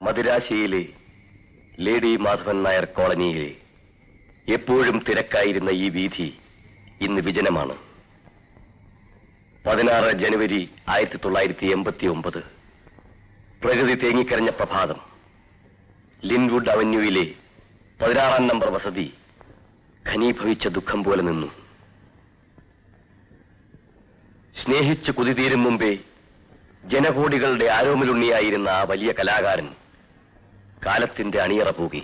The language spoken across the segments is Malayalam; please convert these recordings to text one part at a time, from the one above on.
മദിരാശിയിലെ ലേഡി മാധവൻ നായർ കോളനിയിലെ എപ്പോഴും തിരക്കായിരുന്ന ഈ വീഥി ഇന്ന് വിജനമാണ് പതിനാറ് ജനുവരി ആയിരത്തി തൊള്ളായിരത്തി എൺപത്തി ഒമ്പത് പ്രകൃതി തേങ്ങിക്കരഞ്ഞ പ്രഭാതം ലിൻവുഡ് അവന്യൂയിലെ പതിനാറാം നമ്പർ വസതി ഘനീഭവിച്ച ദുഃഖം പോലെ നിന്നു സ്നേഹിച്ചു കുതിതീരും മുമ്പേ ജനകോടികളുടെ ആരോമലുണ്ണിയായിരുന്ന ആ വലിയ കലാകാരൻ കാലത്തിന്റെ അണിയറ പൂകി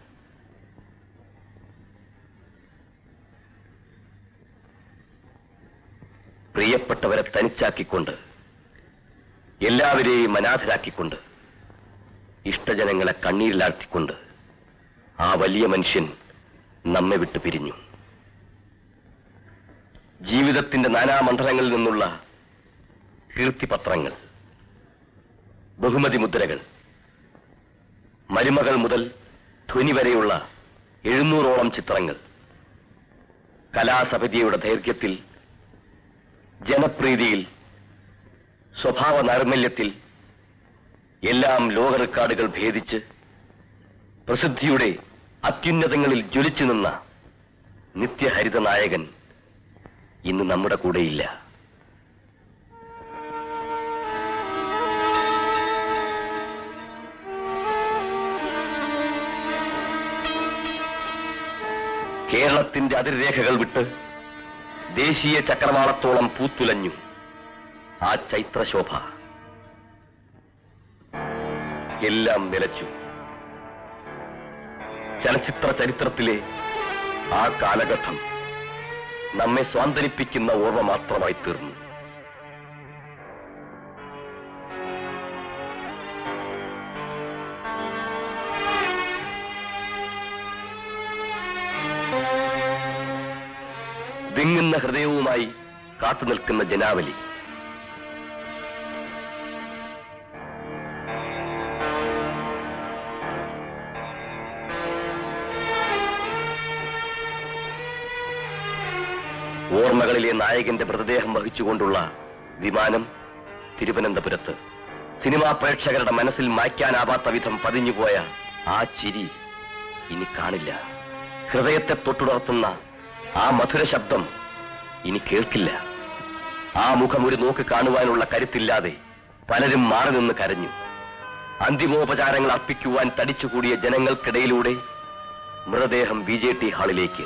പ്രിയപ്പെട്ടവരെ തനിച്ചാക്കിക്കൊണ്ട് എല്ലാവരെയും അനാഥരാക്കിക്കൊണ്ട് ഇഷ്ടജനങ്ങളെ കണ്ണീരിലാഴ്ത്തിക്കൊണ്ട് ആ വലിയ മനുഷ്യൻ നമ്മെ വിട്ടു പിരിഞ്ഞു ജീവിതത്തിന്റെ നാനാമണ്ഡലങ്ങളിൽ നിന്നുള്ള കീർത്തിപത്രങ്ങൾ ബഹുമതി മുദ്രകൾ മരുമകൾ മുതൽ ധ്വനി വരെയുള്ള എഴുന്നൂറോളം ചിത്രങ്ങൾ കലാസമിതിയുടെ ദൈർഘ്യത്തിൽ ജനപ്രീതിയിൽ സ്വഭാവ നൈർമല്യത്തിൽ എല്ലാം ലോക റെക്കോർഡുകൾ ഭേദിച്ച് പ്രസിദ്ധിയുടെ അത്യുന്നതങ്ങളിൽ ജ്വലിച്ചു നിന്ന നിത്യഹരിത നായകൻ ഇന്ന് നമ്മുടെ കൂടെയില്ല കേരളത്തിന്റെ അതിർരേഖകൾ വിട്ട് ദേശീയ ചക്രവാളത്തോളം പൂത്തുലഞ്ഞു ആ ചൈത്രശോഭ എല്ലാം നിലച്ചു ചലച്ചിത്ര ചരിത്രത്തിലെ ആ കാലഘട്ടം നമ്മെ സ്വാന്തനിപ്പിക്കുന്ന ഓർമ്മ മാത്രമായി തീർന്നു വിങ്ങുന്ന ഹൃദയവുമായി കാത്തു നിൽക്കുന്ന ജനാവലി ഓർമ്മകളിലെ നായകന്റെ മൃതദേഹം വഹിച്ചുകൊണ്ടുള്ള വിമാനം തിരുവനന്തപുരത്ത് സിനിമാ പ്രേക്ഷകരുടെ മനസ്സിൽ മായ്ക്കാനാവാത്ത വിധം പതിഞ്ഞുപോയ ആ ചിരി ഇനി കാണില്ല ഹൃദയത്തെ തൊട്ടുണർത്തുന്ന ആ മധുര ശബ്ദം ഇനി കേൾക്കില്ല ആ മുഖം ഒരു നോക്ക് കാണുവാനുള്ള കരുത്തില്ലാതെ പലരും മാറി നിന്ന് കരഞ്ഞു അന്തിമോപചാരങ്ങൾ അർപ്പിക്കുവാൻ തടിച്ചുകൂടിയ ജനങ്ങൾക്കിടയിലൂടെ മൃതദേഹം ബി ജെ ടി ഹാളിലേക്ക്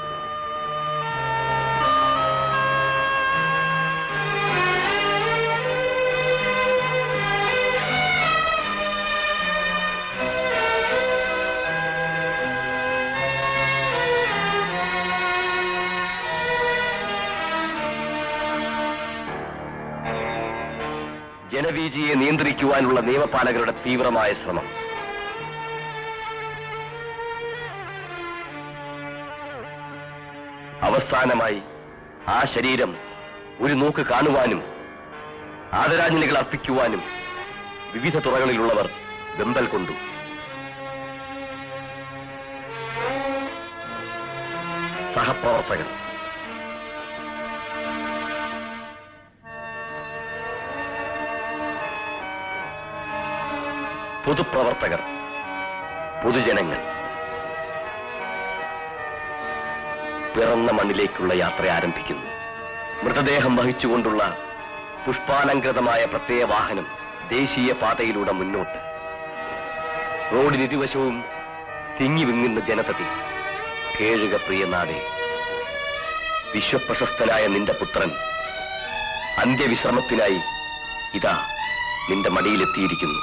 ജനവീജിയെ നിയന്ത്രിക്കുവാനുള്ള നിയമപാലകരുടെ തീവ്രമായ ശ്രമം അവസാനമായി ആ ശരീരം ഒരു നോക്ക് കാണുവാനും ആദരാഞ്ജലികൾ അർപ്പിക്കുവാനും വിവിധ തുറകളിലുള്ളവർ വെമ്പൽ കൊണ്ടു സഹപ്രവർത്തകർ പൊതുപ്രവർത്തകർ പൊതുജനങ്ങൾ പിറന്ന മണ്ണിലേക്കുള്ള യാത്ര ആരംഭിക്കുന്നു മൃതദേഹം വഹിച്ചുകൊണ്ടുള്ള പുഷ്പാലങ്കൃതമായ പ്രത്യേക വാഹനം ദേശീയ പാതയിലൂടെ മുന്നോട്ട് റോഡിനിരുവശവും തിങ്ങി വിങ്ങുന്ന ജനതതി കേഴുക പ്രിയ നാടേ വിശ്വപ്രശസ്തനായ നിന്റെ പുത്രൻ അന്ത്യവിശ്രമത്തിനായി ഇതാ നിന്റെ മടിയിലെത്തിയിരിക്കുന്നു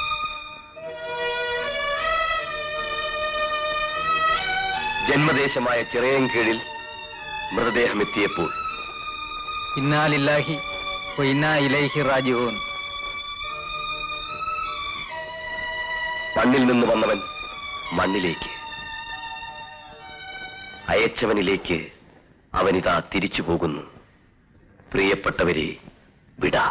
ജന്മദേശമായ ചിറയൻകീഴിൽ മൃതദേഹം എത്തിയപ്പോൾ ഇന്നാലില്ലാഹി ഇന്നാ ഇലൈഹി റാജിഊൻ മണ്ണിൽ നിന്ന് വന്നവൻ മണ്ണിലേക്ക് അയച്ചവനിലേക്ക് അവനിതാ തിരിച്ചു പോകുന്നു പ്രിയപ്പെട്ടവരെ വിടാ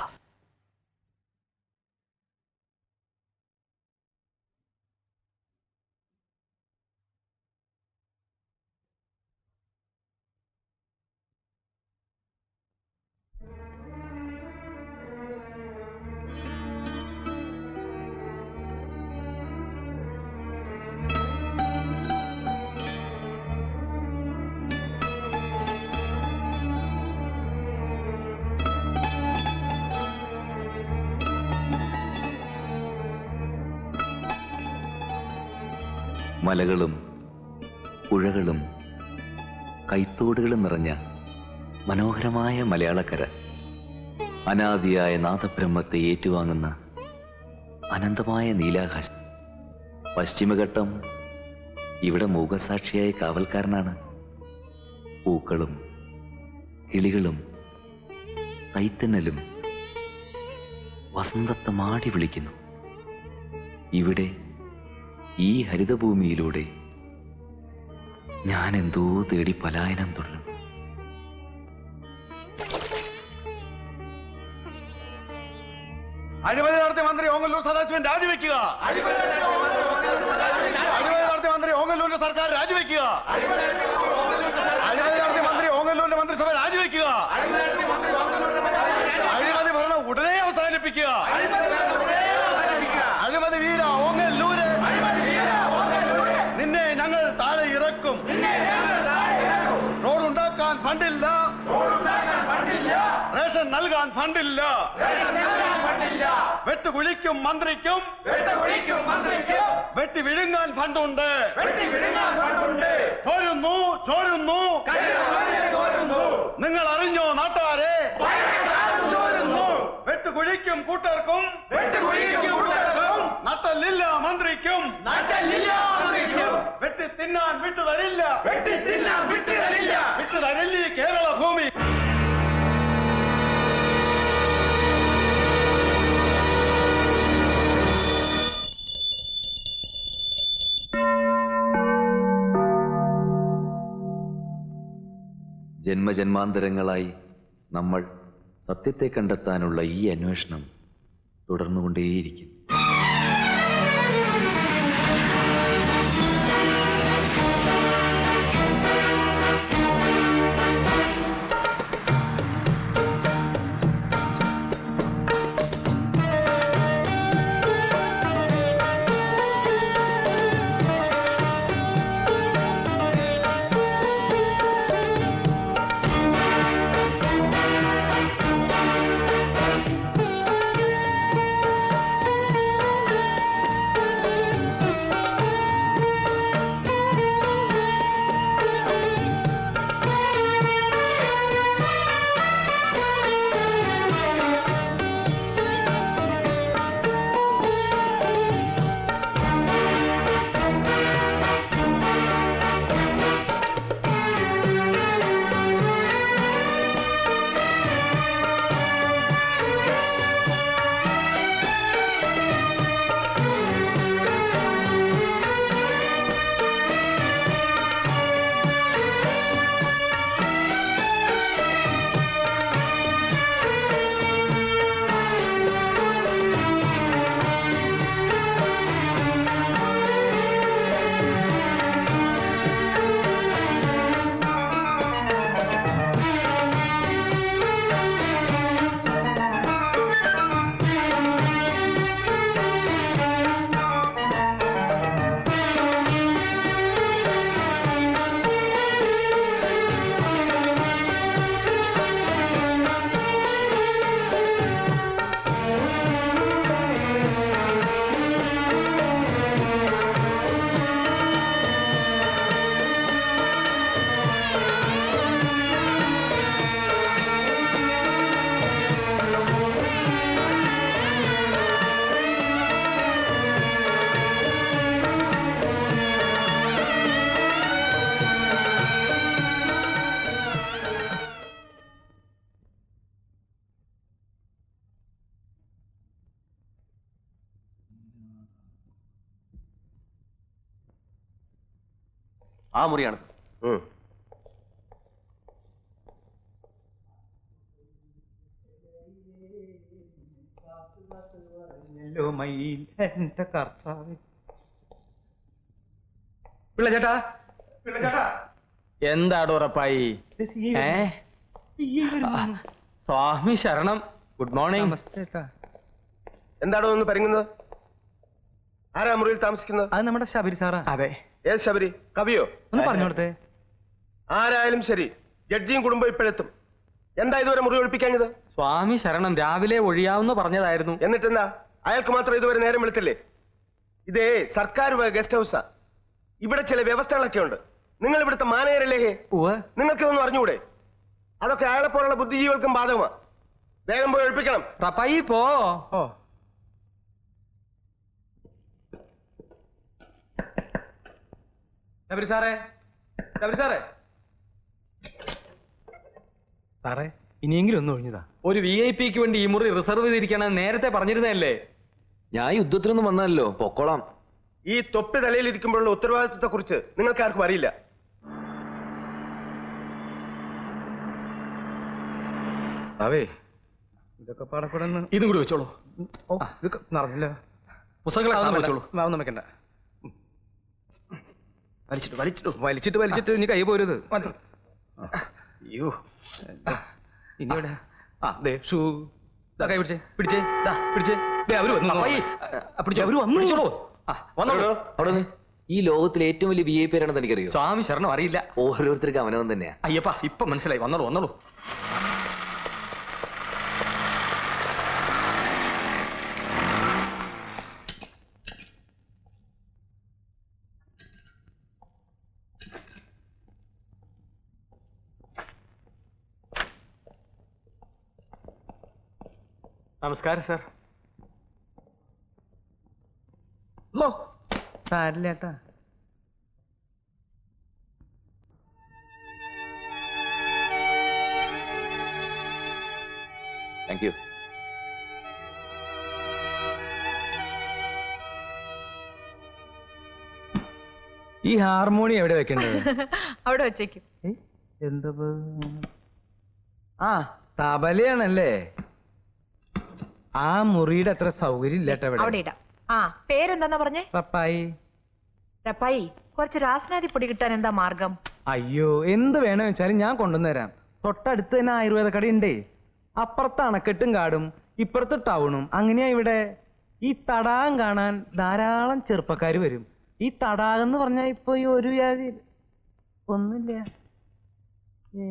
മലകളും പുഴകളും കൈത്തോടുകളും നിറഞ്ഞ മനോഹരമായ മലയാളക്കര അനാദിയായ നാദബ്രഹ്മത്തെ ഏറ്റുവാങ്ങുന്ന അനന്തമായ നീലാകാശം പശ്ചിമഘട്ടം ഇവിടെ മൂകസാക്ഷിയായ കാവൽക്കാരനാണ് പൂക്കളും കിളികളും കൈത്തന്നലും വസന്തത്തെ മാടി വിളിക്കുന്നു ഇവിടെ ഈ ഹരിതഭൂമിയിലൂടെ ഞാൻ എന്തോ തേടി പലായനം തുടരും അഴിമതി നടത്തിയ മന്ത്രി ഓങ്ങല്ലൂർ സദാശിവൻ രാജിവെക്കുക അഴിമതി നടത്തിയ മന്ത്രി ഓങ്ങല്ലൂരിന്റെ സർക്കാർ രാജിവെക്കുക അഴിമതി നടത്തിയ മന്ത്രി ഓങ്ങല്ലൂരിന്റെ മന്ത്രിസഭ രാജിവെക്കുക അഴിമതി ഭരണം ഉടനെ അവസാനിപ്പിക്കുക അഴിമതി വീര ഓങ്ങല്ലൂര് നിന്നെ ഞങ്ങൾ താഴെ ഇറക്കും റോഡ് ഉണ്ടാക്കാൻ ഫണ്ടില്ല റേഷൻ നൽകാൻ ഫണ്ടില്ല വെട്ടുകുഴിക്കും മന്ത്രിക്കും വെട്ടി വിഴുങ്ങാൻ ഫണ്ടുണ്ട് ചോരുന്നു ചോരുന്നു നിങ്ങൾ അറിഞ്ഞോ നാട്ടാരെ വെട്ടുകുഴിക്കും കൂട്ടർക്കും നട്ടല്ലില്ല മന്ത്രിക്കും വെട്ടി തിന്നാൻ വിട്ടു തരില്ല വിട്ടു തരില്ല ഈ കേരള ഭൂമി ജന്മജന്മാന്തരങ്ങളായി നമ്മൾ സത്യത്തെ കണ്ടെത്താനുള്ള ഈ അന്വേഷണം തുടർന്നുകൊണ്ടേയിരിക്കും ആ മുറിയാണ് സർ എന്റെ കർത്താവ് പിള്ളച്ചേട്ടാ എന്താടോ ഉറപ്പായി ഏ സ്വാമി ശരണം ഗുഡ് മോർണിംഗ് എന്താണോ ഒന്ന് പരുങ്ങുന്നത് ആരാ മുറിയിൽ താമസിക്കുന്നത് അത് നമ്മുടെ ശബരി സാറാ അതെ ഏത് ശബരി കവിയോ ഒന്ന് പറഞ്ഞു കൊടുത്തേ ആരായാലും ശരി ജഡ്ജിയും കുടുംബം ഇപ്പോഴെത്തും എന്താ ഇതുവരെ മുറി ഒഴിപ്പിക്കാഞ്ഞത് സ്വാമി ശരണം രാവിലെ ഒഴിയാവുന്ന പറഞ്ഞതായിരുന്നു എന്നിട്ടെന്താ അയാൾക്ക് മാത്രം ഇതുവരെ നേരം വെളുത്തില്ലേ ഇതേ സർക്കാർ ഗസ്റ്റ് ഹൗസാ ഇവിടെ ചില വ്യവസ്ഥകളൊക്കെ ഉണ്ട് നിങ്ങൾ ഇവിടുത്തെ മാനേജരല്ലേ ഉവ്വ് നിങ്ങൾക്കിതൊന്നും അറിഞ്ഞുകൂടെ അതൊക്കെ അയാളെ പോലുള്ള ബുദ്ധിജീവികൾക്കും ബാധകമാണ് വേഗം പോയി ഒഴിപ്പിക്കണം റപ്പായി പോ ഓ ശബരി സാറേ ശബരി സാറേ സാറേ ഇനിയെങ്കിലും ഒന്ന് ഒഴിഞ്ഞതാ ഒരു വി ഐ പിക്ക് വേണ്ടി ഈ മുറി റിസർവ് ചെയ്തിരിക്കണം നേരത്തെ പറഞ്ഞിരുന്നതല്ലേ ഞാൻ യുദ്ധത്തിനൊന്നും വന്നല്ലോ പൊക്കോളാം ഈ തൊപ്പി തലയിൽ ഇരിക്കുമ്പോഴുള്ള ഉത്തരവാദിത്വത്തെ കുറിച്ച് നിങ്ങൾക്ക് ആർക്കും അറിയില്ല അവേ ഇതൊക്കെ പാടക്കൂടെ ഇതും കൂടി വെച്ചോളൂ ഓ ഇതൊക്കെ നിറഞ്ഞല്ലോ പുസ്തകങ്ങളെ വെച്ചോളൂ ഒന്നും വെക്കണ്ട വലിച്ചിട്ട് വലിച്ചിട്ട് വലിച്ചിട്ട് വലിച്ചിട്ട് ഇനി കൈ പോരുത് അയ്യോ ഇനി ഇവിടെ ആ ദേ ഷൂ ദാ കൈ പിടിച്ചേ പിടിച്ചേ ദാ പിടിച്ചേ ദേ അവര് വന്നു പിടിച്ചേ അവര് വന്നു പിടിച്ചോളൂ ആ വന്നോളൂ അവിടെ നിന്ന് ഈ ലോകത്തിലെ ഏറ്റവും വലിയ വി ഐ പേരാണെന്ന് എനിക്കറിയോ സ്വാമി ശരണം അറിയില്ല ഓരോരുത്തർക്ക് അവനവൻ തന്നെയാ അയ്യപ്പാ ഇപ്പൊ മനസ്സിലായി വന്നോളൂ വന്നോളൂ നമസ്കാരം സാർ സാരില്ല ഏട്ടാ താങ്ക് യു ഈ ഹാർമോണി എവിടെ വെക്കേണ്ടത് അവിടെ വെച്ചേക്കും എന്താ ആ തബലയാണല്ലേ ആ മുറിയുടെ അത്ര സൗകര്യം ഇല്ല കേട്ടോ അവിടെ ഇവിടെ ഇടാം ആ പേരെന്താന്നാ പറഞ്ഞേ പപ്പായി രപ്പായി കുറച്ച് രാസനാദി പൊടി കിട്ടാൻ എന്താ മാർഗം അയ്യോ എന്ത് വേണം വെച്ചാലും ഞാൻ കൊണ്ടുവന്നുതരാം തൊട്ടടുത്ത് തന്നെ ആയുർവേദ കടയുണ്ടേ അപ്പുറത്ത് അണക്കെട്ടും കാടും ഇപ്പുറത്ത് ടൗണും അങ്ങനെയാ ഇവിടെ ഈ തടാകം കാണാൻ ധാരാളം ചെറുപ്പക്കാർ വരും ഈ തടാകം എന്ന് പറഞ്ഞാൽ ഇപ്പൊ ഈ ഒരു വ്യാധി ഒന്നുമില്ല ഏ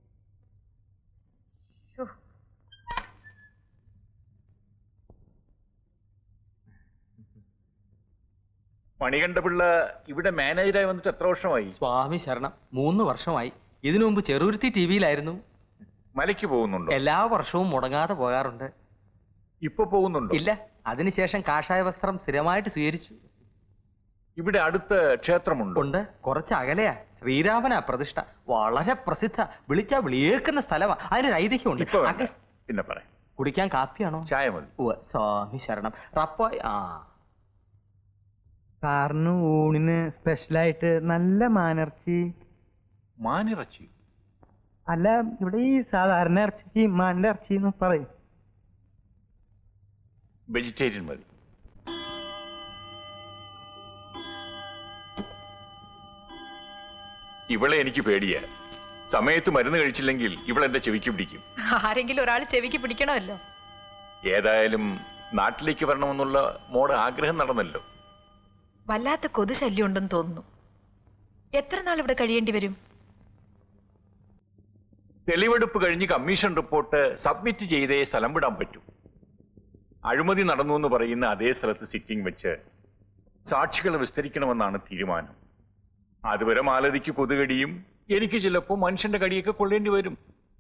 മണികണ്ഠപിള്ള ഇവിടെ മാനേജരായി വന്നിട്ട് എത്ര വർഷമായി സ്വാമി ശരണം മൂന്ന് വർഷമായി ഇതിനു മുമ്പ് ചെറുരുത്തി ടി വിയിലായിരുന്നു മലയ്ക്ക് പോകുന്നുണ്ടോ എല്ലാ വർഷവും മുടങ്ങാതെ പോകാറുണ്ട് ഇപ്പൊ പോകുന്നുണ്ടോ ഇല്ല അതിനുശേഷം കാഷായ വസ്ത്രം സ്ഥിരമായിട്ട് സ്വീകരിച്ചു ഇവിടെ അടുത്ത് ക്ഷേത്രമുണ്ടോ ഉണ്ട് കുറച്ച് അകലെയാ ശ്രീരാമനാ പ്രതിഷ്ഠ വളരെ പ്രസിദ്ധ വിളിച്ചാ വിളിയേക്കുന്ന സ്ഥലമാ അതിനൊരു ഐതിഹ്യമുണ്ട് ഇപ്പൊ വേണ്ട. അക- പിന്നെ പറയാം കുടിക്കാൻ കാപ്പിയാണോ ചായ മതി ഉവ്വ്, സ്വാമി ശരണം റപ്പായി ആ സാറിന് ഊണിന് സ്പെഷ്യലായിട്ട് നല്ല മാനിറച്ചി മാനിറച്ചി അല്ല ഇവിടെ ഈ സാധാരണ ഇറച്ചിക്ക് മാനിന്റെ ഇറച്ചി എന്ന് പറയും വെജിറ്റേറിയൻ മതി ഇവളെ എനിക്ക് പേടിയാ സമയത്ത് മരുന്ന് കഴിച്ചില്ലെങ്കിൽ ഇവൾ എന്റെ ചെവിക്ക് പിടിക്കും ആരെങ്കിലും ഒരാൾ ചെവിക്ക് പിടിക്കണമല്ലോ ഏതായാലും നാട്ടിലേക്ക് വരണമെന്നുള്ള മോടെ ആഗ്രഹം നടന്നല്ലോ വല്ലാത്ത കൊതുശല്യം ഉണ്ടെന്ന് തോന്നുന്നു എത്ര നാൾ ഇവിടെ കഴിയേണ്ടി വരും തെളിവെടുപ്പ് കഴിഞ്ഞ് കമ്മീഷൻ റിപ്പോർട്ട് സബ്മിറ്റ് ചെയ്തേ സ്ഥലം വിടാൻ പറ്റൂ അഴിമതി നടന്നു എന്ന് പറയുന്ന അതേ സ്ഥലത്ത് സിറ്റിംഗ് വെച്ച് സാക്ഷികൾ വിസ്തരിക്കണമെന്നാണ് തീരുമാനം അതുവരെ മാലതിക്ക് കൊതുകടിയും എനിക്ക് ചിലപ്പോൾ മനുഷ്യന്റെ കടിയൊക്കെ കൊള്ളേണ്ടി വരും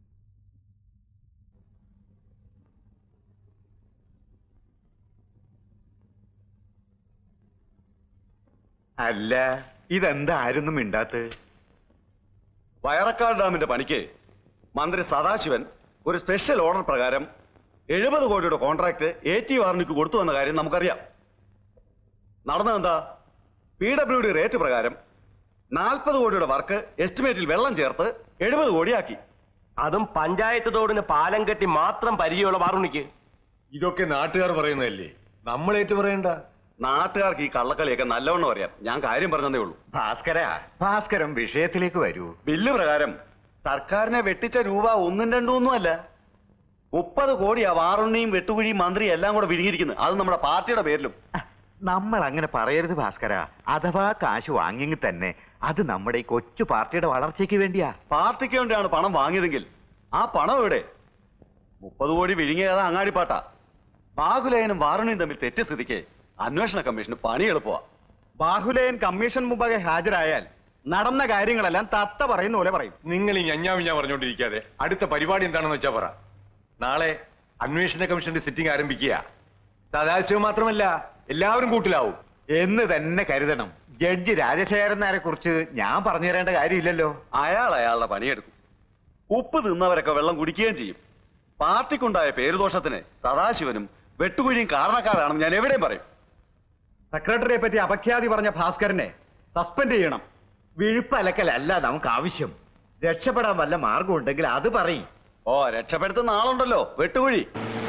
അല്ല ഇതെന്താ ആരൊന്നും മിണ്ടാത്ത് വയറക്കാട് ഡാമിന്റെ പണിക്ക് മന്ത്രി സദാശിവൻ ഒരു സ്പെഷ്യൽ ഓർഡർ പ്രകാരം എഴുപത് കോടിയുടെ കോൺട്രാക്ട് എ ടി വാറിനിക്ക് കൊടുത്തു എന്ന കാര്യം നമുക്കറിയാം നടന്നതെന്താ പി ഡബ്ല്യു ഡി റേറ്റ് പ്രകാരം നാൽപ്പത് കോടിയുടെ വർക്ക് എസ്റ്റിമേറ്റിൽ വെള്ളം ചേർത്ത് എഴുപത് കോടിയാക്കി അതും പഞ്ചായത്ത് തോടിന് പാലം കെട്ടി മാത്രം പരിചയമുള്ള വാറുണിക്ക് ഇതൊക്കെ നാട്ടുകാർ പറയുന്നതല്ലേ നമ്മളേറ്റ് പറയണ്ട നാട്ടുകാർക്ക് ഈ കള്ളക്കളിയൊക്കെ നല്ലവണ്ണം അറിയാം ഞാൻ കാര്യം പറഞ്ഞതേ ഉള്ളൂ ഭാസ്കര ഭാസ്കരം വിഷയത്തിലേക്ക് വരൂ ബില്ല് പ്രകാരം സർക്കാരിനെ വെട്ടിച്ച രൂപ ഒന്നും രണ്ടും ഒന്നും അല്ല മുപ്പത് കോടിയാ വാറുണ്ണിയും വെട്ടുകുഴിയും മന്ത്രി എല്ലാം കൂടെ വിഴുങ്ങിയിരിക്കുന്നത് അത് നമ്മുടെ പാർട്ടിയുടെ പേരിലും നമ്മൾ അങ്ങനെ പറയരുത് ഭാസ്കര അഥവാ കാശ് വാങ്ങിയെങ്കിൽ തന്നെ അത് നമ്മുടെ ഈ കൊച്ചു പാർട്ടിയുടെ വളർച്ചയ്ക്ക് വേണ്ടിയാ പാർട്ടിക്ക് വേണ്ടിയാണ് പണം വാങ്ങിയതെങ്കിൽ ആ പണം എവിടെ മുപ്പത് കോടി വിഴുങ്ങിയതാ അങ്ങാടിപ്പാട്ടാ ബാഹുലയനും വാറുണിയും തമ്മിൽ തെറ്റിയ സ്ഥിതിക്ക് അന്വേഷണ കമ്മീഷന് പണി എളുപ്പമാ ബാഹുലേയൻ കമ്മീഷൻ മുമ്പാകെ ഹാജരായാൽ നടന്ന കാര്യങ്ങളെല്ലാം തത്ത പറയുന്ന പോലെ പറയും നിങ്ങൾ ഈ ഞഞ്ഞാ വിഞ്ഞാ പറഞ്ഞുകൊണ്ടിരിക്കാതെ അടുത്ത പരിപാടി എന്താണെന്ന് വെച്ചാ പറ നാളെ അന്വേഷണ കമ്മീഷന്റെ സിറ്റിംഗ് ആരംഭിക്കുക സദാശിവം മാത്രമല്ല എല്ലാവരും കൂട്ടിലാവും എന്ന് തന്നെ കരുതണം ജഡ്ജി രാജശേഖരൻ നായരെ കുറിച്ച് ഞാൻ പറഞ്ഞു തരേണ്ട കാര്യമില്ലല്ലോ അയാൾ അയാളുടെ പണിയെടുക്കും ഉപ്പ് തിന്നവരൊക്കെ വെള്ളം കുടിക്കുകയും ചെയ്യും പാർട്ടിക്കുണ്ടായ പേരുദോഷത്തിന് സദാശിവനും വെട്ടുകുഴിയും കാരണക്കാരാണെന്ന് ഞാൻ എവിടെയും പറയും സെക്രട്ടറിയെ പറ്റി അപഖ്യാതി പറഞ്ഞ ഭാസ്കരനെ സസ്പെൻഡ് ചെയ്യണം വിഴുപ്പലക്കലല്ല നമുക്ക് ആവശ്യം രക്ഷപ്പെടാൻ വല്ല മാർഗം ഉണ്ടെങ്കിൽ അത് പറയും ഓ രക്ഷപ്പെടുത്തുന്ന ആളുണ്ടല്ലോ വെട്ടുകുഴി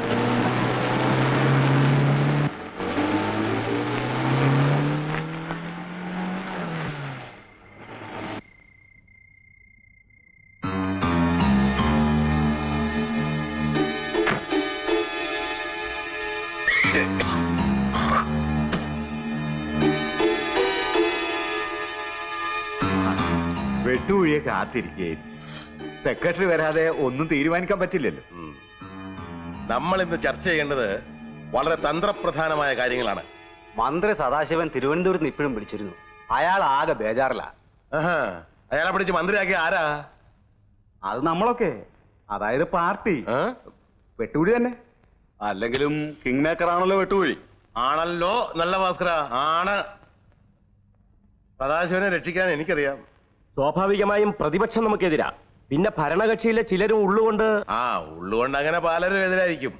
വെട്ടുകുഴിയെ കാത്തിരിക്കുകയും സെക്രട്ടറി വരാതെ ഒന്നും തീരുമാനിക്കാൻ പറ്റില്ലല്ലോ നമ്മൾ ഇന്ന് ചർച്ച ചെയ്യേണ്ടത് വളരെ തന്ത്രപ്രധാനമായ കാര്യങ്ങളാണ് മന്ത്രി സദാശിവൻ തിരുവനന്തപുരത്ത് ഇപ്പോഴും പിടിച്ചിരുന്നു അയാൾ ആകെ ബേജാറില്ല ആഹാ. അയാളെ പിടിച്ച് മന്ത്രിയാക്കിയ ആരാ അത് നമ്മളൊക്കെ അതായത് പാർട്ടി ആ? വെട്ടുകുഴി തന്നെ അല്ലെങ്കിലും കിങ് മേക്കർ ആണല്ലോ വെട്ടുകുഴി ആണല്ലോ നല്ല ഭാസ്കര ആണ് സദാശിവനെ രക്ഷിക്കാൻ എനിക്കറിയാം സ്വാഭാവികമായും പ്രതിപക്ഷം നമുക്കെതിരാ പിന്നെ ഭരണകക്ഷിയിലെ ചിലരും ഉള്ളുകൊണ്ട് ആ ഉള്ളുകൊണ്ട് അങ്ങനെ പലരും എതിരായിരിക്കും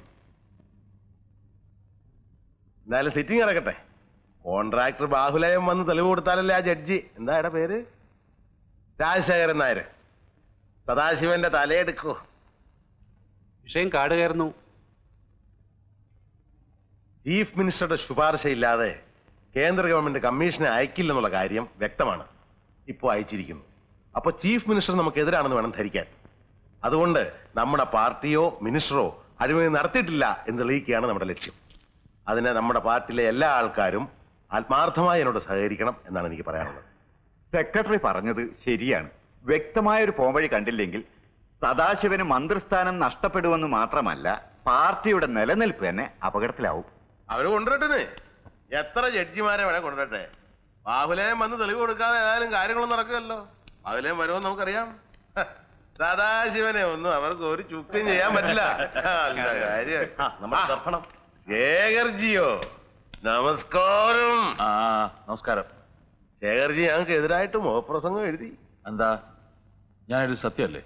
എന്നാലും സിറ്റിംഗ് നടക്കട്ടെ കോൺട്രാക്ടർ ബാഹുലയം വന്ന് തെളിവ് കൊടുത്താലല്ലേ ആ ജഡ്ജി എന്താ എടാ പേര് രാജശേഖരൻ നായർ സദാശിവന്റെ തലയെടുക്കൂ വിഷയം കാട് കയറുന്നു ചീഫ് മിനിസ്റ്ററുടെ ശുപാർശയില്ലാതെ കേന്ദ്ര ഗവൺമെന്റ് കമ്മീഷനെ അയക്കില്ലെന്നുള്ള കാര്യം വ്യക്തമാണ് ഇപ്പോൾ അയച്ചിരിക്കുന്നു അപ്പോൾ ചീഫ് മിനിസ്റ്റർ നമുക്ക് എതിരാണെന്ന് വേണം ധരിക്കാൻ അതുകൊണ്ട് നമ്മുടെ പാർട്ടിയോ മിനിസ്റ്ററോ അഴിമതി നടത്തിയിട്ടില്ല എന്ന് തെളിയിക്കുകയാണ് നമ്മുടെ ലക്ഷ്യം അതിന് നമ്മുടെ പാർട്ടിയിലെ എല്ലാ ആൾക്കാരും ആത്മാർത്ഥമായി എന്നോട് സഹകരിക്കണം എന്നാണ് എനിക്ക് പറയാനുള്ളത് സെക്രട്ടറി പറഞ്ഞത് ശരിയാണ് വ്യക്തമായ ഒരു പോംവഴി കണ്ടില്ലെങ്കിൽ സദാശിവന് മന്ത്രിസ്ഥാനം നഷ്ടപ്പെടുമെന്ന് മാത്രമല്ല പാർട്ടിയുടെ നിലനിൽപ്പ് തന്നെ അപകടത്തിലാവും അവര് കൊണ്ടുവരട്ടെ എത്ര ജഡ്ജിമാരെ വേണേ കൊണ്ടുവരട്ടെ ബാഹുലയം വന്ന് തെളിവ് കൊടുക്കാതെ ഏതായാലും കാര്യങ്ങളൊന്നും നടക്കുമല്ലോ ബാഹുലയം വരുമെന്ന് നമുക്കറിയാം ഹ, സദാശിവനെ ഒന്നും അവർക്ക് ഒരു ചുക്കും ചെയ്യാൻ പറ്റില്ല നല്ല കാര്യം ശേഖർജിയോ നമസ്കാരം ആ നമസ്കാരം ശേഖർജി ഞങ്ങൾക്ക് എതിരായിട്ട് മുഖപ്രസംഗം എഴുതി എന്താ ഞാനൊരു സത്യമല്ലേ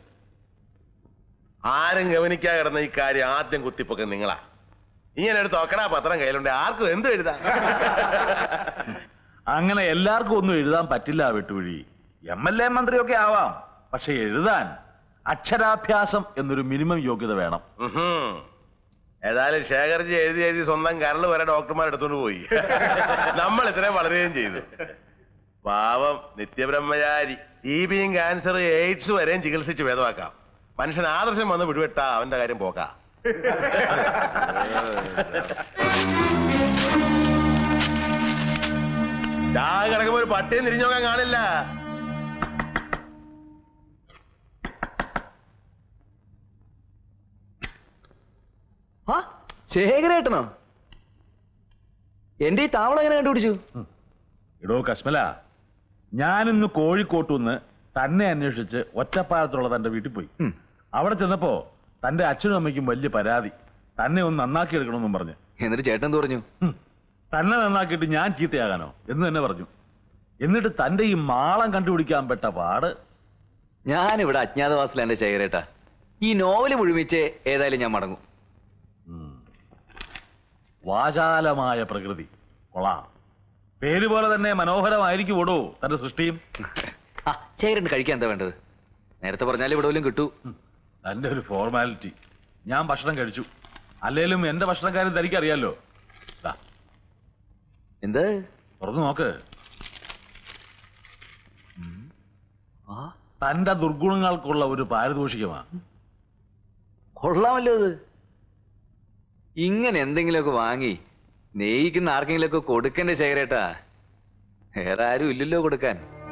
ആരും ഗവനിക്കാതെ കിടന്ന ഈ കാര്യം ആദ്യം കുത്തിപ്പൊക്കെ നിങ്ങളാ ഇങ്ങനെ ഒരു തൊക്കടാ പത്രം കയ്യിലുണ്ട് ആർക്കും എന്തും എഴുതാം അങ്ങനെ എല്ലാവർക്കും ഒന്നും എഴുതാൻ പറ്റില്ല വെട്ടുവഴി എം എൽ എ മന്ത്രിയൊക്കെ ആവാം പക്ഷെ എഴുതാൻ അക്ഷരാഭ്യാസം എന്നൊരു മിനിമം യോഗ്യത വേണം ഉഹും. ഏതായാലും ശേഖർജി എഴുതി എഴുതി സ്വന്തം കരൾ വരെ ഡോക്ടർമാർ എടുത്തോണ്ട് പോയി നമ്മൾ ഇത്രയും വളരുകയും ചെയ്തു പാവം നിത്യബ്രഹ്മചാരി ടി ബിയും ക്യാൻസർ എയ്ഡ്സ് വരെയും ചികിത്സിച്ച് ഭേദമാക്കാം മനുഷ്യൻ ആദർശം വന്ന് വിടുവിട്ടാ അവന്റെ കാര്യം പോക്കാ ഞാൻ കിടക്കുമ്പോ ഒരു പട്ടിയും തിരിഞ്ഞു നോക്കാൻ കാണില്ല ആ ശേഖരേട്ടനോ എന്റെ ഈ താവളം എങ്ങനെ കണ്ടുപിടിച്ചു എടോ കശ്മല ഞാനിന്ന് കോഴിക്കോട്ടുനിന്ന് തന്നെ അന്വേഷിച്ച് ഒറ്റപ്പാലത്തുള്ള തന്റെ വീട്ടിൽ പോയി ഉം. അവിടെ ചെന്നപ്പോ തന്റെ അച്ഛനും അമ്മയ്ക്കും വലിയ പരാതി തന്നെ ഒന്ന് നന്നാക്കി എടുക്കണമെന്നും പറഞ്ഞു എന്നിട്ട് ചേട്ടൻ എന്ത് പറഞ്ഞു ഹും. തന്നെ നന്നാക്കിയിട്ട് ഞാൻ ചീത്തയാകാനോ എന്ന് തന്നെ പറഞ്ഞു എന്നിട്ട് തന്റെ ഈ മാളം കണ്ടുപിടിക്കാൻ പെട്ട പാട് ഞാനിവിടെ അജ്ഞാതവാസില എന്റെ ശേഖരേട്ടാ ഈ നോവല് മുഴുമിച്ച് ഏതായാലും ഞാൻ മടങ്ങും ഉം. വാചാലമായ പ്രകൃതി കൊള്ളാം പേര് പോലെ തന്നെ മനോഹരമായിരിക്കും ഓടോ തന്റെ സൃഷ്ടിയും ആ ശേഖരന് കഴിക്കാൻ എന്താ വേണ്ടത് നേരത്തെ പറഞ്ഞാൽ ഇവിടെ വല്ലതും കിട്ടൂ ഉം. തന്റെ ഒരു ഫോർമാലിറ്റി ഞാൻ ഭക്ഷണം കഴിച്ചു അല്ലേലും എന്റെ ഭക്ഷണക്കാരൻ തനിക്കറിയാലോ ദാ, എന്ത് തുറന്നു നോക്ക് ആ തന്റെ ദുർഗുണങ്ങൾക്കുള്ള ഒരു പാരിതോഷികമാ കൊള്ളാമല്ലോ ഇത് ഇങ്ങനെ എന്തെങ്കിലുമൊക്കെ വാങ്ങി സ്നേഹിക്കുന്ന ആർക്കെങ്കിലുമൊക്കെ കൊടുക്കണ്ടേ ശേഖരേട്ടാ വേറെ ആരും ഇല്ലല്ലോ കൊടുക്കാൻ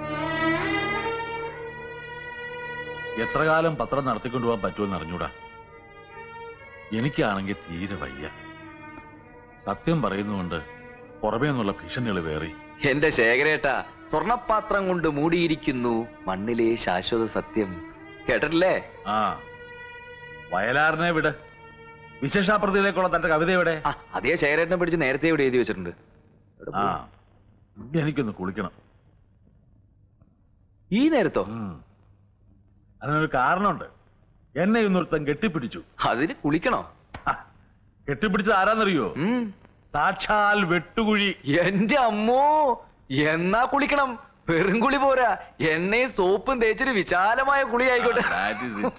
എത്ര കാലം പത്രം നടത്തിക്കൊണ്ടു പോകാൻ പറ്റുമെന്ന് അറിഞ്ഞൂടാ എനിക്കാണെങ്കിൽ തീരെ വയ്യ സത്യം പറയുന്നുകൊണ്ട് പുറമേ നിന്നുള്ള ഭീഷണികൾ വേറി എന്റെ ശേഖരേട്ടാ സ്വർണപാത്രം കൊണ്ട് മൂടിയിരിക്കുന്നു മണ്ണിലെ ശാശ്വത സത്യം കേട്ടിട്ടില്ലേ ആ വയലാറിനെ വിട് വിശേഷാപ്രതിയിലേക്കുള്ള തന്റെ കവിത എവിടെ ആ അതേ ശേഖരേട്ടനെ പിടിച്ച് നേരത്തെ ഇവിടെ എഴുതി വെച്ചിട്ടുണ്ട് എവിടെ ആ പോയി? എനിക്കൊന്ന് കുളിക്കണം ഈ നേരത്തോ ഉം. അതിനൊരു കാരണമുണ്ട് എന്നെ ഇന്നൊരുത്തൻ കെട്ടിപ്പിടിച്ചു അതിന് കുളിക്കണോ ആ, കെട്ടിപ്പിടിച്ചത് ആരാന്നറിയോ ഉം. സാക്ഷാൽ വെട്ടുകുഴി എന്റെ അമ്മോ എന്നാ കുളിക്കണം വെറും കുളി പോരാ എണ്ണയും സോപ്പും തേച്ചൊരു വിശാലമായ കുളി ആയിക്കോട്ടെ That is it.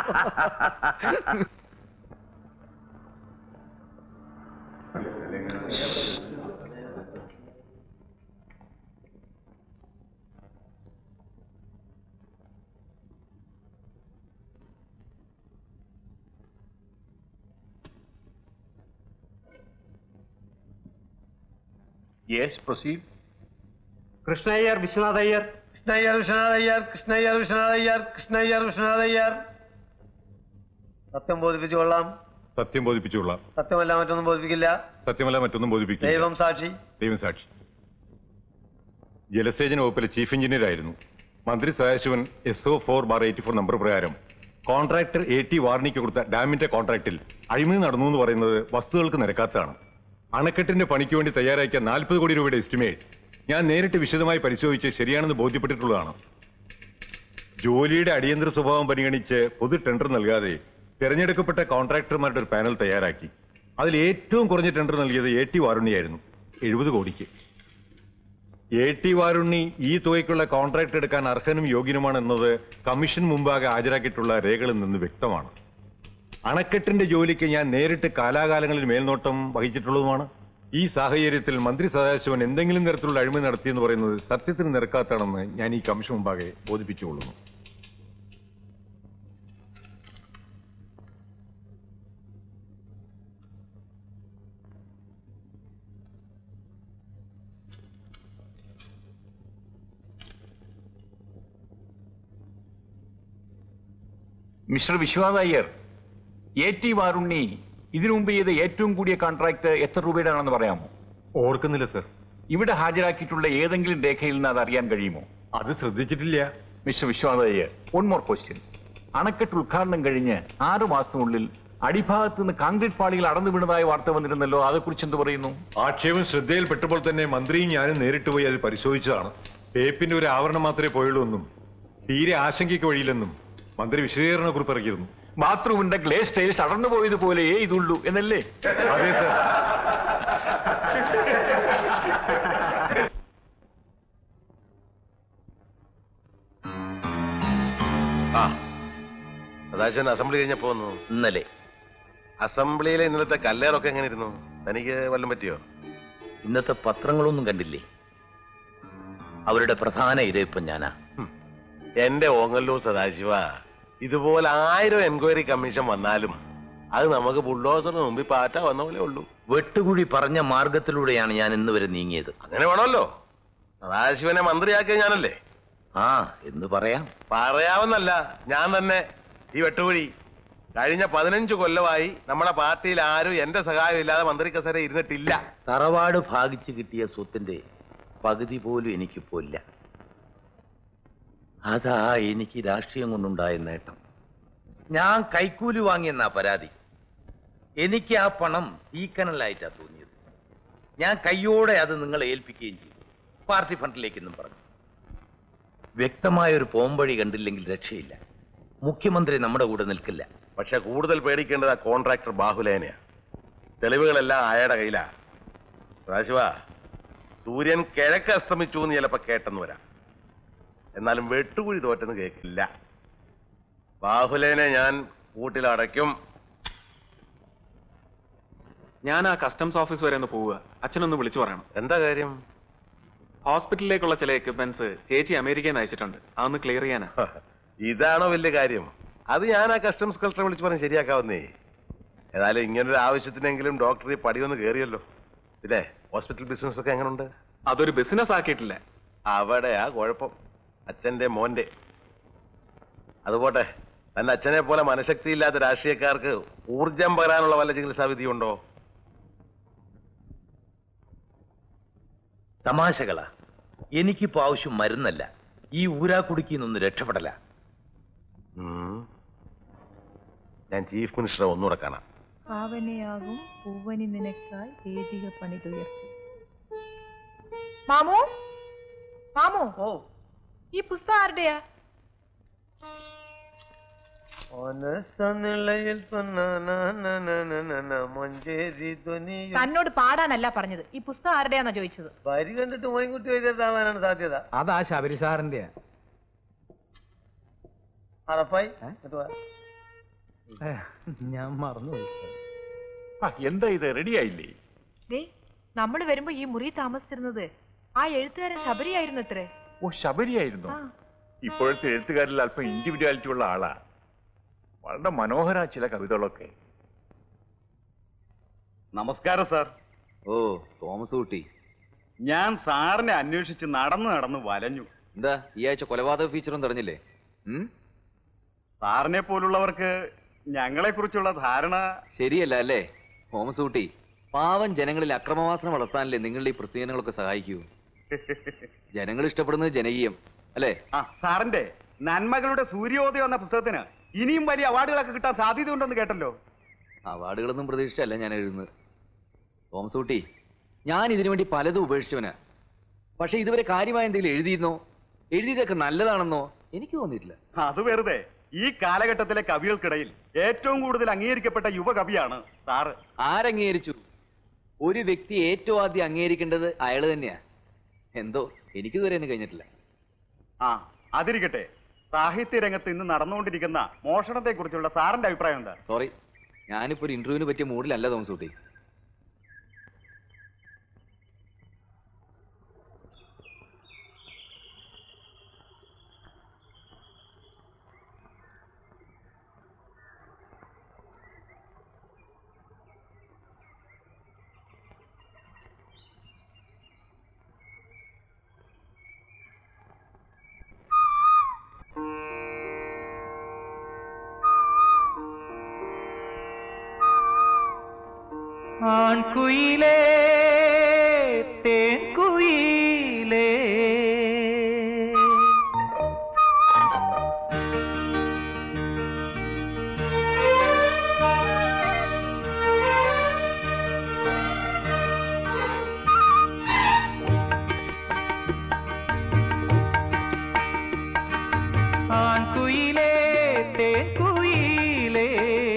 Yes proceed Krishnaiyer Viswanath Iyer Krishnaiyer Viswanath Iyer Krishnaiyer Viswanath Iyer Krishnaiyer Viswanath Iyer സത്യം ബോധിപ്പിച്ചു കൊള്ളാം സത്യം ബോധിപ്പിച്ചുകൊള്ളാം സത്യമല്ല മറ്റൊന്നും ബോധിപ്പിക്കില്ല സത്യമല്ല മറ്റൊന്നും ബോധിപ്പിക്കില്ല ദൈവം സാക്ഷി ദൈവം സാക്ഷി ജലസേചന വകുപ്പിലെ ചീഫ് എഞ്ചിനീയർ ആയിരുന്നു മന്ത്രി Sadasivan S O four bar eighty four number പ്രകാരം കോൺട്രാക്ടർ എ ടി വാർണിക്ക് കൊടുത്ത ഡാമിന്റെ കോൺട്രാക്റ്റിൽ അഴിമതി നടന്നു എന്ന് പറയുന്നത് വസ്തുക്കൾക്ക് നിരക്കാത്തതാണ് അണക്കെട്ടിന്റെ പണിക്ക് വേണ്ടി തയ്യാറാക്കിയ നാൽപ്പത് കോടി രൂപയുടെ എസ്റ്റിമേറ്റ് ഞാൻ നേരിട്ട് വിശദമായി പരിശോധിച്ച് ശരിയാണെന്ന് ബോധ്യപ്പെട്ടിട്ടുള്ളതാണ് ജോലിയുടെ അടിയന്തര സ്വഭാവം പരിഗണിച്ച് പൊതു ടെൻഡർ നൽകാതെ തെരഞ്ഞെടുക്കപ്പെട്ട കോൺട്രാക്ടർമാരുടെ ഒരു പാനൽ തയ്യാറാക്കി അതിൽ ഏറ്റവും കുറഞ്ഞ ടെൻഡർ നൽകിയത് എ ടി വാരുണ്ണിയായിരുന്നു എഴുപത് കോടിക്ക് എ ടി വാരുണ്ണി ഈ തുകയ്ക്കുള്ള കോൺട്രാക്ട് എടുക്കാൻ അർഹനും യോഗ്യനുമാണെന്നത് കമ്മീഷൻ മുമ്പാകെ ഹാജരാക്കിയിട്ടുള്ള രേഖകളിൽ നിന്ന് വ്യക്തമാണ് അണക്കെട്ടിന്റെ ജോലിക്ക് ഞാൻ നേരിട്ട് കാലാകാലങ്ങളിൽ മേൽനോട്ടം വഹിച്ചിട്ടുള്ളതുമാണ് ഈ സാഹചര്യത്തിൽ മന്ത്രി സദാശിവൻ എന്തെങ്കിലും തരത്തിലുള്ള അഴിമതി നടത്തിയെന്ന് പറയുന്നത് സത്യത്തിന് നിരക്കാത്താണെന്ന് ഞാൻ ഈ കമ്മീഷൻ മുമ്പാകെ ബോധിപ്പിച്ചുകൊള്ളുന്നു mister Viswanath Iyer A T Varunni ഇതിനു മുമ്പ് ചെയ്ത ഏറ്റവും കൂടിയ കോൺട്രാക്ട് എത്ര രൂപയുടെ ആണെന്ന് പറയാമോ ഓർക്കുന്നില്ല സർ ഇവിടെ ഹാജരാക്കിയിട്ടുള്ള ഏതെങ്കിലും രേഖയിൽ നിന്ന് അത് അറിയാൻ കഴിയുമോ അത് ശ്രദ്ധിച്ചിട്ടില്ല mister Viswanath Iyer one more question അണക്കെട്ട് ഉദ്ഘാടനം കഴിഞ്ഞ് ആറു മാസത്തിനുള്ളിൽ അടിഭാഗത്ത് നിന്ന് കോൺക്രീറ്റ് പാളികൾ അടന്നു വീണതായ വാർത്ത വന്നിരുന്നല്ലോ അതേക്കുറിച്ച് എന്ത് പറയുന്നു ആക്ഷേപം ശ്രദ്ധയിൽപ്പെട്ടപ്പോൾ തന്നെ മന്ത്രിയും ഞാനും നേരിട്ട് പോയി അത് പരിശോധിച്ചതാണ് ടേപ്പിന്റെ ഒരു ആവരണം മാത്രമേ പോയുള്ളൂ എന്നും തീരെ ആശങ്കയ്ക്ക് വഴിയില്ലെന്നും മന്ത്രി വിശദീകരണ കുറിപ്പ് ഇറക്കിയിരുന്നു ബാത്റൂമിന്റെ ഗ്ലേസ് ടൈൽസ് അടർന്നു പോയതുപോലെയേ ഇതുള്ളൂ എന്നല്ലേ അതെ സർ ആ സദാശിവൻ അസംബ്ലി കഴിഞ്ഞപ്പോ വന്നു ഇന്നലെ അസംബ്ലിയിലെ ഇന്നലത്തെ കല്ലേറൊക്കെ എങ്ങനെ ഇരുന്നു തനിക്ക് വല്ലതും പറ്റിയോ ഇന്നത്തെ പത്രങ്ങളൊന്നും കണ്ടില്ലേ അവരുടെ പ്രധാന ഇരയിപ്പം ഞാനാ എന്റെ ഓങ്ങല്ലൂർ സദാശിവ ഇതുപോലെ ആയിരം എൻക്വയറി കമ്മീഷൻ വന്നാലും അത് നമുക്ക് ബുൾഡോസറിന് മുമ്പിൽ പാറ്റ വന്ന പോലെ ഉള്ളൂ വെട്ടുകുഴി പറഞ്ഞ മാർഗത്തിലൂടെയാണ് ഞാൻ ഇന്ന് വരെ നീങ്ങിയത് അങ്ങനെ വേണമല്ലോ സദാശിവനെ മന്ത്രിയാക്കിയ ഞാനല്ലേ ആ എന്ന് പറയാം പറയാവുന്നല്ല ഞാൻ തന്നെ ഈ വെട്ടുകുഴി കഴിഞ്ഞ പതിനഞ്ച് കൊല്ലമായി നമ്മുടെ പാർട്ടിയിൽ ആരും എന്റെ സഹായം ഇല്ലാതെ മന്ത്രി കസേര ഇരുന്നിട്ടില്ല തറവാട് ഭാഗിച്ചു കിട്ടിയ സ്വത്തിന്റെ പകുതി പോലും എനിക്കിപ്പോ ഇല്ല അതാ എനിക്ക് രാഷ്ട്രീയം കൊണ്ടുണ്ടായ നേട്ടം ഞാൻ കൈക്കൂലി വാങ്ങിയെന്നാ പരാതി എനിക്ക് ആ പണം തീക്കനലായിട്ടാ തോന്നിയത് ഞാൻ കയ്യോടെ അത് നിങ്ങളെ ഏൽപ്പിക്കുകയും ചെയ്തു പാർട്ടി ഫണ്ടിലേക്കെന്നും പറഞ്ഞു വ്യക്തമായ ഒരു പോംവഴി കണ്ടില്ലെങ്കിൽ രക്ഷയില്ല മുഖ്യമന്ത്രി നമ്മുടെ കൂടെ നിൽക്കില്ല പക്ഷെ കൂടുതൽ പേടിക്കേണ്ടത് ആ കോൺട്രാക്ടർ ബാഹുലേനെയാ തെളിവുകളെല്ലാം അയാളുടെ കയ്യിലാ സദാശിവ സൂര്യൻ കിഴക്ക് അസ്തമിച്ചു എന്ന് ചിലപ്പോ കേട്ടെന്ന് വരാം എന്നാലും വെട്ടുകുഴി തോറ്റെന്ന് കേൾക്കില്ല ബാഹുലേനെ ഞാൻ കൂട്ടിലടയ്ക്കും ഞാൻ ആ കസ്റ്റംസ് ഓഫീസ് വരെ ഒന്ന് പോവുക അച്ഛനൊന്ന് വിളിച്ചു പറയണം എന്താ കാര്യം ഹോസ്പിറ്റലിലേക്കുള്ള ചില എക്യുപ്മെന്റ്സ് ചേച്ചി അമേരിക്കയിൽ നിന്ന് അയച്ചിട്ടുണ്ട് അതൊന്ന് ക്ലിയർ ചെയ്യാനാ ഇതാണോ വലിയ കാര്യം അത് ഞാൻ ആ കസ്റ്റംസ് കളക്ടറെ വിളിച്ച് പറഞ്ഞ് ശരിയാക്കാവുന്നേ ഏതായാലും ഇങ്ങനൊരു ആവശ്യത്തിനെങ്കിലും ഡോക്ടർ ഈ പടിയൊന്ന് കയറിയല്ലോ പിന്നെ ഹോസ്പിറ്റൽ ബിസിനസ് ഒക്കെ എങ്ങനെയുണ്ട് അതൊരു ബിസിനസ് ആക്കിയിട്ടില്ല അവിടെയാ കുഴപ്പം അച്ഛന്റെ മോന്റെ അതുപോട്ടെ തന്റെ അച്ഛനെ പോലെ മനഃശക്തിയില്ലാത്ത രാഷ്ട്രീയക്കാർക്ക് ഊർജം പകരാനുള്ള വല്ല ചികിത്സാ വിധിയുണ്ടോ തമാശകളാ എനിക്കിപ്പോ ആവശ്യം മരുന്നല്ല ഈ ഊരാക്കുടുക്കി നിന്ന് രക്ഷപ്പെടല ഉം. ഞാൻ ചീഫ് മിനിസ്റ്ററെ ഒന്നുകൂടെ കാണാം ഭാവനയാകും പൂവനി നിനക്കായി വേദിക പണിതുയർത്തി മാമു മാമു ഓ ഈ പുസ്തകം ആരുടെയാ മനസ്സനിലയിൽ മഞ്ചേരി ധ്വനി തന്നോട് പാടാനല്ല പറഞ്ഞത് ഈ പുസ്തകം ആരുടെയാന്നാ ചോദിച്ചത് വരി കണ്ടിട്ട് മോയിൻകുട്ടി എഴുതിയതാവാനാണ് സാധ്യത അതാ ശബരി സാറിന്റെ അറപ്പായി ഞാൻ മറന്നുപോയി ആ, എന്താ ഇത് റെഡിയായില്ലേ ദേ നമ്മൾ വരുമ്പോ ഈ മുറി താമസിച്ചിരുന്നത് ആ എഴുത്തുകാരൻ ശബരിയായിരുന്നു അത്രേ ഓ ശബരിയായിരുന്നു ആ. ഇപ്പോഴത്തെ എഴുത്തുകാരിൽ അല്പം ഇൻഡിവിജ്വാലിറ്റി ഉള്ള ആളാ വളരെ മനോഹര ചില കവിതകളൊക്കെ നമസ്കാരം സാർ ഓ തോമസ് കുട്ടി ഞാൻ സാറിനെ അന്വേഷിച്ച് നടന്നു നടന്ന് വലഞ്ഞു എന്താ ഈ ആഴ്ച കൊലപാതക ഫീച്ചറും തെരഞ്ഞില്ലേ ഉം? സാറിനെ പോലുള്ളവർക്ക് ഞങ്ങളെ കുറിച്ചുള്ള ധാരണ ശരിയല്ല അല്ലേ തോമസ് കുട്ടി പാവം ജനങ്ങളിൽ അക്രമവാസന വളർത്താനല്ലേ നിങ്ങളുടെ ഈ പ്രസിദ്ധീകരണങ്ങളൊക്കെ സഹായിക്കൂ ജനങ്ങൾ ഇഷ്ടപ്പെടുന്നത് ജനകീയം അല്ലേ ആ സാറിന്റെ നന്മകളുടെ സൂര്യോദയം എന്ന പുസ്തകത്തിന് ഇനിയും വലിയ അവാർഡുകളൊക്കെ കിട്ടാൻ സാധ്യതയുണ്ടെന്ന് കേട്ടല്ലോ അവാർഡുകളൊന്നും പ്രതീക്ഷിച്ചല്ല ഞാൻ എഴുതുന്നത് തോമസ് കുട്ടി ഞാൻ ഇതിനു വേണ്ടി പലതും ഉപേക്ഷിച്ചവനാ പക്ഷെ ഇതുവരെ കാര്യമായ എന്തെങ്കിലും എഴുതിയിരുന്നോ എഴുതിയതൊക്കെ നല്ലതാണെന്നോ എനിക്ക് തോന്നിയിട്ടില്ല അത് വെറുതെ ഈ കാലഘട്ടത്തിലെ കവികൾക്കിടയിൽ ഏറ്റവും കൂടുതൽ അംഗീകരിക്കപ്പെട്ട യുവകവിയാണ് സാറ് ആരംഗീകരിച്ചു ഒരു വ്യക്തി ഏറ്റവും ആദ്യം അംഗീകരിക്കേണ്ടത് അയാൾ തന്നെയാ എന്തോ എനിക്കിതുവരെ ഒന്നും കഴിഞ്ഞിട്ടില്ല ആ അതിരിക്കട്ടെ സാഹിത്യ രംഗത്ത് ഇന്ന് നടന്നുകൊണ്ടിരിക്കുന്ന മോഷണത്തെ കുറിച്ചുള്ള സാറിന്റെ അഭിപ്രായം എന്താ സോറി ഞാനിപ്പോ ഒരു ഇന്റർവ്യൂവിന് പറ്റിയ മൂഡിലല്ല തോമസ് കുട്ടി ആൺകുയിലേ തേൻകുയിലേ ആൺകുയിലേ തേൻകുയിലേ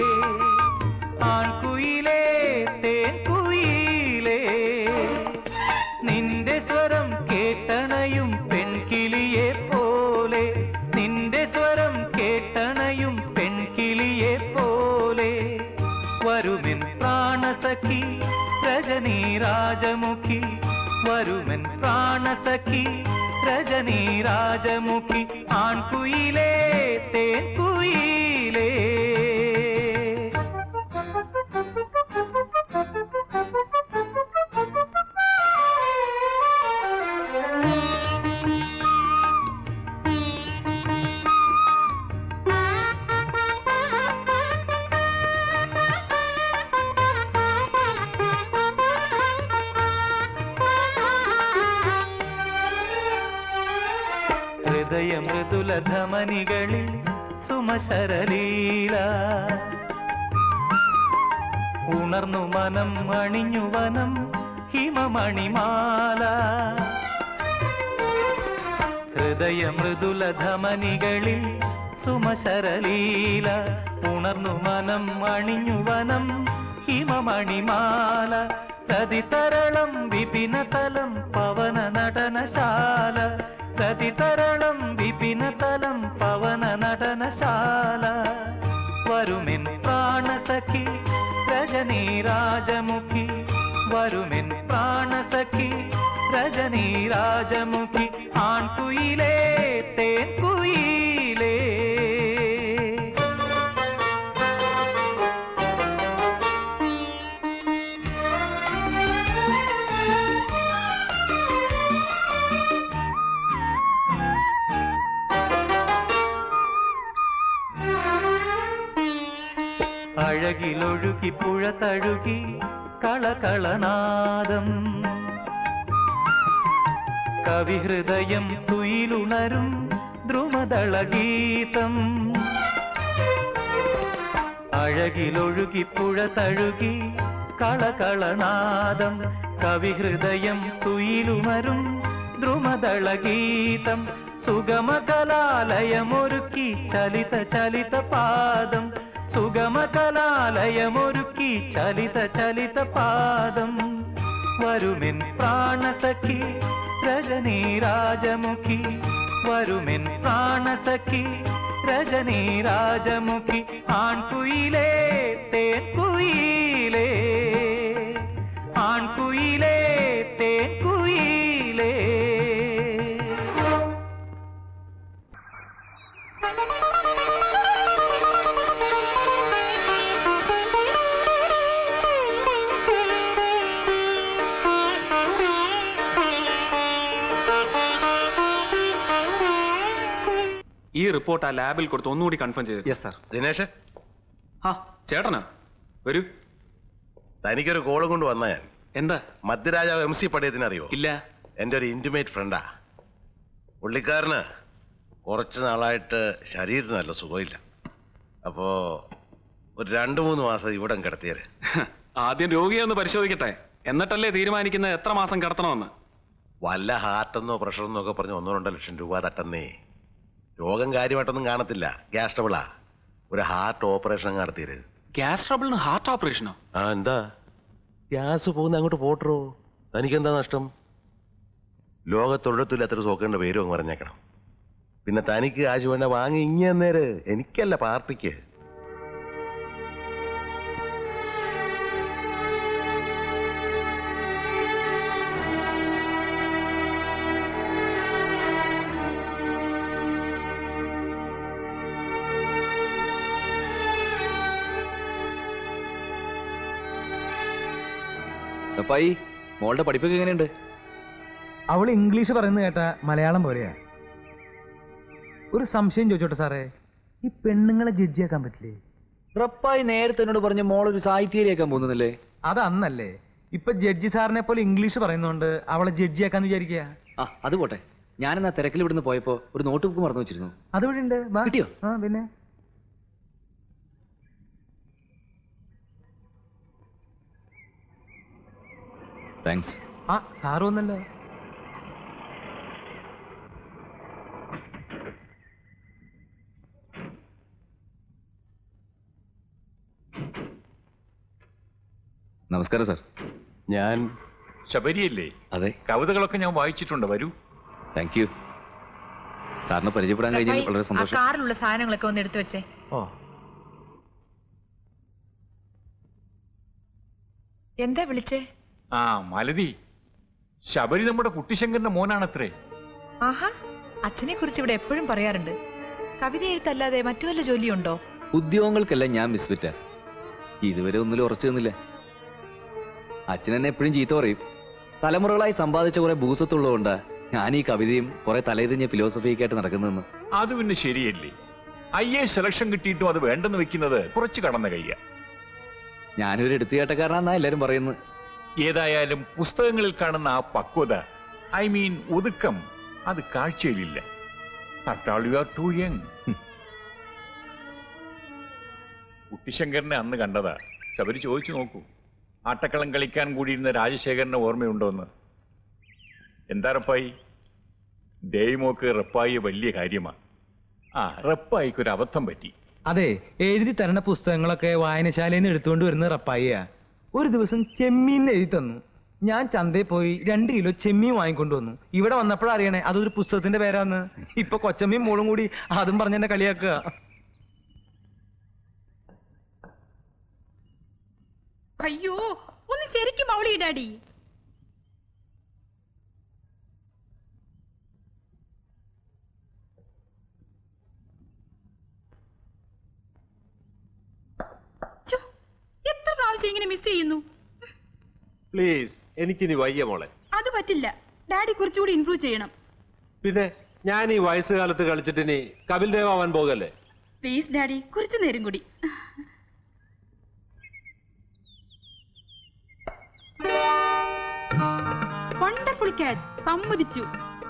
ആൺകുയിലേ തേൻകുയിലേ നിന്റെ സ്വരം കേട്ടണയും പെൺകിളിയെ പോലെ നിന്റെ സ്വരം കേട്ടണയും പെൺകിളിയെ പോലെ വരുമെൻ പ്രാണസഖി രജനീ രാജമുഖി വരുമെൻ പ്രാണസഖി രജനീ രാജമുഖി ആൺകുയിലേ തേൻകുയിലേ ഹൃദയ മൃദുല ധമനികളിൽ സുമശരലീല ഉണർന്നു മനം അണിഞ്ഞു വനം ഹിമമണിമാല ഹൃദയ മൃദുല ധമനികളിൽ സുമശരലീല ഉണർന്നു മനം അണിഞ്ഞു വനം ഹിമമണിമാല പ്രതിതരളം വിപിനതലം പവന നടനശാല പ്രതിതരളം വിപിനതലം പവന നടനശാല വരുമെൻ പ്രാണസഖി രജനീ രാജമുഖി വരുമെൻ പ്രാണസഖി രജനീ രാജമുഖി ആൺകുയിലേ തേൻകുയിലേ അഴകിലൊഴുകി പുഴ തഴുകി കളകളനാദം കവിഹൃദയം തുയിലുണരും ദ്രുമദളഗീതം അഴകിലൊഴുകി പുഴ തഴുകി കളകളനാദം കവിഹൃദയം തുയിലുണരും ദ്രുമദളഗീതം സുഗമകലാലയമൊരുക്കി ചലിത ചലിത പാദം സുഗമകലാലയമൊരുക്കി ചലിത ചലിത പാദം വരുമെൻ പ്രാണസഖി രജനീ രാജമുഖി വരുമെൻ പ്രാണസഖി രജനീ രാജമുഖി ആൺകുയിലേ തേൻകുയിലേ ആൺകുയിലേ തേൻകുയിലേ ഈ റിപ്പോർട്ട് ആ ലാബിൽ കൊടുത്ത് ഒന്നുകൂടി കൺഫേം ചെയ്തു യെസ് സാർ ദിനേശ് ആ ചേട്ടനാ വരൂ തനിക്കൊരു കോളും കൊണ്ട് വന്ന ഞാൻ എന്താ മധ്യരാജാവ് എം സി പടയത്തിന് അറിയോ ഇല്ല എൻ്റെ ഒരു ഇന്റിമേറ്റ് ഫ്രണ്ടാ പുള്ളിക്കാരന് കുറച്ച് നാളായിട്ട് ശരീരത്തിന് നല്ല സുഖമില്ല അപ്പോ ഒരു രണ്ട് മൂന്ന് മാസം ഇവിടെ കിടത്തിയത് ആദ്യം രോഗിയെ ഒന്ന് പരിശോധിക്കട്ടെ എന്നിട്ടല്ലേ തീരുമാനിക്കുന്നത് എത്ര മാസം കിടത്തണമെന്ന് വല്ല ഹാർട്ടെന്നോ പ്രഷറെന്നോ ഒക്കെ പറഞ്ഞ് ഒന്നോ രണ്ടോ ലക്ഷം രൂപ തട്ടുന്നേ രോഗം കാര്യമായിട്ടൊന്നും കാണത്തില്ല ഗ്യാസ് ട്രബിളാ ഒരു ഹാർട്ട് ഓപ്പറേഷൻ നടത്തിയത് ഗ്യാസ് ട്രബിളിന് ഹാർട്ട് ഓപ്പറേഷനോ ആ എന്താ ഗ്യാസ് പോകുന്ന അങ്ങോട്ട് പോട്ടറോ തനിക്കെന്താ നഷ്ടം ലോകത്തൊഴിടത്തില്ലാത്തൊരു സോക്കേണ്ട പേരും അങ്ങ് പറഞ്ഞേക്കണം പിന്നെ തനിക്ക് കാശ് വേണ്ട വാങ്ങി ഇങ്ങന്നേര് എനിക്കല്ല പാർട്ടിക്ക് അപ്പായി മോളുടെ പഠിപ്പൊക്കെ എങ്ങനെയുണ്ട് അവൾ ഇംഗ്ലീഷ് പറയുന്നത് കേട്ട മലയാളം പോലെയാ ഒരു സംശയം ചോദിച്ചോട്ടെ സാറേ ഈ പെണ്ണുങ്ങളെ ജഡ്ജിയാക്കാൻ പറ്റില്ലേ റപ്പായി നേരത്തെ എന്നോട് പറഞ്ഞ മോളൊരു സാഹിത്യരിയാക്കാൻ പോകുന്നില്ലേ അത് അന്നല്ലേ ഇപ്പൊ ജഡ്ജി സാറിനെ പോലെ ഇംഗ്ലീഷ് പറയുന്നോണ്ട് അവളെ ജഡ്ജിയാക്കാന്ന് വിചാരിക്കുക ആ അത് പോട്ടെ ഞാനെന്നാ തിരക്കിൽ ഇവിടുന്ന് പോയപ്പോ ഒരു നോട്ട് ബുക്ക് മറന്നു വെച്ചിരുന്നു അത് ഇവിടെ ഉണ്ട് കിട്ടിയോ ആ പിന്നെ താങ്ക്സ് ആ സാറ് വന്നല്ലോ നമസ്കാരം സാർ ഞാൻ ശബരിയല്ലേ അതെ കവിതകളൊക്കെ ഞാൻ വായിച്ചിട്ടുണ്ട് വരൂ താങ്ക് യു സാറിനെ പരിചയപ്പെടാൻ കഴിഞ്ഞതിൽ വളരെ ആ സന്തോഷം കാറിലുള്ള സാധനങ്ങളൊക്കെ ഒന്ന് എടുത്തു വെച്ചേ ഓ എന്താ വിളിച്ചേ ആ മാലതി ശബരി നമ്മുടെ കുട്ടിശങ്കറിന്റെ മോനാണത്രേ ആഹാ അച്ഛനെ കുറിച്ച് ഇവിടെ എപ്പോഴും പറയാറുണ്ട് കവിത എഴുത്തല്ലാതെ മറ്റു വല്ല ജോലിയുണ്ടോ ഉദ്യോഗങ്ങൾക്കെല്ലാം ഞാൻ മിസ്ഫിറ്റ ഇതുവരെ ഒന്നിലും ഉറച്ചു നിന്നില്ല അച്ഛൻ എന്നെ എപ്പോഴും ചീത്ത പറയും തലമുറകളായി സമ്പാദിച്ച കുറെ ഭൂസത്തുള്ളതുകൊണ്ടാ ഞാൻ ഈ കവിതയും കുറെ തലേതിഞ്ഞ ഫിലോസഫിയൊക്കെ ആയിട്ട് നടക്കുന്നതെന്ന് അത് പിന്നെ ശരിയല്ലേ ഐ എ സെലക്ഷൻ കിട്ടിയിട്ടും അത് വേണ്ടെന്ന് വെക്കുന്നത് കുറച്ച് കടന്ന കയ്യ ഞാനൊരു എടുത്തുകേട്ടക്കാരനാന്നാ എല്ലാരും പറയുന്നത് ഏതായാലും പുസ്തകങ്ങളിൽ കാണുന്ന ആ പക്വത ഐ മീൻ ഒതുക്കം അത് കാഴ്ചയിലില്ല യു ആർ ടു യങ് കുട്ടിശങ്കരനെ അന്ന് കണ്ടതാ ശബരി ചോദിച്ചു നോക്കൂ ആട്ടക്കളം കളിക്കാൻ കൂടിയിരുന്ന രാജശേഖരനെ ഓർമ്മയുണ്ടോന്ന് എന്താ റപ്പായി ദേവിമോക്ക് റപ്പായി വലിയ കാര്യമാ ആ റപ്പായിക്ക് ഒരു അബദ്ധം പറ്റി അതെ എഴുതി തരണ പുസ്തകങ്ങളൊക്കെ വായനശാലയിൽ നിന്ന് എടുത്തുകൊണ്ട് വരുന്ന റപ്പായിയാ ഒരു ദിവസം ചെമ്മീൻ എഴുതി തന്നു ഞാൻ ചന്തയിൽ പോയി രണ്ട് കിലോ ചെമ്മീൻ വാങ്ങിക്കൊണ്ട് വന്നു ഇവിടെ വന്നപ്പോഴാ അറിയണേ അതൊരു പുസ്തകത്തിന്റെ പേരാന്ന് ഇപ്പൊ കൊച്ചമ്മയും മോളും കൂടി അതും പറഞ്ഞ് എന്നെ കളിയാക്കുക അയ്യോ ഒന്ന് ശരിക്കും അവളി ഡാഡി ഛോ, എത്ര പ്രാവശ്യം ഇങ്ങനെ മിസ് ചെയ്യുന്നു പ്ലീസ് എനിക്കിനി വയ്യ മോളെ അത് പറ്റില്ല ഡാഡി കുറച്ചുകൂടി ഇംപ്രൂവ് ചെയ്യണം പിന്നെ ഞാൻ ഈ വയസ്സുകാലത്ത് കളിച്ചിട്ട് ഇനി കപിൽ ദേവ് ആവാൻ പോകല്ലേ പ്ലീസ് ഡാഡി കുറച്ചു നേരം കൂടി വണ്ടർഫുൾ ക്യാച്ച് സമ്മതിച്ചു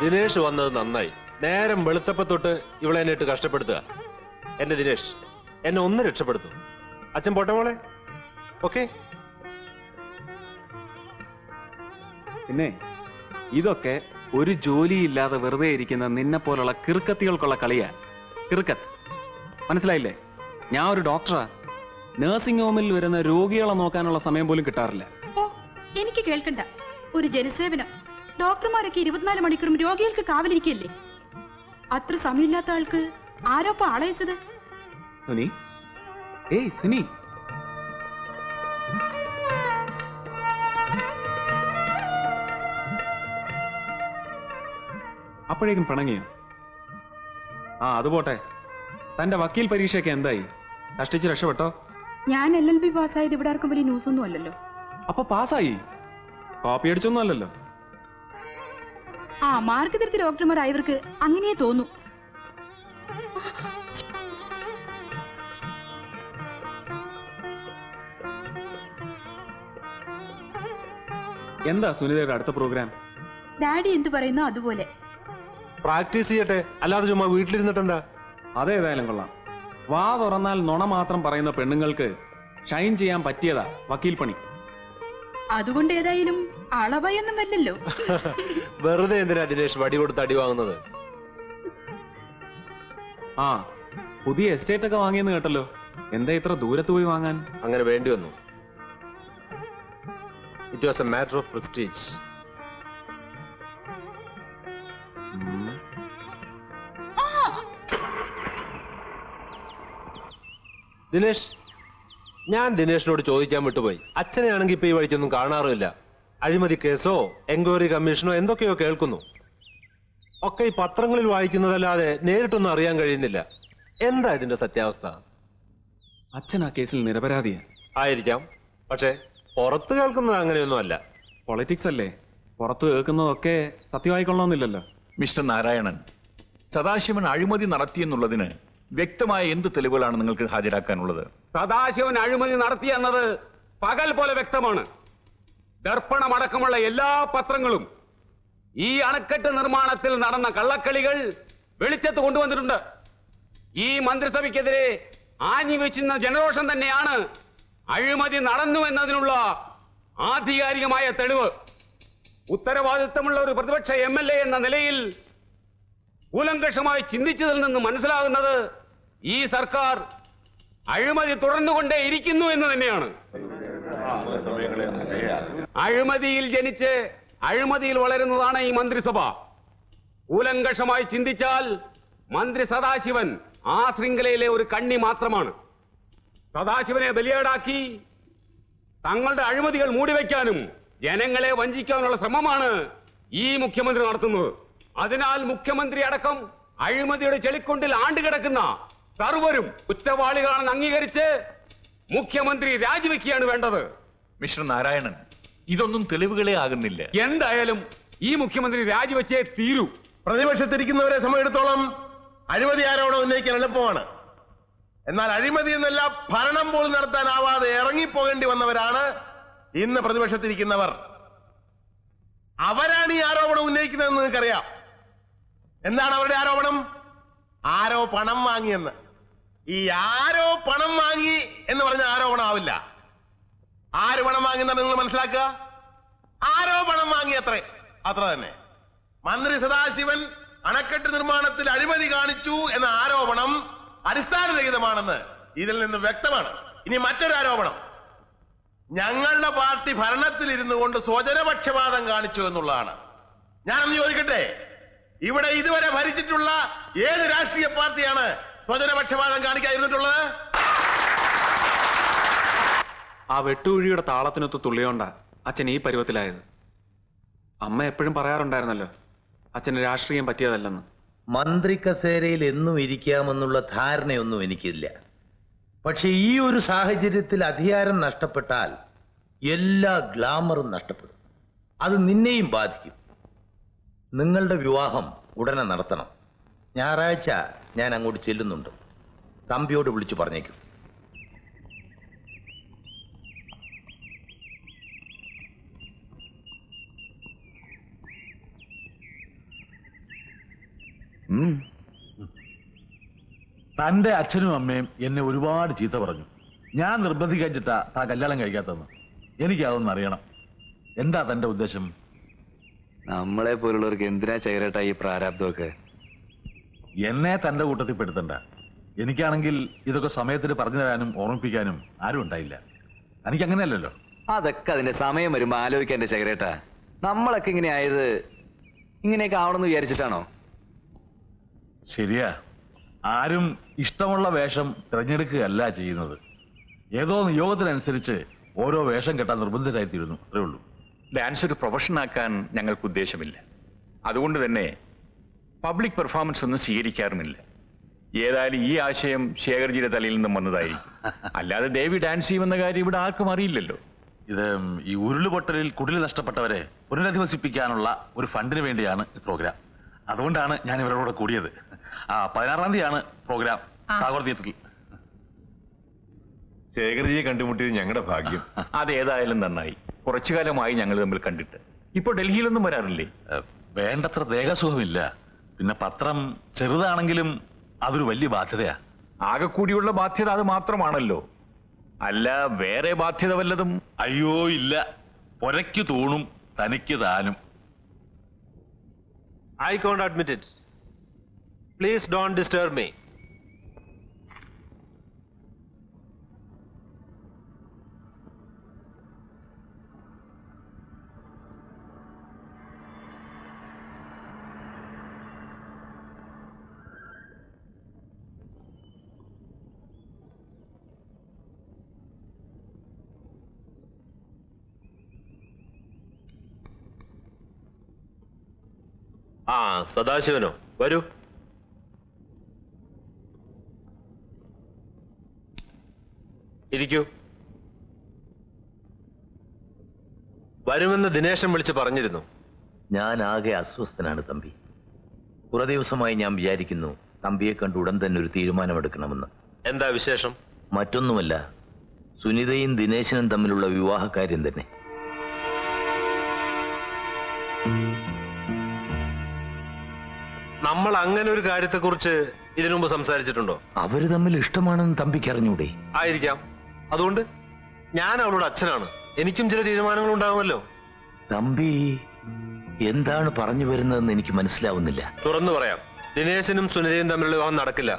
ദിനേഷ് വന്നത് നന്നായി നേരം വെളുത്തപ്പ തൊട്ട് ഇവളെ എന്നെ ഇട്ട് കഷ്ടപ്പെടുത്തുക എന്റെ ദിനേഷ് എന്നെ ഒന്ന് രക്ഷപ്പെടുത്തും അച്ഛൻ പോട്ടെ മോളെ ഓക്കെ പിന്നെ ഇതൊക്കെ ഒരു ജോലിയില്ലാതെ വെറുതെ ഇരിക്കുന്ന നിന്നെ പോലുള്ള കിറുക്കത്തികൾക്കുള്ള കളിയാ കിറുക്കത്ത് മനസ്സിലായില്ലേ ഞാൻ ഒരു ഡോക്ടറാ നഴ്സിംഗ് ഹോമിൽ വരുന്ന രോഗികളെ നോക്കാനുള്ള സമയം പോലും കിട്ടാറില്ല ഓ എനിക്ക് കേൾക്കണ്ട ഒരു ജനസേവനം ഡോക്ടർമാരൊക്കെ ഇരുപത്തിനാല് മണിക്കൂറും രോഗികൾക്ക് കാവലിരിക്കല്ലേ അത്ര സമയമില്ലാത്ത ആൾക്ക് ആരോപ്പ ആളയച്ചത് സുനി ഏയ് സുനി അപ്പോഴേക്കും പിണങ്ങിയോ ആ അത് പോട്ടെ തന്റെ വക്കീൽ പരീക്ഷയൊക്കെ എന്തായി കഷ്ടിച്ച് രക്ഷപ്പെട്ടോ ഞാൻ എൽ എൽ ബി പാസ്സായത് ഇവിടെ ആർക്കും വലിയ ന്യൂസ് ഒന്നും അല്ലല്ലോ അപ്പൊ പാസ്സായി കോപ്പി അടിച്ചൊന്നും അല്ലല്ലോ ആ മാർക്ക് തിരുത്തി ഡോക്ടർമാർ ആയവർക്ക് അങ്ങനെയേ തോന്നൂ എന്താ സുനിതയുടെ അടുത്ത പ്രോഗ്രാം ഡാഡി എന്തു പറയുന്നോ അതുപോലെ പ്രാക്ടീസ് ചെയ്യട്ടെ അല്ലാതെ ചുമ്മാ വീട്ടിലിരുന്നിട്ടെന്താ അതേതായാലും കൊള്ളാം വാ തുറന്നാൽ നുണ മാത്രം പറയുന്ന പെണ്ണുങ്ങൾക്ക് ഷൈൻ ചെയ്യാൻ പറ്റിയതാ വക്കീൽ പണി അതുകൊണ്ട് ഏതായാലും അളവയൊന്നും വരില്ലല്ലോ വെറുതെ എന്തിനാ ദിനേഷ് വടി കൊടുത്ത് അടി വാങ്ങുന്നത് ആ പുതിയ എസ്റ്റേറ്റ് ഒക്കെ വാങ്ങിയെന്ന് കേട്ടല്ലോ എന്താ ഇത്ര ദൂരത്ത് പോയി വാങ്ങാൻ അങ്ങനെ വേണ്ടി വന്നു it was a matter of prestige Dinesh ഞാൻ ദിനേഷിനോട് ചോദിക്കാൻ വിട്ടുപോയി അച്ഛനെയാണെങ്കിൽ ഇപ്പൊ ഈ വഴിക്കൊന്നും കാണാറുമില്ല അഴിമതി കേസോ എൻക്വയറി കമ്മീഷനോ എന്തൊക്കെയോ കേൾക്കുന്നു ഒക്കെ ഈ പത്രങ്ങളിൽ വായിക്കുന്നതല്ലാതെ നേരിട്ടൊന്നും അറിയാൻ കഴിയുന്നില്ല എന്താ ഇതിന്റെ സത്യാവസ്ഥ അച്ഛൻ ആ കേസിൽ നിരപരാധിയാ ആയിരിക്കാം പക്ഷേ പുറത്ത് കേൾക്കുന്നത് അങ്ങനെയൊന്നും അല്ല പൊളിറ്റിക്സ് അല്ലേ പുറത്ത് കേൾക്കുന്നതൊക്കെ സത്യമായിക്കൊള്ളണമെന്നില്ലല്ലോ മിസ്റ്റർ നാരായണൻ സദാശിവൻ അഴിമതി നടത്തിയെന്നുള്ളതിന് വ്യക്തമായ എന്ത് തെളിവുകളാണ് നിങ്ങൾക്ക് ഹാജരാക്കാനുള്ളത് സദാശിവൻ അഴിമതി നടത്തിയെന്നത് പകൽ പോലെ വ്യക്തമാണ് ദർപ്പണമടക്കമുള്ള എല്ലാ പത്രങ്ങളും ഈ അണക്കെട്ട് നിർമ്മാണത്തിൽ നടന്ന കള്ളക്കളികൾ വെളിച്ചത്ത് കൊണ്ടുവന്നിട്ടുണ്ട് ഈ മന്ത്രിസഭയ്ക്കെതിരെ ആഞ്ഞു വെച്ചിരുന്ന ജനരോഷം തന്നെയാണ് അഴിമതി നടന്നു എന്നതിനുള്ള ആധികാരികമായ തെളിവ് ഉത്തരവാദിത്തമുള്ള ഒരു പ്രതിപക്ഷ എം എൽ എ എന്ന നിലയിൽ കൂലങ്കഷമായി ചിന്തിച്ചതിൽ നിന്ന് മനസ്സിലാകുന്നത് ഈ സർക്കാർ അഴിമതി തുടർന്നുകൊണ്ടേ ഇരിക്കുന്നു എന്ന് തന്നെയാണ് അഴിമതിയിൽ ജനിച്ച് അഴിമതിയിൽ വളരുന്നതാണ് ഈ മന്ത്രിസഭ കൂലങ്കഷമായി ചിന്തിച്ചാൽ മന്ത്രി സദാശിവൻ ആ ശൃംഖലയിലെ ഒരു കണ്ണി മാത്രമാണ് സദാശിവനെ ബലിയേടാക്കി തങ്ങളുടെ അഴിമതികൾ മൂടിവെക്കാനും ജനങ്ങളെ വഞ്ചിക്കാനുള്ള ശ്രമമാണ് ഈ മുഖ്യമന്ത്രി നടത്തുന്നത് അതിനാൽ മുഖ്യമന്ത്രി അടക്കം അഴിമതിയുടെ ചെളിക്കൊണ്ടിൽ ആണ്ടുകിടക്കുന്ന സർവരും കുറ്റവാളികളാണെന്ന് അംഗീകരിച്ച് മുഖ്യമന്ത്രി രാജിവെക്കുകയാണ് വേണ്ടത് മിസ്റ്റർ നാരായണൻ ഇതൊന്നും തെളിവുകളെ ആകുന്നില്ല എന്തായാലും ഈ മുഖ്യമന്ത്രി രാജിവെച്ചേ തീരൂ പ്രതിപക്ഷത്തിരിക്കുന്നവരെ സമയത്തോളം അഴിമതി ആരോപണം ഉന്നയിക്കാൻ എളുപ്പമാണ് എന്നാൽ അഴിമതി എന്നല്ല ഭരണം പോലും നടത്താനാവാതെ ഇറങ്ങിപ്പോകേണ്ടി വന്നവരാണ് ഇന്ന് പ്രതിപക്ഷത്തിരിക്കുന്നവർ അവരാണ് ഈ ആരോപണം ഉന്നയിക്കുന്നതെന്ന് നിങ്ങൾക്കറിയാം എന്താണ് അവരുടെ ആരോപണം ആരോ പണം വാങ്ങിയെന്ന് ഈ ആരോ പണം വാങ്ങി എന്ന് പറഞ്ഞ ആരോപണം ആവില്ല ആര് പണം വാങ്ങുന്നതാണ് നിങ്ങൾ മനസ്സിലാക്കുക ആരോ പണം വാങ്ങി അത്രേ അത്ര തന്നെ മന്ത്രി സദാശിവൻ അണക്കെട്ട് നിർമ്മാണത്തിൽ അഴിമതി കാണിച്ചു എന്ന ആരോപണം അടിസ്ഥാനരഹിതമാണെന്ന് ഇതിൽ നിന്ന് വ്യക്തമാണ് ഇനി മറ്റൊരു ആരോപണം ഞങ്ങളുടെ പാർട്ടി ഭരണത്തിൽ ഇരുന്നു കൊണ്ട് സ്വജനപക്ഷപാതം കാണിച്ചു എന്നുള്ളതാണ് ഞാനൊന്ന് ചോദിക്കട്ടെ ഇവിടെ ഇതുവരെ ഭരിച്ചിട്ടുള്ള ഏത് രാഷ്ട്രീയ പാർട്ടിയാണ് സ്വജനപക്ഷപാതം കാണിക്കാതിരുന്നിട്ടുള്ളത് ആ വെട്ടുകുഴിയുടെ താളത്തിനൊത്ത് തുള്ളിയോണ്ടാ അച്ഛൻ ഈ പരുവത്തിലായത് അമ്മ എപ്പോഴും പറയാറുണ്ടായിരുന്നല്ലോ അച്ഛന് രാഷ്ട്രീയം പറ്റിയതല്ലെന്ന് മന്ത്രി കസേരയിൽ എന്നും ഇരിക്കാമെന്നുള്ള ധാരണയൊന്നും എനിക്കില്ല പക്ഷെ ഈ ഒരു സാഹചര്യത്തിൽ അധികാരം നഷ്ടപ്പെട്ടാൽ എല്ലാ ഗ്ലാമറും നഷ്ടപ്പെടും അത് നിന്നെയും ബാധിക്കും നിങ്ങളുടെ വിവാഹം ഉടനെ നടത്തണം ഞായറാഴ്ച ഞാൻ അങ്ങോട്ട് ചെല്ലുന്നുണ്ട് തമ്പിയോട് വിളിച്ചു പറഞ്ഞേക്കും തന്റെ അച്ഛനും അമ്മയും എന്നെ ഒരുപാട് ചീത്ത പറഞ്ഞു ഞാൻ നിർബന്ധിക്കച്ചിട്ടാ താ കല്യാണം കഴിക്കാത്തതെന്ന് എനിക്ക് അതൊന്നും അറിയണം എന്താ തന്റെ ഉദ്ദേശം നമ്മളെ പോലുള്ളവർക്ക് എന്തിനാ ചേരട്ടാ ഈ പ്രാരാബ്ദമൊക്കെ എന്നെ തന്റെ കൂട്ടത്തിൽ പെടുത്തണ്ട എനിക്കാണെങ്കിൽ ഇതൊക്കെ സമയത്തിന് പറഞ്ഞു തരാനും ഓർമ്മിപ്പിക്കാനും ആരും ഉണ്ടായില്ല എനിക്ക് അങ്ങനെയല്ലല്ലോ അതൊക്കെ അതിന്റെ സമയം വരുമ്പോ ആലോചിക്കാൻ എന്റെ ചകരേട്ടാ നമ്മളൊക്കെ ഇങ്ങനെ ആയത് ഇങ്ങനെയൊക്കെ ആവണമെന്ന് വിചാരിച്ചിട്ടാണോ ശരിയാ ആരും ഇഷ്ടമുള്ള വേഷം തിരഞ്ഞെടുക്കുകയല്ല ചെയ്യുന്നത് ഏതോ നിയോഗത്തിനനുസരിച്ച് ഓരോ വേഷം കെട്ടാൻ നിർബന്ധിതരായിത്തീരുന്നു അത്രേ ഉള്ളൂ ഡാൻസ് ഒരു പ്രൊഫഷനാക്കാൻ ഞങ്ങൾക്ക് ഉദ്ദേശമില്ല അതുകൊണ്ട് തന്നെ പബ്ലിക് പെർഫോമൻസ് ഒന്നും സ്വീകരിക്കാറുമില്ല ഏതായാലും ഈ ആശയം ശേഖർജിയുടെ തലയിൽ നിന്നും വന്നതായിരിക്കും അല്ലാതെ ദേവി ഡാൻസ് ചെയ്യുമെന്ന കാര്യം ഇവിടെ ആർക്കും അറിയില്ലല്ലോ ഇത് ഈ ഉരുളുപൊട്ടലിൽ കുടിൽ നഷ്ടപ്പെട്ടവരെ പുനരധിവസിപ്പിക്കാനുള്ള ഒരു ഫണ്ടിന് വേണ്ടിയാണ് ഈ പ്രോഗ്രാം അതുകൊണ്ടാണ് ഞാൻ ഇവരോട് കൂടിയത് ആ പതിനാറാം തീയതിയാണ് പ്രോഗ്രാം ടാഗോർ തിയേറ്ററിൽ ശേഖർജിയെ കണ്ടുമുട്ടിയത് ഞങ്ങളുടെ ഭാഗ്യം അതേതായാലും നന്നായി കുറച്ചു കാലമായി ഞങ്ങൾ തമ്മിൽ കണ്ടിട്ട് ഇപ്പോൾ ഡൽഹിയിലൊന്നും വരാറില്ലേ വേണ്ടത്ര ദേഹസുഖമില്ല പിന്നെ പത്രം ചെറുതാണെങ്കിലും അതൊരു വലിയ ബാധ്യതയാ ആകെ കൂടിയുള്ള ബാധ്യത അത് മാത്രമാണല്ലോ അല്ല വേറെ ബാധ്യത വല്ലതും അയ്യോ ഇല്ല പൊരയ്ക്ക് തൂണും തനിക്ക് താനും I can't admit it. Please don't disturb me. ആ സദാശിവനോ വരൂ ഇരിക്കൂ വരുമെന്ന് ദിനേശൻ വിളിച്ച് പറഞ്ഞിരുന്നു ഞാൻ ആകെ അസ്വസ്ഥനാണ് തമ്പി കുറെ ദിവസമായി ഞാൻ വിചാരിക്കുന്നു തമ്പിയെ കണ്ട് ഉടൻ തന്നെ ഒരു തീരുമാനമെടുക്കണമെന്ന് എന്താ വിശേഷം മറ്റൊന്നുമല്ല സുനിതയും ദിനേശനും തമ്മിലുള്ള വിവാഹകാര്യം തന്നെ നമ്മൾ അങ്ങനെ ഒരു കാര്യത്തെക്കുറിച്ച് ഇതിനു മുമ്പ് സംസാരിച്ചിട്ടുണ്ടോ അവര് തമ്മിൽ ഇഷ്ടമാണെന്ന് തമ്പിക്ക് അറിഞ്ഞൂടെ ആയിരിക്കാം അതുകൊണ്ട് ഞാൻ അവളുടെ അച്ഛനാണ് എനിക്കും ചില തീരുമാനങ്ങൾ ഉണ്ടാകുമല്ലോ തമ്പി എന്താണ് പറഞ്ഞു വരുന്നതെന്ന് എനിക്ക് മനസ്സിലാവുന്നില്ല തുറന്നു പറയാം ദിനേശനും സുനിതയും തമ്മിലുള്ള വിവാഹം നടക്കില്ല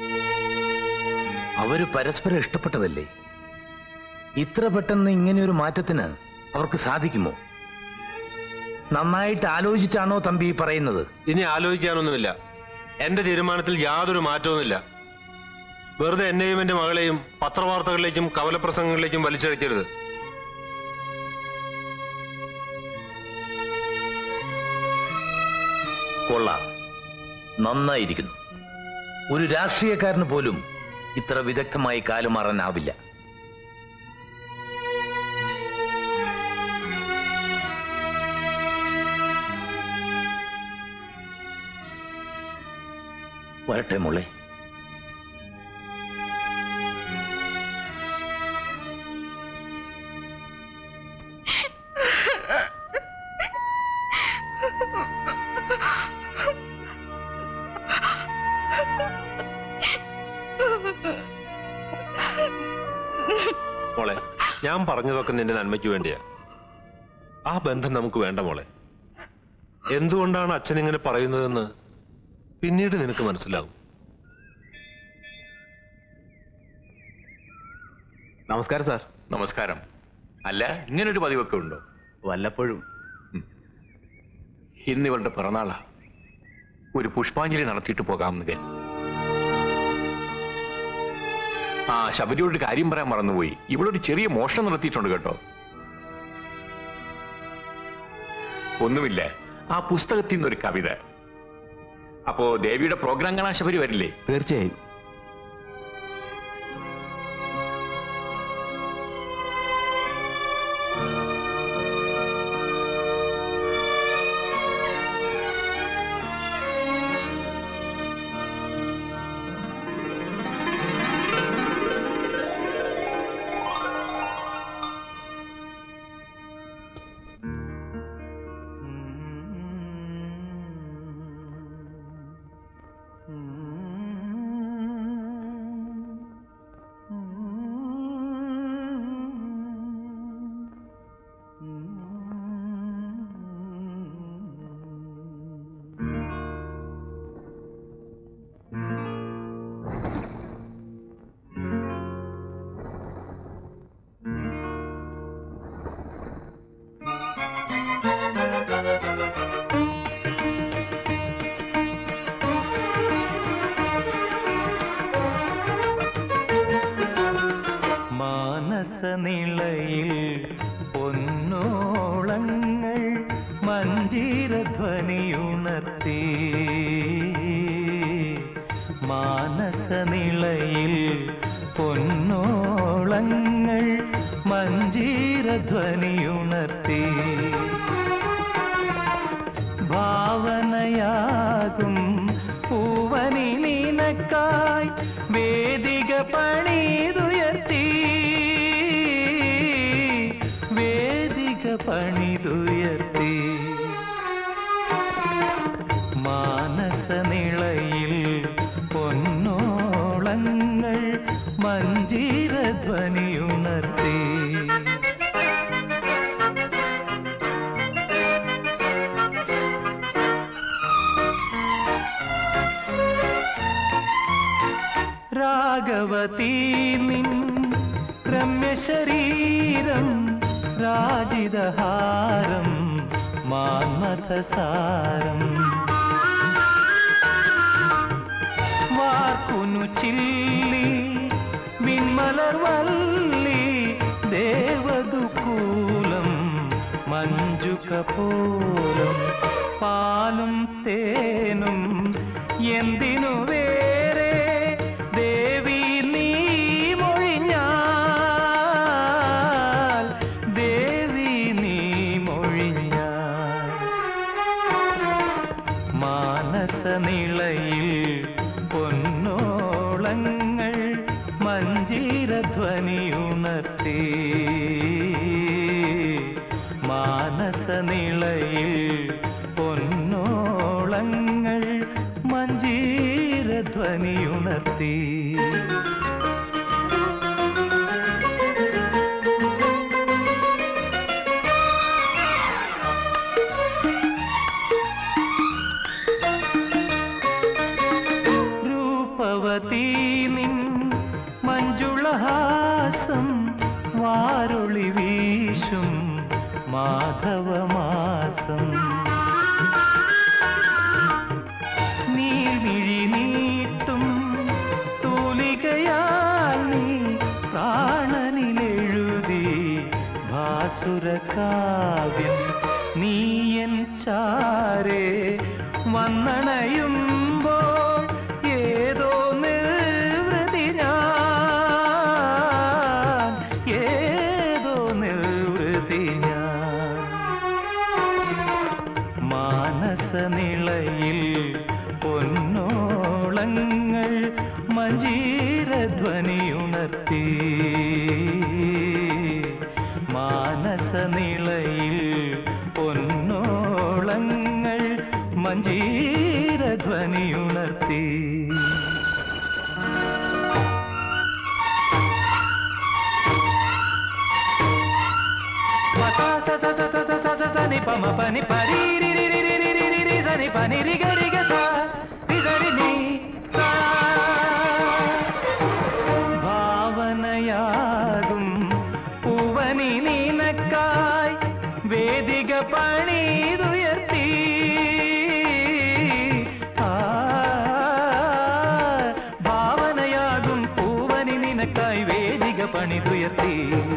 അവര് പരസ്പരം ഇഷ്ടപ്പെട്ടതല്ലേ ഇത്ര പെട്ടെന്ന് ഇങ്ങനെ ഒരു മാറ്റത്തിന് അവർക്ക് സാധിക്കുമോ നന്നായിട്ട് ആലോചിച്ചാണോ തമ്പി ഈ പറയുന്നത് ഇനി ആലോചിക്കാനൊന്നുമില്ല എന്റെ തീരുമാനത്തിൽ യാതൊരു മാറ്റവുമില്ല വെറുതെ എന്നെയും എന്റെ മകളെയും പത്രവാർത്തകളിലേക്കും കവലപ്രസംഗങ്ങളിലേക്കും വലിച്ചഴക്കരുത് കൊള്ളാം നന്നായിരിക്കുന്നു ഒരു രാഷ്ട്രീയക്കാരന് പോലും ഇത്ര വിദഗ്ധമായി കാലുമാറാനാവില്ല വരട്ടെ മോളെ മോളെ ഞാൻ പറഞ്ഞതൊക്കെ നിന്റെ നന്മയ്ക്ക് വേണ്ടിയാ ആ ബന്ധം നമുക്ക് വേണ്ട മോളെ എന്തുകൊണ്ടാണ് അച്ഛൻ ഇങ്ങനെ പറയുന്നതെന്ന് പിന്നീട് നിനക്ക് മനസ്സിലാവും നമസ്കാരം സാർ നമസ്കാരം അല്ല ഇങ്ങനൊരു പതിവൊക്കെ ഉണ്ടോ വല്ലപ്പോഴും ഇന്ന് ഇവളുടെ പിറന്നാളാ ഒരു പുഷ്പാഞ്ജലി നടത്തിയിട്ട് പോകാമെന്ന് കരുതി ആ ശബരിയോട് ഒരു കാര്യം പറയാൻ മറന്നുപോയി ഇവളൊരു ചെറിയ മോഷണം നടത്തിയിട്ടുണ്ട് കേട്ടോ ഒന്നുമില്ല ആ പുസ്തകത്തിൽ നിന്നൊരു കവിത അപ്പോ ദേവിയുടെ പ്രോഗ്രാം കാണാൻ ശബരി വരില്ലേ തീർച്ചയായും മാനസനിളയിൽ പൊന്നോളങ്ങൾ മഞ്ജീരധ്വനിയുണർത്തി ഭാവനയാകും പൂവനി നിനക്കായി വേദിക പണിതുയർത്തി വേദിക പണിതുയർത്തി മാനസനിളയിൽ പൊന്നോളങ്ങൾ മഞ്ജീരധ്വനിയുണർത്തി രാഘവതീ നിൻ രമ്യശരീരം രാജിതഹാരം മാന്മഥസാരം വാർക്കുനു ചില്ലി വിൺമലർവല്ലി ദേവദുകൂലം മഞ്ജുകപോലം പാലും തേനും എന്തിനു വേറെ ദേവി നീ മൊഴിഞ്ഞാൽ ദേവി നീ മൊഴിഞ്ഞാൽ മാനസനിളയിൽ പൊന്നോളങ്ങൾ മഞ്ജീരധ്വനിയുണർത്തി മാനസനിളയിൽ പൊന്നോളങ്ങൾ മഞ്ജീരധ്വനിയുണർത്തി രൂപവതീ നിൻ മഞ്ജുളഹാസം വാരുളി വീശും മാധവമാസം നീൽമിഴി നീട്ടും തൂലികയാൽ നീ പ്രാണനിലെഴുതി ഭാസുരകാവ്യം നീയൻ ചാരേ വന്നണയുമ്പോൾ ഏതോ നിർവൃതി ഞാൻ ഏതോ നിർവൃതി ഞാൻ മാനസനിളയിൽ പൊന്നോളങ്ങൾ മഞ്ജീരധ്വനിയുണർത്തി മാനസനിളയിൽ പൊന്നോളങ്ങൾ മഞ്ജീരധ്വനിയുണർത്തി సని పమ పని పరి రి రి రి రి రి రి రి రి సని పని రి గ రి గ స రి స రి ని స. ഭാവനയാകും പൂവനി നിനക്കായി വേദിക പണിതുയർത്തി ആ, ഭാവനയാകും പൂവനി നിനക്കായി വേദിക പണിതുയർത്തി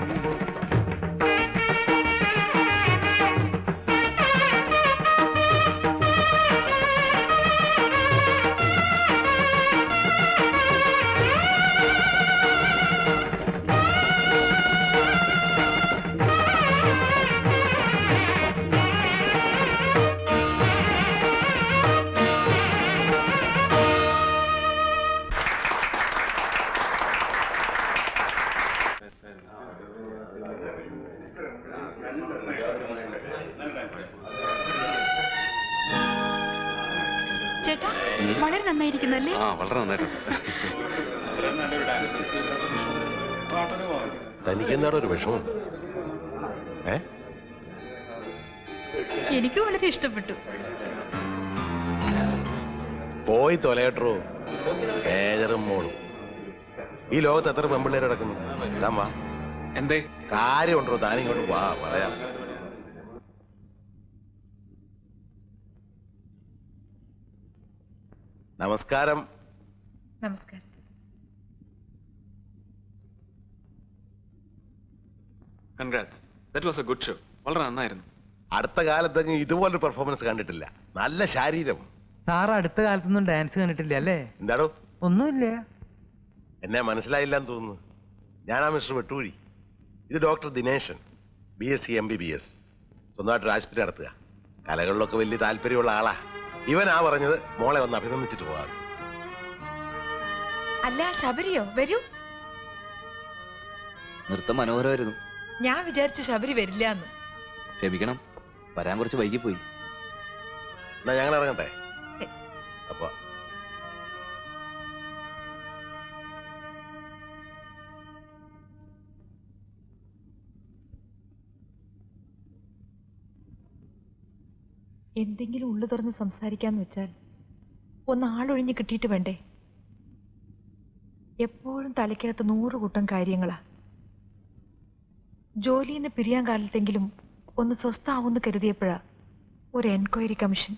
ചേട്ടാ വളരെ നന്നായിരിക്കുന്നല്ലേ ആ വളരെ നന്നായിട്ടുണ്ട് തനിക്കെന്താണ് ഒരു വിഷമം ഏ എനിക്ക് വളരെ ഇഷ്ടപ്പെട്ടു പോയി തൊലയട്ടോ മേജറും മോളും ഈ ലോകത്ത് എത്ര പെമ്പിള്ളേർ കിടക്കുന്നു താൻ വാ എന്തേ കാര്യമുണ്ടോ താനിങ്ങോട്ട് വാ പറയാം നമസ്കാരം നമസ്കാരം congrats that was a good show വളരെ നന്നായിരുന്നു അടുത്ത കാലത്തെങ്ങും ഇതുപോലൊരു പെർഫോമൻസ് കണ്ടിട്ടില്ല നല്ല ശാരീരം സാർ അടുത്ത കാലത്തൊന്നും ഡാൻസ് കണ്ടിട്ടില്ല അല്ലേ എന്താടോ ഒന്നുമില്ല എന്നെ മനസ്സിലായില്ലെന്ന് തോന്നുന്നു ഞാനാ മിസ്റ്റർ വെട്ടുകുഴി ഇത് doctor Dineshan B S C M B B S സ്വന്തമായിട്ട് ഒരു ആശുപത്രി നടത്തുക കലകളിലൊക്കെ വലിയ താല്പര്യമുള്ള ആളാ ഇവനാ പറഞ്ഞത് മോളെ ഒന്ന് അഭിനന്ദിച്ചിട്ട് പോകാം അല്ല ശബരിയോ വരൂ നൃത്തം മനോഹരമായിരുന്നു ഞാൻ വിചാരിച്ചു ശബരി വരില്ല എന്ന് ക്ഷമിക്കണം വരാൻ കുറച്ച് വൈകിപ്പോയി എന്നാ ഞങ്ങൾ ഇറങ്ങട്ടെ അപ്പൊ എന്തെങ്കിലും ഉള്ളു തുറന്ന് സംസാരിക്കാന്ന് വെച്ചാൽ ഒന്ന് ആളൊഴിഞ്ഞ് കിട്ടിയിട്ട് വേണ്ടേ എപ്പോഴും തലയ്ക്കകത്ത് നൂറ് കൂട്ടം കാര്യങ്ങളാ ജോലിയിൽ നിന്ന് പിരിയാൻ കാലത്തെങ്കിലും ഒന്ന് സ്വസ്ഥാവുമെന്ന് കരുതിയപ്പോഴാ ഒരു എൻക്വയറി കമ്മീഷൻ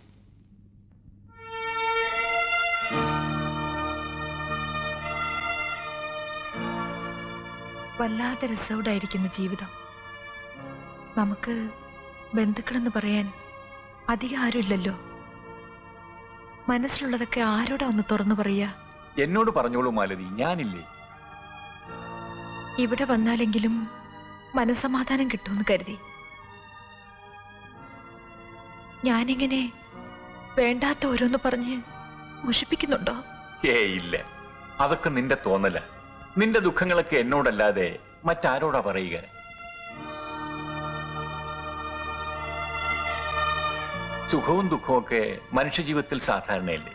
വല്ലാതെ റിസർവ്ഡ് ആയിരിക്കുന്ന ജീവിതം നമുക്ക് ബന്ധുക്കളെന്ന് പറയാൻ അധികം ആരുമില്ലല്ലോ മനസ്സിലുള്ളതൊക്കെ ആരോടാ ഒന്ന് തുറന്നു പറയാ എന്നോട് പറഞ്ഞോളൂ മാലതി ഞാനില്ലേ ഇവിടെ വന്നാലെങ്കിലും മനസമാധാനം കിട്ടുമെന്ന് കരുതി ഞാനിങ്ങനെ വേണ്ടാത്ത ഓരോന്ന് പറഞ്ഞ് മുഷിപ്പിക്കുന്നുണ്ടോ ഏ ഇല്ല അതൊക്കെ നിന്റെ തോന്നല നിന്റെ ദുഃഖങ്ങളൊക്കെ എന്നോടല്ലാതെ മറ്റാരോടാ പറയുക സുഖവും ദുഃഖവും ഒക്കെ മനുഷ്യജീവിതത്തിൽ സാധാരണയല്ലേ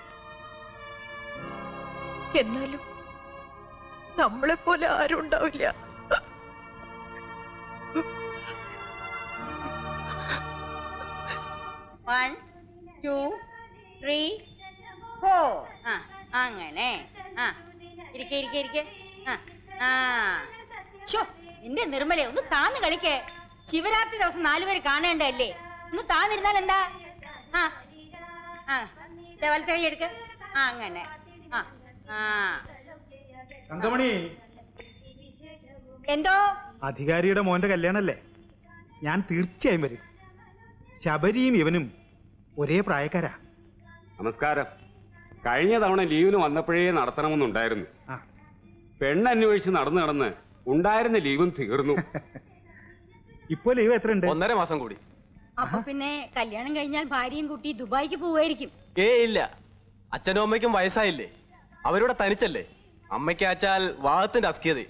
എന്നാലും നമ്മളെ പോലെ ആരും ഉണ്ടാവില്ല വൺ ടു ത്രീ ഫോർ ആ അങ്ങനെ ആ ഇരിക്കെ ഇരിക്കെ ഇരിക്കെ ആ ആ ഷോ എന്റെ നിർമ്മലേ ഒന്ന് താന്ന് കളിക്കേ ശിവരാത്രി ദിവസം നാലുപേര് കാണേണ്ടല്ലേ ഒന്ന് താന്നിരുന്നാൽ എന്താ ആ ആ ദേ വലത്തെ കൈ എടുക്ക ആ അങ്ങനെ ആ ആ തങ്കമണി എന്തോ അധികാരിയുടെ മോന്റെ കല്യാണല്ലേ ഞാൻ തീർച്ചയായും വരും ശബരിയും ഇവനും ഒരേ പ്രായക്കാരാ നമസ്കാരം കഴിഞ്ഞ തവണ ലീവിന് വന്നപ്പോഴേ നടത്തണമെന്നുണ്ടായിരുന്നു ആ. പെണ്ണന്വേഷിച്ച് നടന്നു നടന്ന് ഉണ്ടായിരുന്ന ലീവും തീർന്നു ഇപ്പൊ ലീവ് എത്ര ഉണ്ട് ഒന്നര മാസം കൂടി അപ്പൊ പിന്നെ കല്യാണം കഴിഞ്ഞാൽ ഭാര്യയും കുട്ടി ദുബായിക്ക് പോവായിരിക്കും ഏ ഇല്ല അച്ഛനും അമ്മയ്ക്കും വയസ്സായില്ലേ അവരുടെ തനിച്ചല്ലേ അമ്മയ്ക്ക് അച്ചാൽ വാദത്തിന്റെ അസ്കിയത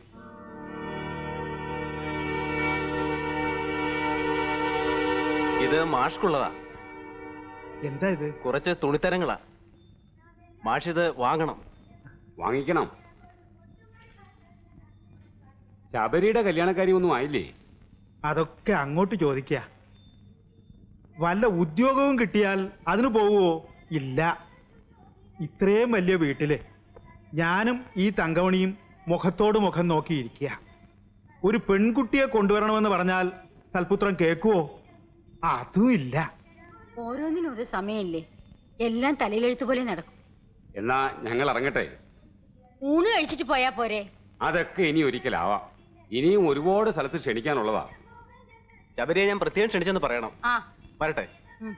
ഇത് മാഷ്കുള്ളതാ എന്താ ഇത് കുറച്ച് തുണിത്തരങ്ങളാ മാഷിത് വാങ്ങണം വാങ്ങിക്കണം ശബരിയുടെ കല്യാണക്കാരി ഒന്നും ആയില്ലേ അതൊക്കെ അങ്ങോട്ട് ചോദിക്ക വല്ല ഉദ്യോഗവും കിട്ടിയാൽ അതിന് പോവുമോ ഇല്ല ഇത്രയും വലിയ വീട്ടില് ഞാനും ഈ തങ്കമണിയും മുഖത്തോട് മുഖം നോക്കിയിരിക്കുക ഒരു പെൺകുട്ടിയെ കൊണ്ടുവരണമെന്ന് പറഞ്ഞാൽ സൽപുത്രം കേൾക്കുവോ അതും ഇല്ല ഓരോന്നിനും ഒരു സമയമില്ലേ എല്ലാം തലയിലെഴുത്ത് പോലെ നടക്കും എന്നാ ഞങ്ങൾ ഇറങ്ങട്ടെ ഊണ് കഴിച്ചിട്ട് പോയാ പോരെ അതൊക്കെ ഇനി ഒരിക്കലാവാം ഇനിയും ഒരുപാട് സ്ഥലത്ത് ക്ഷണിക്കാനുള്ളതാ ശബരിയെ ഞാൻ പ്രത്യേകം ക്ഷണിച്ചെന്ന് പറയണം ആ വരട്ടെ ഉം.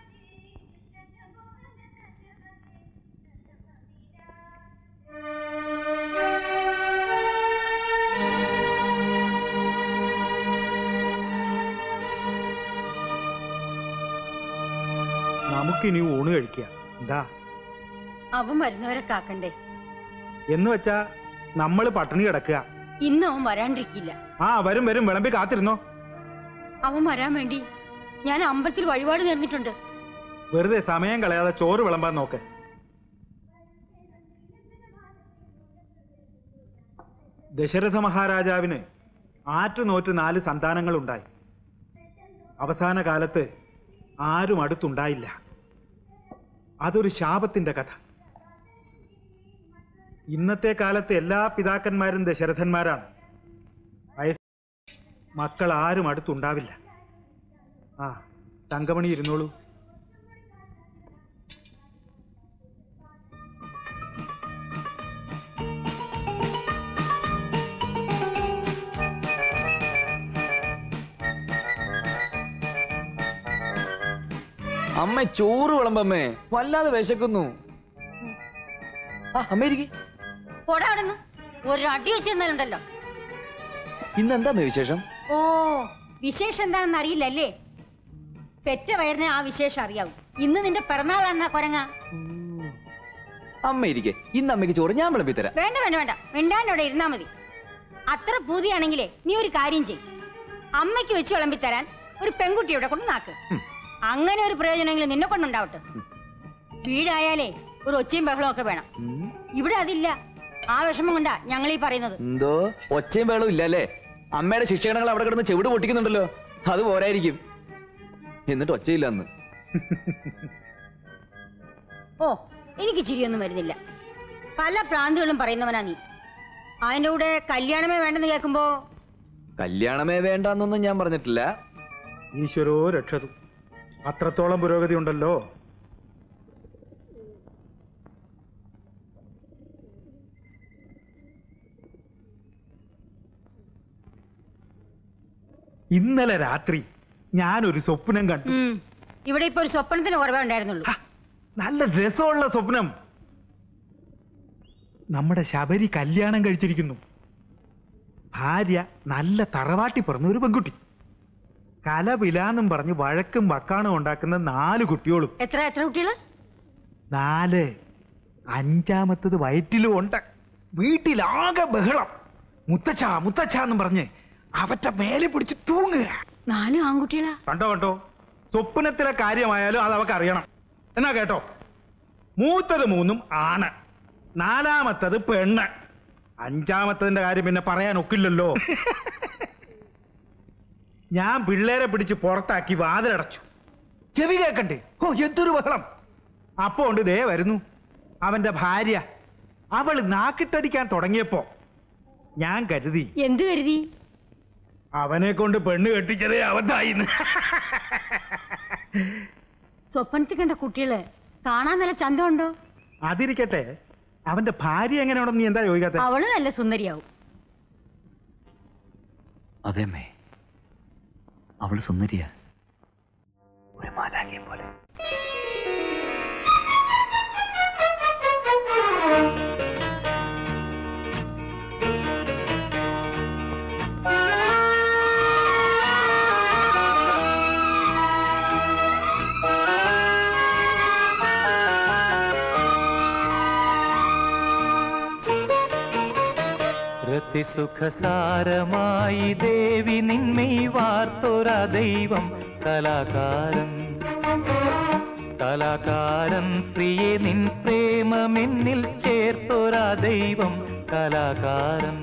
നമുക്കിനി ഊണ് കഴിക്കുക എന്താ അവൻ വരുന്നവരെ കാക്കണ്ടേ എന്ന് വെച്ചാ നമ്മൾ പട്ടിണി കിടക്കുക ഇന്ന് അവൻ വരാണ്ടിരിക്കില്ല ആ വരും വരും വിളമ്പി കാത്തിരുന്നോ അവൻ വരാൻ വേണ്ടി ഞാൻ അമ്പലത്തിൽ വഴിപാട് നേർന്നിട്ടുണ്ട് വെറുതെ സമയം കളയാതെ ചോറ് വിളമ്പാൻ നോക്ക് ദശരഥ മഹാരാജാവിന് ആറ്റുനോറ്റ് നാല് സന്താനങ്ങളുണ്ടായി അവസാന കാലത്ത് ആരും അടുത്തുണ്ടായില്ല അതൊരു ശാപത്തിന്റെ കഥ ഇന്നത്തെ കാലത്ത് എല്ലാ പിതാക്കന്മാരും ദശരഥന്മാരാണ് വയസ്സ് മക്കൾ ആരും അടുത്തുണ്ടാവില്ല ആ തങ്കമണി ഇരുന്നോളൂ അമ്മ ചോറ് വിളമ്പമ്മേ വല്ലാതെ വിശക്കുന്നു ആ അമ്മ ഇരിക്കെ പോടാ അവിടെ നിന്ന് ഒരു അടി വെച്ച് തന്നാലുണ്ടല്ലോ ഇന്ന് എന്താ വിശേഷം ഓ വിശേഷം എന്താണെന്ന് അറിയില്ലല്ലേ പെറ്റ വയറിനെ ആ വിശേഷം അറിയാവൂ ഇന്ന് നിന്റെ പിറന്നാളാണ് കൊരങ്ങ അമ്മ ഇരിക്കെ ഇന്ന് അമ്മയ്ക്ക് ചോറ് ഞാൻ വിളമ്പി തരാം വേണ്ട വേണ്ട വേണ്ട മിണ്ടാനോടെ ഇരുന്നാ മതി അത്ര പൂതിയാണെങ്കിലേ നീ ഒരു കാര്യം ചെയ് അമ്മയ്ക്ക് വെച്ച് വിളമ്പി തരാൻ ഒരു പെൺകുട്ടി ഇവിടെ കൊണ്ട് നാക്ക് അങ്ങനെ ഒരു പ്രയോജനമെങ്കിലും നിന്നെ കൊണ്ടുണ്ടാവട്ടെ വീടായാലേ ഒരു ഒച്ചയും ബഹളവും ഒക്കെ വേണം ഇവിടെ അതില്ല ആ വിഷമം കൊണ്ടാ ഞങ്ങൾ ഈ പറയുന്നത് എന്തോ ഒച്ചയും വേളവും ഇല്ല അല്ലേ അമ്മയുടെ ശിക്ഷകണങ്ങൾ അവിടെ കിടന്ന് ചെവിട് പൊട്ടിക്കുന്നുണ്ടല്ലോ അത് പോരായിരിക്കും എന്നിട്ട് ഒച്ചയില്ല അന്ന് ഓ എനിക്ക് ചിരിയൊന്നും വരുന്നില്ല പല പ്രാന്തുകളും പറയുന്നവനാ നീ അതിന്റെ കൂടെ കല്യാണമേ വേണ്ടെന്ന് കേൾക്കുമ്പോ കല്യാണമേ വേണ്ടെന്നൊന്നും ഞാൻ പറഞ്ഞിട്ടില്ല ഈശ്വരോ രക്ഷതു അത്രത്തോളം പുരോഗതി ഉണ്ടല്ലോ ഇന്നലെ രാത്രി ഞാനൊരു സ്വപ്നം കണ്ടു ഉം, ഇവിടെ ഇപ്പൊ ഒരു സ്വപ്നത്തിന് കുറവേ ഉണ്ടായിരുന്നുള്ളൂ നല്ല രസമുള്ള സ്വപ്നം നമ്മുടെ ശബരി കല്യാണം കഴിച്ചിരിക്കുന്നു ഭാര്യ നല്ല തറവാട്ടി പറഞ്ഞ ഒരു പെൺകുട്ടി കലപിലാന്നും പറഞ്ഞ് വഴക്കും വക്കാണും ഉണ്ടാക്കുന്ന നാല് കുട്ടികളും എത്ര എത്ര കുട്ടികള് നാല് അഞ്ചാമത്തത് വയറ്റിലും ഉണ്ട് വീട്ടിലാകെ ബഹളം മുത്തച്ഛ മുത്തച്ഛ എന്നും പറഞ്ഞ് അവറ്റ മേലെ പിടിച്ച് തൂങ്ങുക നാലും ആൺകുട്ടികളാ കണ്ടോ കണ്ടോ സ്വപ്നത്തിലെ കാര്യമായാലും അത് അവക്ക് അറിയണം എന്നാ കേട്ടോ മൂത്തത് മൂന്നും ആണ് നാലാമത്തത് പെണ്ണ് അഞ്ചാമത്തതിന്റെ കാര്യം പിന്നെ പറയാൻ ഒക്കില്ലല്ലോ ഞാൻ പിള്ളേരെ പിടിച്ച് പുറത്താക്കി വാതിലടച്ചു ചെവി കേക്കണ്ടേ ഓ എന്തൊരു ബഹളം അപ്പോ ഉണ്ട് ദേ വരുന്നു അവന്റെ ഭാര്യ അവള് നാക്കിട്ടടിക്കാൻ തുടങ്ങിയപ്പോ ഞാൻ കരുതി എന്ത് കരുതി അവനെ കൊണ്ട് പെണ്ണ് കെട്ടിച്ചതേ അവതായിന്ന് സ്വപ്നത്തിൽ കണ്ട കുട്ടികള് കാണാൻ നല്ല ചന്തമുണ്ടോ അതിരിക്കട്ടെ അവന്റെ ഭാര്യ എങ്ങനെയാണെന്ന് നീ എന്താ ചോദിക്കാത്ത അവള് നല്ല സുന്ദരിയാവും അതേമ്മേ അവള് സുന്ദരിയാ ഒരു മാലാഖയെ പോലെ രതിസുഖസാരമായി ദേവി നിന്മൈ വാർത്തോര ദൈവം കലാകാരൻ കലാകാരൻ പ്രിയെ നിൻ പ്രേമമെന്നിൽ ചേർത്തോര ദൈവം കലാകാരൻ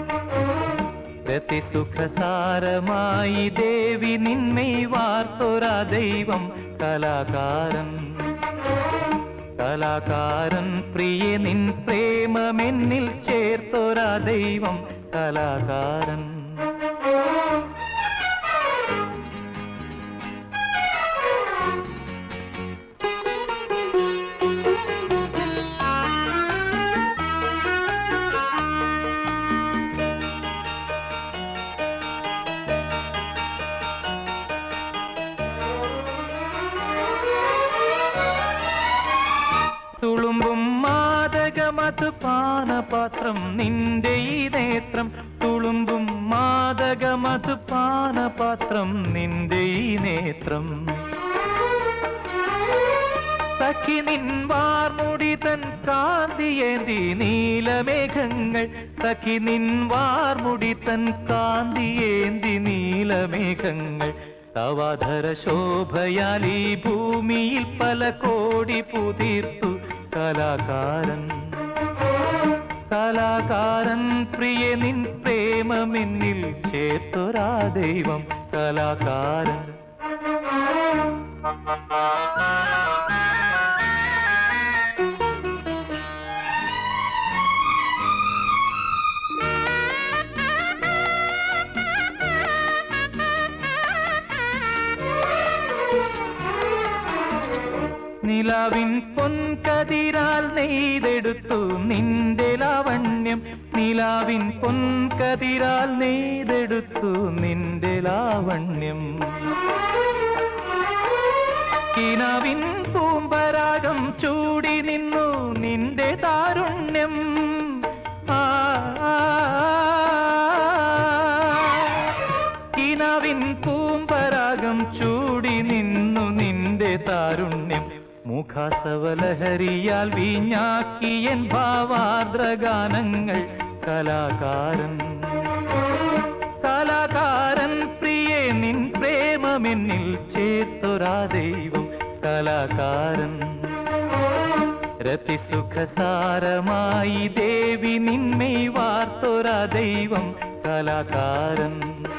രതിസുഖസാരമായി ദേവി നിന്മൈ വാർത്തോര ദൈവം കലാകാരൻ കലാകാരൻ പ്രിയ നിൻ പ്രേമമെന്നിൽ ചേർത്തൊരാ ദൈവം കലാകാരൻ തുളുമ്പും മാതകമത് പാനപാത്രം നിന്റെ ഈ നേത്രം തുളുമ്പും മാതകമത് പാനപാത്രം നിന്റെ ഈ നേത്രം സഖി നിൻ വാർമുടി തൻ കാന്തിയേന്തി നീലമേഘങ്ങൾ സഖി നിൻ വാർമുടി തൻ കാന്തിയേന്തി നീലമേഘങ്ങൾ തവാധര ശോഭയാൽ ഈ ഭൂമിയിൽ പല കോടി പുതിർത്തു കലാകാരൻ കലാകാരൻ പ്രിയ നിൻ പ്രേമമെന്നിൽ ചേർത്തൊരാ ദൈവം കലാകാരൻ നിലാവിൻ പൊൻകതിരാൽ നെയ്തെടുത്തു നിന്റെ ലാവണ്യം നിലാവിൻ പൊൻകതിരാൽ നെയ്തെടുത്തു നിന്റെ ലാവണ്യം കിനാവിൻ പൂമ്പരാഗം ചൂടി നിന്നു നിന്റെ താരുണ്യം ആ ആ, മന്ദഹാസവലഹരിയാൽ വീഞ്ഞാക്കിയൻ ഭാവാർദ്രഗാനങ്ങൾ കലാകാരൻ കലാകാരൻ പ്രിയേ നിൻ പ്രേമമെന്നിൽ ചേർത്തൊരാ ദൈവം കലാകാരൻ രതിസുഖസാരമായി ദേവി നിന്മേ വാർത്തൊരാ ദൈവം കലാകാരൻ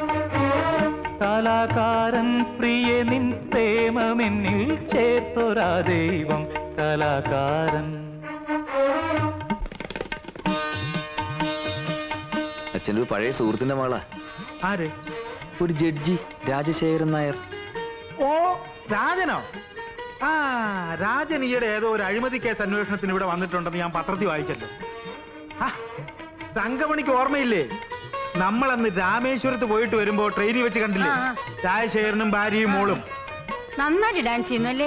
കലാകാരൻ പ്രിയ നിൻ പ്രേമമെന്നിൽ ചേർത്തൊരാ ദൈവം കലാകാരൻ അച്ഛൻ്റെ ഒരു പഴയ സുഹൃത്തിന്റെ മകളാ ആര് ഒരു ജഡ്ജി രാജശേഖരൻ നായർ ഓ രാജനോ ആ രാജൻ ഈയിടെ ഏതോ ഒരു അഴിമതി കേസ് അന്വേഷണത്തിന് ഇവിടെ വന്നിട്ടുണ്ടെന്ന് ഞാൻ പത്രത്തിൽ വായിച്ചല്ലോ ആ, തങ്കമണിക്ക് ഓർമ്മയില്ലേ നമ്മളന്ന് രാമേശ്വരത്ത് പോയിട്ട് വരുമ്പോ ട്രെയിനിൽ വെച്ച് കണ്ടില്ലേ ആ, ആ. രാജശേഖരനും ഭാര്യയും മോളും നന്നായിട്ട് ഡാൻസ് ചെയ്യുന്നു അല്ലേ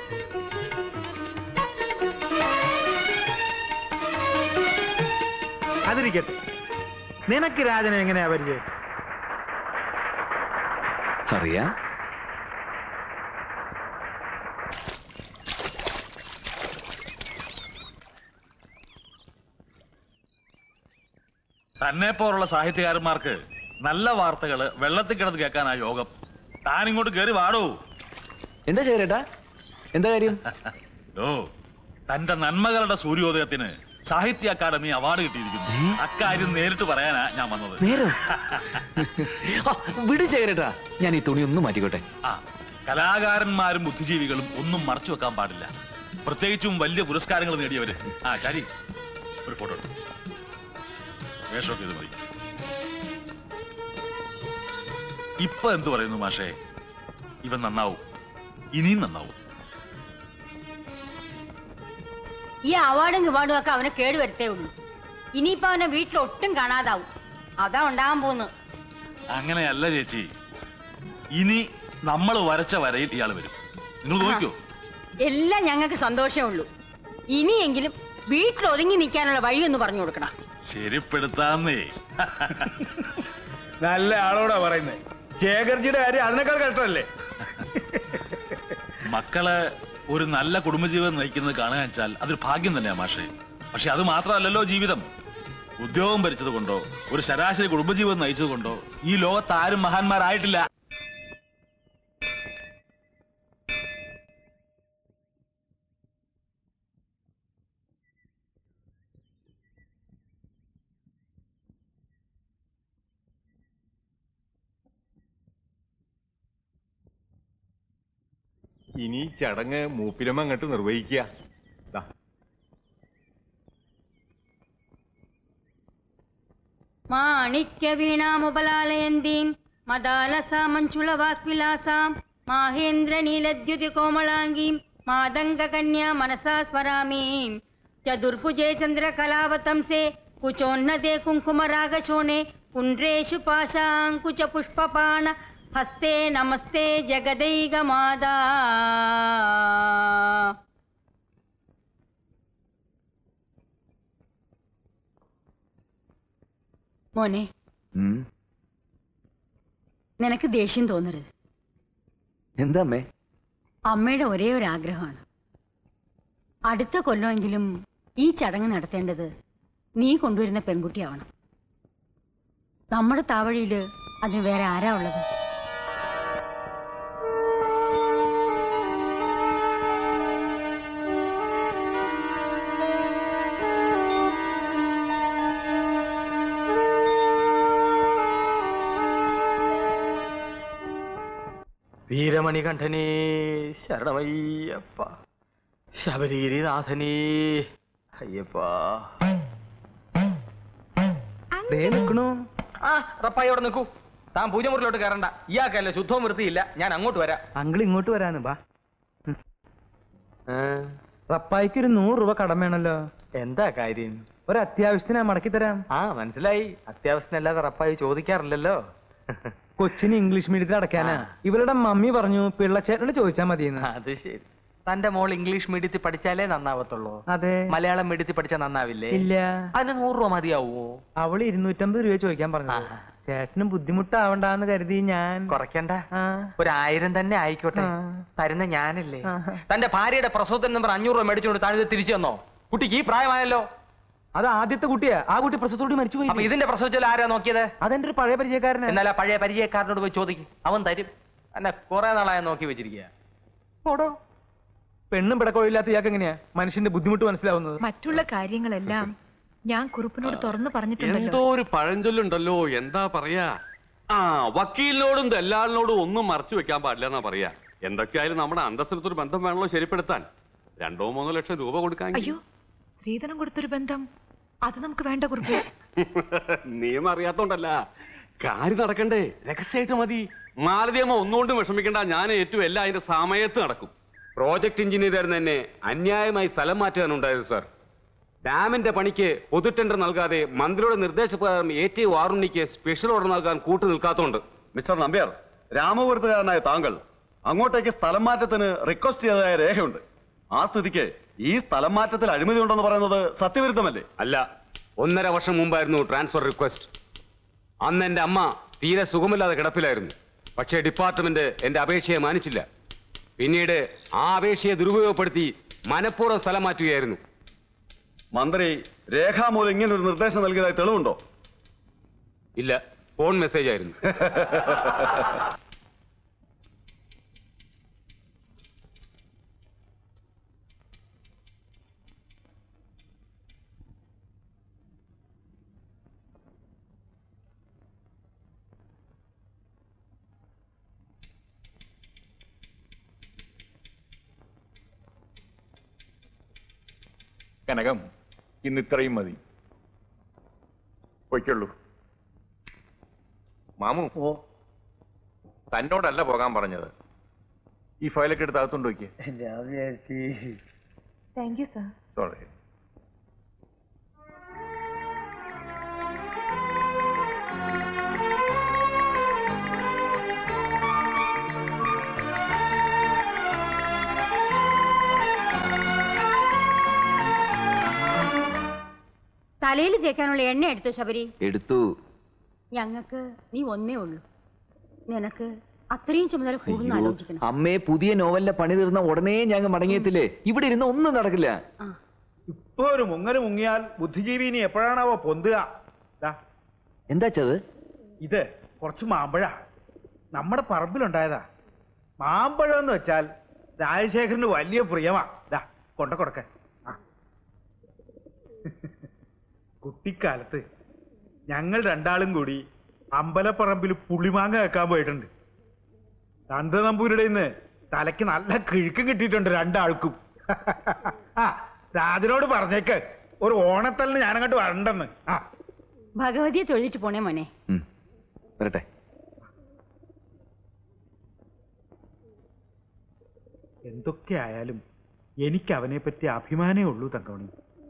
അതിരിക്കട്ടെ നിനക്ക് രാജനെ എങ്ങനെയാ പരിചയം അറിയാ തന്നെ പോലുള്ള സാഹിത്യകാരന്മാർക്ക് നല്ല വാർത്തകള് വെള്ളത്തിൽ കിടന്ന് കേൾക്കാനാ യോഗം താൻ ഇങ്ങോട്ട് കയറി വാടൂ എന്താ ചേരേട്ടാ എന്താ കാര്യം ഓ തന്റെ നന്മകളുടെ സൂര്യോദയത്തിന് സാഹിത്യ അക്കാദമി അവാർഡ് കിട്ടിയിരിക്കുന്നു അക്കാര്യം നേരിട്ട് പറയാനാ ഞാൻ വന്നത് നേരോ ആ, വിട് ചേരേട്ടാ ഞാൻ ഈ തുണി ഒന്ന് മാറ്റിക്കോട്ടെ ആ കലാകാരന്മാരും ബുദ്ധിജീവികളും ഒന്നും മറച്ചു വെക്കാൻ പാടില്ല പ്രത്യേകിച്ചും വലിയ പുരസ്കാരങ്ങൾ നേടിയവര് ആ ചാരി ഒരു ഫോട്ടോ എടുത്തു വേഷമൊക്കെ ഇത് മതി ഇപ്പൊ എന്തു പറയുന്നു മാഷേ ഇവൻ നന്നാവും ഇനിയും നന്നാവും ഈ അവാർഡും കിവാർഡും ഒക്കെ അവനെ കേടുവരുത്തേ ഉള്ളൂ ഇനിയിപ്പോ അവനെ വീട്ടിൽ ഒട്ടും കാണാതാവും അതാ ഉണ്ടാകാൻ പോകുന്നത് അങ്ങനെയല്ല ചേച്ചി ഇനി നമ്മൾ വരച്ച വരയിൽ ഇയാൾ വരും നിങ്ങൾ നോക്കിയോ എല്ലാം ഞങ്ങൾക്ക് സന്തോഷമേ ഉള്ളൂ ഇനിയെങ്കിലും വീട്ടിൽ ഒതുങ്ങി നിൽക്കാനുള്ള വഴിയൊന്ന് പറഞ്ഞു കൊടുക്കണം ശരിപ്പെടുത്താന്നേ നല്ല ആളോടാ പറയുന്നത് ശേഖർജിയുടെ കാര്യം അതിനേക്കാൾ കഷ്ടമല്ലേ മക്കള് ഒരു നല്ല കുടുംബജീവിതം നയിക്കുന്നത് കാണുക വെച്ചാൽ അതൊരു ഭാഗ്യം തന്നെയാ മാഷേ പക്ഷെ അത് മാത്രമല്ലല്ലോ ജീവിതം ഉദ്യോഗം ഭരിച്ചത് കൊണ്ടോ ഒരു ശരാശരി കുടുംബജീവിതം നയിച്ചത് കൊണ്ടോ ഈ ലോകത്ത് ആരും മഹാന്മാരായിട്ടില്ല ഇനി ഈ ചടങ്ങ് മൂപ്പിലമ്മ അങ്ങോട്ട് നിർവഹിക്കുക ദാ, മാണിക്യ വീണാമുപലാലയന്തീം മദാലസാ മഞ്ജുള വാക്വിലാസാം മാഹേന്ദ്ര നീലദ്യുതി കോമളാംഗീം മാതംഗ കന്യാ മനസാ സ്മരാമീം ചതുർഭുജേ ചന്ദ്രകലാവതംസേ കുചോന്നതേ കുങ്കുമരാഗശോണേ കുണ്ട്രേഷു പാശാങ്കുച പുഷ്പപാണ ഹസ്തേ നമസ്തേ ജഗദൈക മാതാ മോനെ നിനക്ക് ദേഷ്യം തോന്നരുത് എന്താ അമ്മേ അമ്മയുടെ ഒരേ ഒരു ആഗ്രഹമാണ് അടുത്ത കൊല്ലമെങ്കിലും ഈ ചടങ്ങ് നടത്തേണ്ടത് നീ കൊണ്ടുവരുന്ന പെൺകുട്ടിയാവണം നമ്മുടെ താവഴിയില് അതിന് വേറെ ആരാ ഉള്ളത് വീരമണികണ്ഠനേ ശരണമയ്യപ്പ ശബരിഗിരിനാഥനേ അയ്യപ്പ ദേ നിക്കണു ആ റപ്പായി അവിടെ നിൽക്കൂ താൻ പൂജമുറിലോട്ട് കയറണ്ട ഇയാൾക്കല്ല ശുദ്ധവും വൃത്തിയില്ല ഞാൻ അങ്ങോട്ട് വരാം അങ്കിൾ ഇങ്ങോട്ട് വരാന് ബാ റപ്പായിക്ക് ഒരു നൂറ് രൂപ കടം വേണല്ലോ എന്താ കാര്യം ഒരു അത്യാവശ്യത്തിന് മടക്കി തരാം ആ മനസ്സിലായി അത്യാവശ്യത്തിനല്ലാതെ റപ്പായി ചോദിക്കാറില്ലല്ലോ കൊച്ചിന് ഇംഗ്ലീഷ് മീഡിയത്തിൽ അടയ്ക്കാനാ ഇവരുടെ മമ്മി പറഞ്ഞു പിള്ളച്ചേട്ടനോട് ചോദിച്ചാൽ മതിയെന്ന് അത് ശരി തന്റെ മോൾ ഇംഗ്ലീഷ് മീഡിയത്തിൽ പഠിച്ചാലേ നന്നാവത്തുള്ളൂ അതെ മലയാളം മീഡിയത്തിൽ പഠിച്ചാൽ നന്നാവില്ലേ ഇല്ല അതിന് നൂറ് രൂപ മതിയാവോ അവള് ഇരുന്നൂറ്റമ്പത് രൂപ ചോദിക്കാൻ പറഞ്ഞു ചേട്ടന് ബുദ്ധിമുട്ടാവണ്ടെന്ന് കരുതി ഞാൻ കുറയ്ക്കണ്ട ഒരായിരം തന്നെ ആയിക്കോട്ടെ തരുന്ന ഞാനല്ലേ തന്റെ ഭാര്യയുടെ പ്രസവത്തിന് നമ്പർ അഞ്ഞൂറ് രൂപ മേടിച്ചുകൊണ്ട് താനിത് തിരിച്ചു തന്നോ കുട്ടിക്ക് ഈ പ്രായമായല്ലോ അത് ആദ്യത്തെ കുട്ടിയാ ആ കുട്ടി പ്രസവത്തോട് മരിച്ചുപോയി അപ്പൊ ഇതിന്റെ പ്രസവിച്ചാൽ ആരാ നോക്കിയത് അതെന്റെ ഒരു പഴയ പരിചയക്കാരനാ എന്നാൽ ആ പഴയ പരിചയക്കാരനോട് പോയി ചോദിക്കും അവൻ തരും എന്നെ കുറെ നാളായി നോക്കി വെച്ചിരിക്കുക പോടോ പെണ്ണും പിടക്കോഴില്ലാത്ത ഇയാൾക്ക് എങ്ങനെയാ മനുഷ്യന്റെ ബുദ്ധിമുട്ട് മനസ്സിലാവുന്നത് മറ്റുള്ള കാര്യങ്ങളെല്ലാം ഞാൻ കുറുപ്പിനോട് തുറന്നു പറഞ്ഞിട്ടുണ്ടല്ലോ എന്തോ ഒരു പഴഞ്ചൊല്ലുണ്ടല്ലോ എന്താ പറയാ ആ വക്കീലിനോടും ദല്ലാളിനോടും ഒന്നും മറച്ചു വെക്കാൻ പാടില്ല എന്നാ പറയാ എന്തൊക്കെയായാലും നമ്മുടെ അന്തസ്സിനത്തൊരു ബന്ധം വേണമല്ലോ ശരിപ്പെടുത്താൻ രണ്ടോ മൂന്നോ ലക്ഷം രൂപ കൊടുക്കാൻ അയ്യോ സ്ത്രീധനം കൊടുത്തൊരു ബന്ധം അത് നമുക്ക് വേണ്ട കുറുപ്പ് നിയമം അറിയാത്തോണ്ടല്ല കാര്യം നടക്കണ്ടേ രഹസ്യമായിട്ട് മതി മാലതിയമ്മ ഒന്നുകൊണ്ടും വിഷമിക്കണ്ട ഞാൻ ഏറ്റവും എല്ലാം അതിന്റെ സമയത്ത് നടക്കും പ്രോജക്ട് എഞ്ചിനീയർ തന്നെ അന്യായമായി സ്ഥലം മാറ്റാനുണ്ടായത് സാർ ഡാമിന്റെ പണിക്ക് പൊതു ടെൻഡർ നൽകാതെ മന്ത്രിയുടെ നിർദ്ദേശപ്രകാരം എ ടി വാറുണ്ണിക്ക് സ്പെഷ്യൽ ഓർഡർ നൽകാൻ കൂട്ടു നിൽക്കാത്തോണ്ട് മിസ്റ്റർ നമ്പ്യാർ രാമപുരത്തുകാരനായ താങ്കൾ അങ്ങോട്ടേക്ക് സ്ഥലം മാറ്റത്തിന് റിക്വസ്റ്റ് ചെയ്തതായ രേഖയുണ്ട് ആ സ്ഥിതിക്ക് ഈ സ്ഥലം മാറ്റത്തിൽ അഴിമതി ഉണ്ടെന്ന് പറയുന്നത് സത്യവിരുദ്ധമല്ലേ അല്ല ഒന്നര വർഷം മുമ്പായിരുന്നു ട്രാൻസ്ഫർ റിക്വസ്റ്റ് അന്ന് എന്റെ അമ്മ തീരെ സുഖമില്ലാതെ കിടപ്പിലായിരുന്നു പക്ഷേ ഡിപ്പാർട്ട്മെന്റ് എന്റെ അപേക്ഷയെ മാനിച്ചില്ല പിന്നീട് ആ അപേക്ഷയെ ദുരുപയോഗപ്പെടുത്തി മനഃപൂർവ്വം സ്ഥലം മാറ്റുകയായിരുന്നു മന്ത്രി രേഖാമൂലം ഇങ്ങനെ ഒരു നിർദ്ദേശം നൽകിയതായി തെളിവുണ്ടോ ഇല്ല ഫോൺ മെസ്സേജ് ആയിരുന്നു കനകം ഇന്ന് ഇത്രയും മതി പൊയ്ക്കുള്ളൂ മാമു ഓ തന്നോടല്ല പോകാൻ പറഞ്ഞത് ഈ ഫയലൊക്കെ എടുത്ത് അകത്തോണ്ട് വയ്ക്കുക ഞാൻ വിചാരിച്ചു താങ്ക് യു സാർ സോറി തലയിൽ തേക്കാനുള്ള എണ്ണ എടുത്തു ശബരി എടുത്തു ഞങ്ങൾക്ക് നീ ഒന്നേ ഉള്ളൂ നിനക്ക് അത്രയും ചുമതല കൂടുന്ന ആലോചിക്കണം അമ്മേ പുതിയ നോവലിന്റെ പണി തീർന്ന ഉടനെ ഞങ്ങൾ മടങ്ങിയെത്തില്ലേ ഇവിടെ ഇരുന്ന് ഒന്നും നടക്കില്ല ഇപ്പൊ ഒരു മുങ്ങല് മുങ്ങിയാൽ ബുദ്ധിജീവി ഇനി എപ്പോഴാണാവോ പൊന്തുക ദാ, എന്താച്ചത് ഇത് കുറച്ച് മാമ്പഴ നമ്മുടെ പറമ്പിലുണ്ടായതാ മാമ്പഴം എന്ന് വെച്ചാൽ രാജശേഖരന് വലിയ പ്രിയമാ ദാ കൊണ്ട കൊടുക്ക ആ. കുട്ടിക്കാലത്ത് ഞങ്ങൾ രണ്ടാളും കൂടി അമ്പലപ്പറമ്പിൽ പുളിമാങ്ങ വെക്കാൻ പോയിട്ടുണ്ട് നന്ദനമ്പൂരുടെ ഇന്ന് തലയ്ക്ക് നല്ല കിഴുക്കും കിട്ടിയിട്ടുണ്ട് രണ്ടാൾക്കും ആ രാജനോട് പറഞ്ഞേക്ക് ഒരു ഓണത്തലിന് ഞാനങ്ങോട്ട് വരണ്ടെന്ന് ആ ഭഗവതിയെ തൊഴുതിട്ട് പോണേ മോനെ വരട്ടെ എന്തൊക്കെ ആയാലും എനിക്ക് അവനെ പറ്റി അഭിമാനേ ഉള്ളൂ തങ്കമണി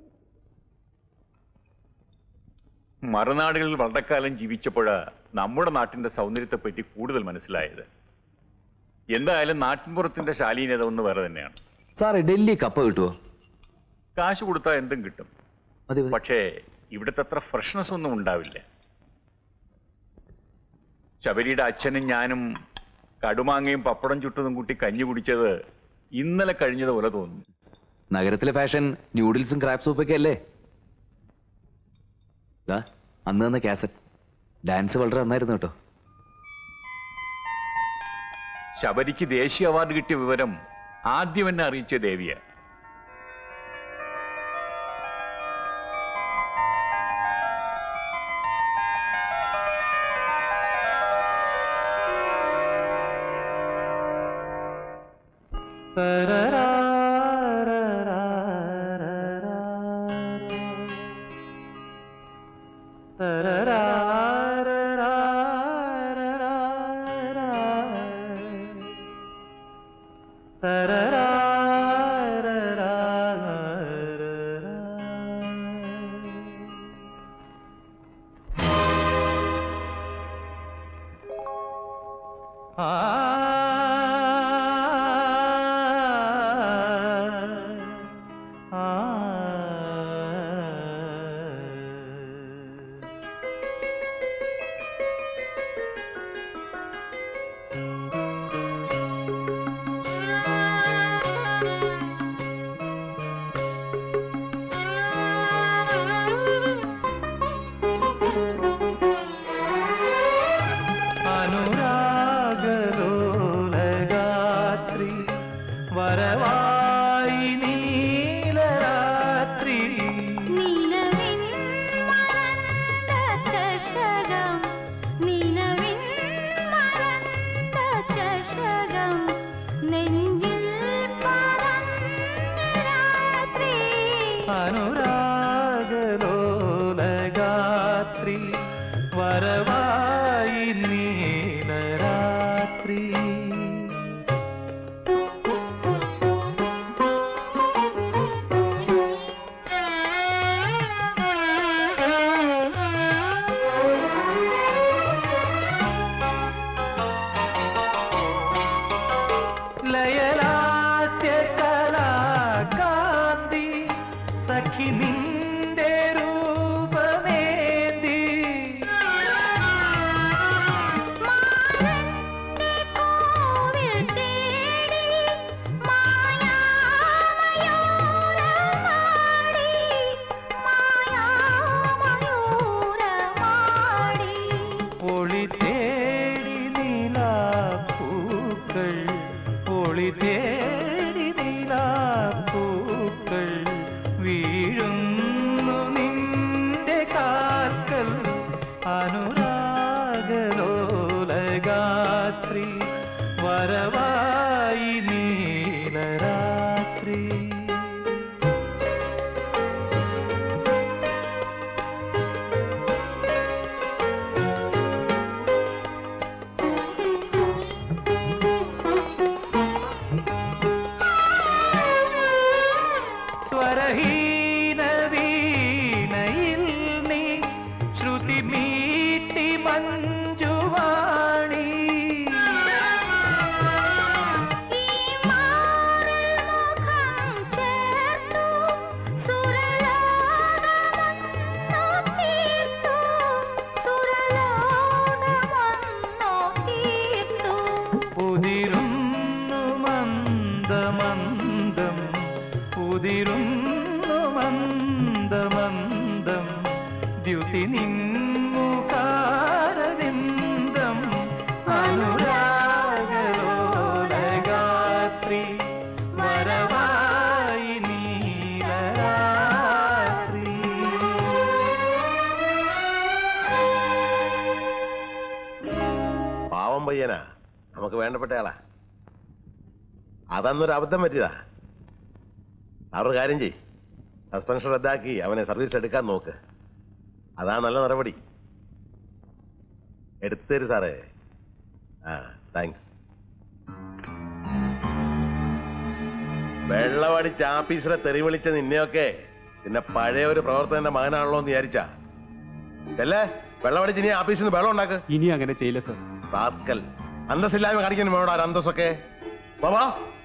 മറുനാടുകളിൽ വളരെക്കാലം ജീവിച്ചപ്പോഴാ നമ്മുടെ നാട്ടിന്റെ സൗന്ദര്യത്തെപ്പറ്റി കൂടുതൽ മനസ്സിലായത് എന്തായാലും നാട്ടിൻപുറത്തിന്റെ ശാലീനത ഒന്ന് വേറെ തന്നെയാണ് സാറേ ഡൽഹി കപ്പ കിട്ടുമോ കാശ് കൊടുത്താൽ എന്തും കിട്ടും പക്ഷേ ഇവിടുത്തെ അത്ര ഫ്രഷ്നെസ് ഒന്നും ഉണ്ടാവില്ല ശബരിയുടെ അച്ഛനും ഞാനും കടുമാങ്ങയും പപ്പടം ചുട്ടതും കൂട്ടി കഞ്ഞി കുടിച്ചത് ഇന്നലെ കഴിഞ്ഞതുപോലെ തോന്നുന്നു നഗരത്തിലെ ഫാഷൻ ന്യൂഡിൽസും ക്രാബ് സൂപ്പൊക്കെ അല്ലേ ദാ, അന്ന് തന്ന കാസറ്റ് ഡാൻസ് വളരെ നന്നായിരുന്നു കേട്ടോ ശബരിക്ക് ദേശീയ അവാർഡ് കിട്ടിയ വിവരം ആദ്യം എന്നെ അറിയിച്ച ദേവിയ നിന്റെ രൂപമേന്തി ഒളി തേടി നീലാപ്പൂക്കൾ ഒളി തേടി നീലാപ്പൂക്കൾ വീഴുന്നു നിന്റെ കാൽക്കൽ അനുരാഗലോലഗാത്രി വരവായി നീലരാത്രി സ്വരഹീന വീണയിൽ നീ ശ്രുതി മീട്ടി മഞ്ജുവാണി ഉതിരുന്നു മന്ദമന്ദം ഉതിരുന്നു മന്ദമന്ദം ദ്യുതി നിൻമുഖാരവിന്ദം അനുരാഗലോലഗാത്രി വരവായി നീലരാത്രി പാവം പയ്യനാ നമുക്ക് വേണ്ടപ്പെട്ടയാളാ അതന്നൊരു അബദ്ധം പറ്റിയതാ അവർ കാര്യം ചെയ് സസ്പെൻഷൻ റദ്ദാക്കി അവനെ സർവീസ് എടുക്കാൻ നോക്ക് അതാ നല്ല നടപടി എടുത്തേര് സാറേ ആ താങ്ക്സ് വെള്ളമടിച്ച് ആഫീസിലെ തെറി വിളിച്ച നിന്നെയൊക്കെ പിന്നെ പഴയ ഒരു പ്രവർത്തകന്റെ മകനാണല്ലോ എന്ന് വിചാരിച്ചാ അല്ലേ വെള്ളമടിച്ച് ഇനി ആഫീസിൽ നിന്ന് വെള്ളം ഉണ്ടാക്ക് ഇനി അങ്ങനെ ചെയ്യില്ല സർ റാസ്കൽ അന്തസ്സില്ലായ്മ കാണിക്കുന്നു വേണോടാ ഒരു അന്തസ്സൊക്കെ ബാബാ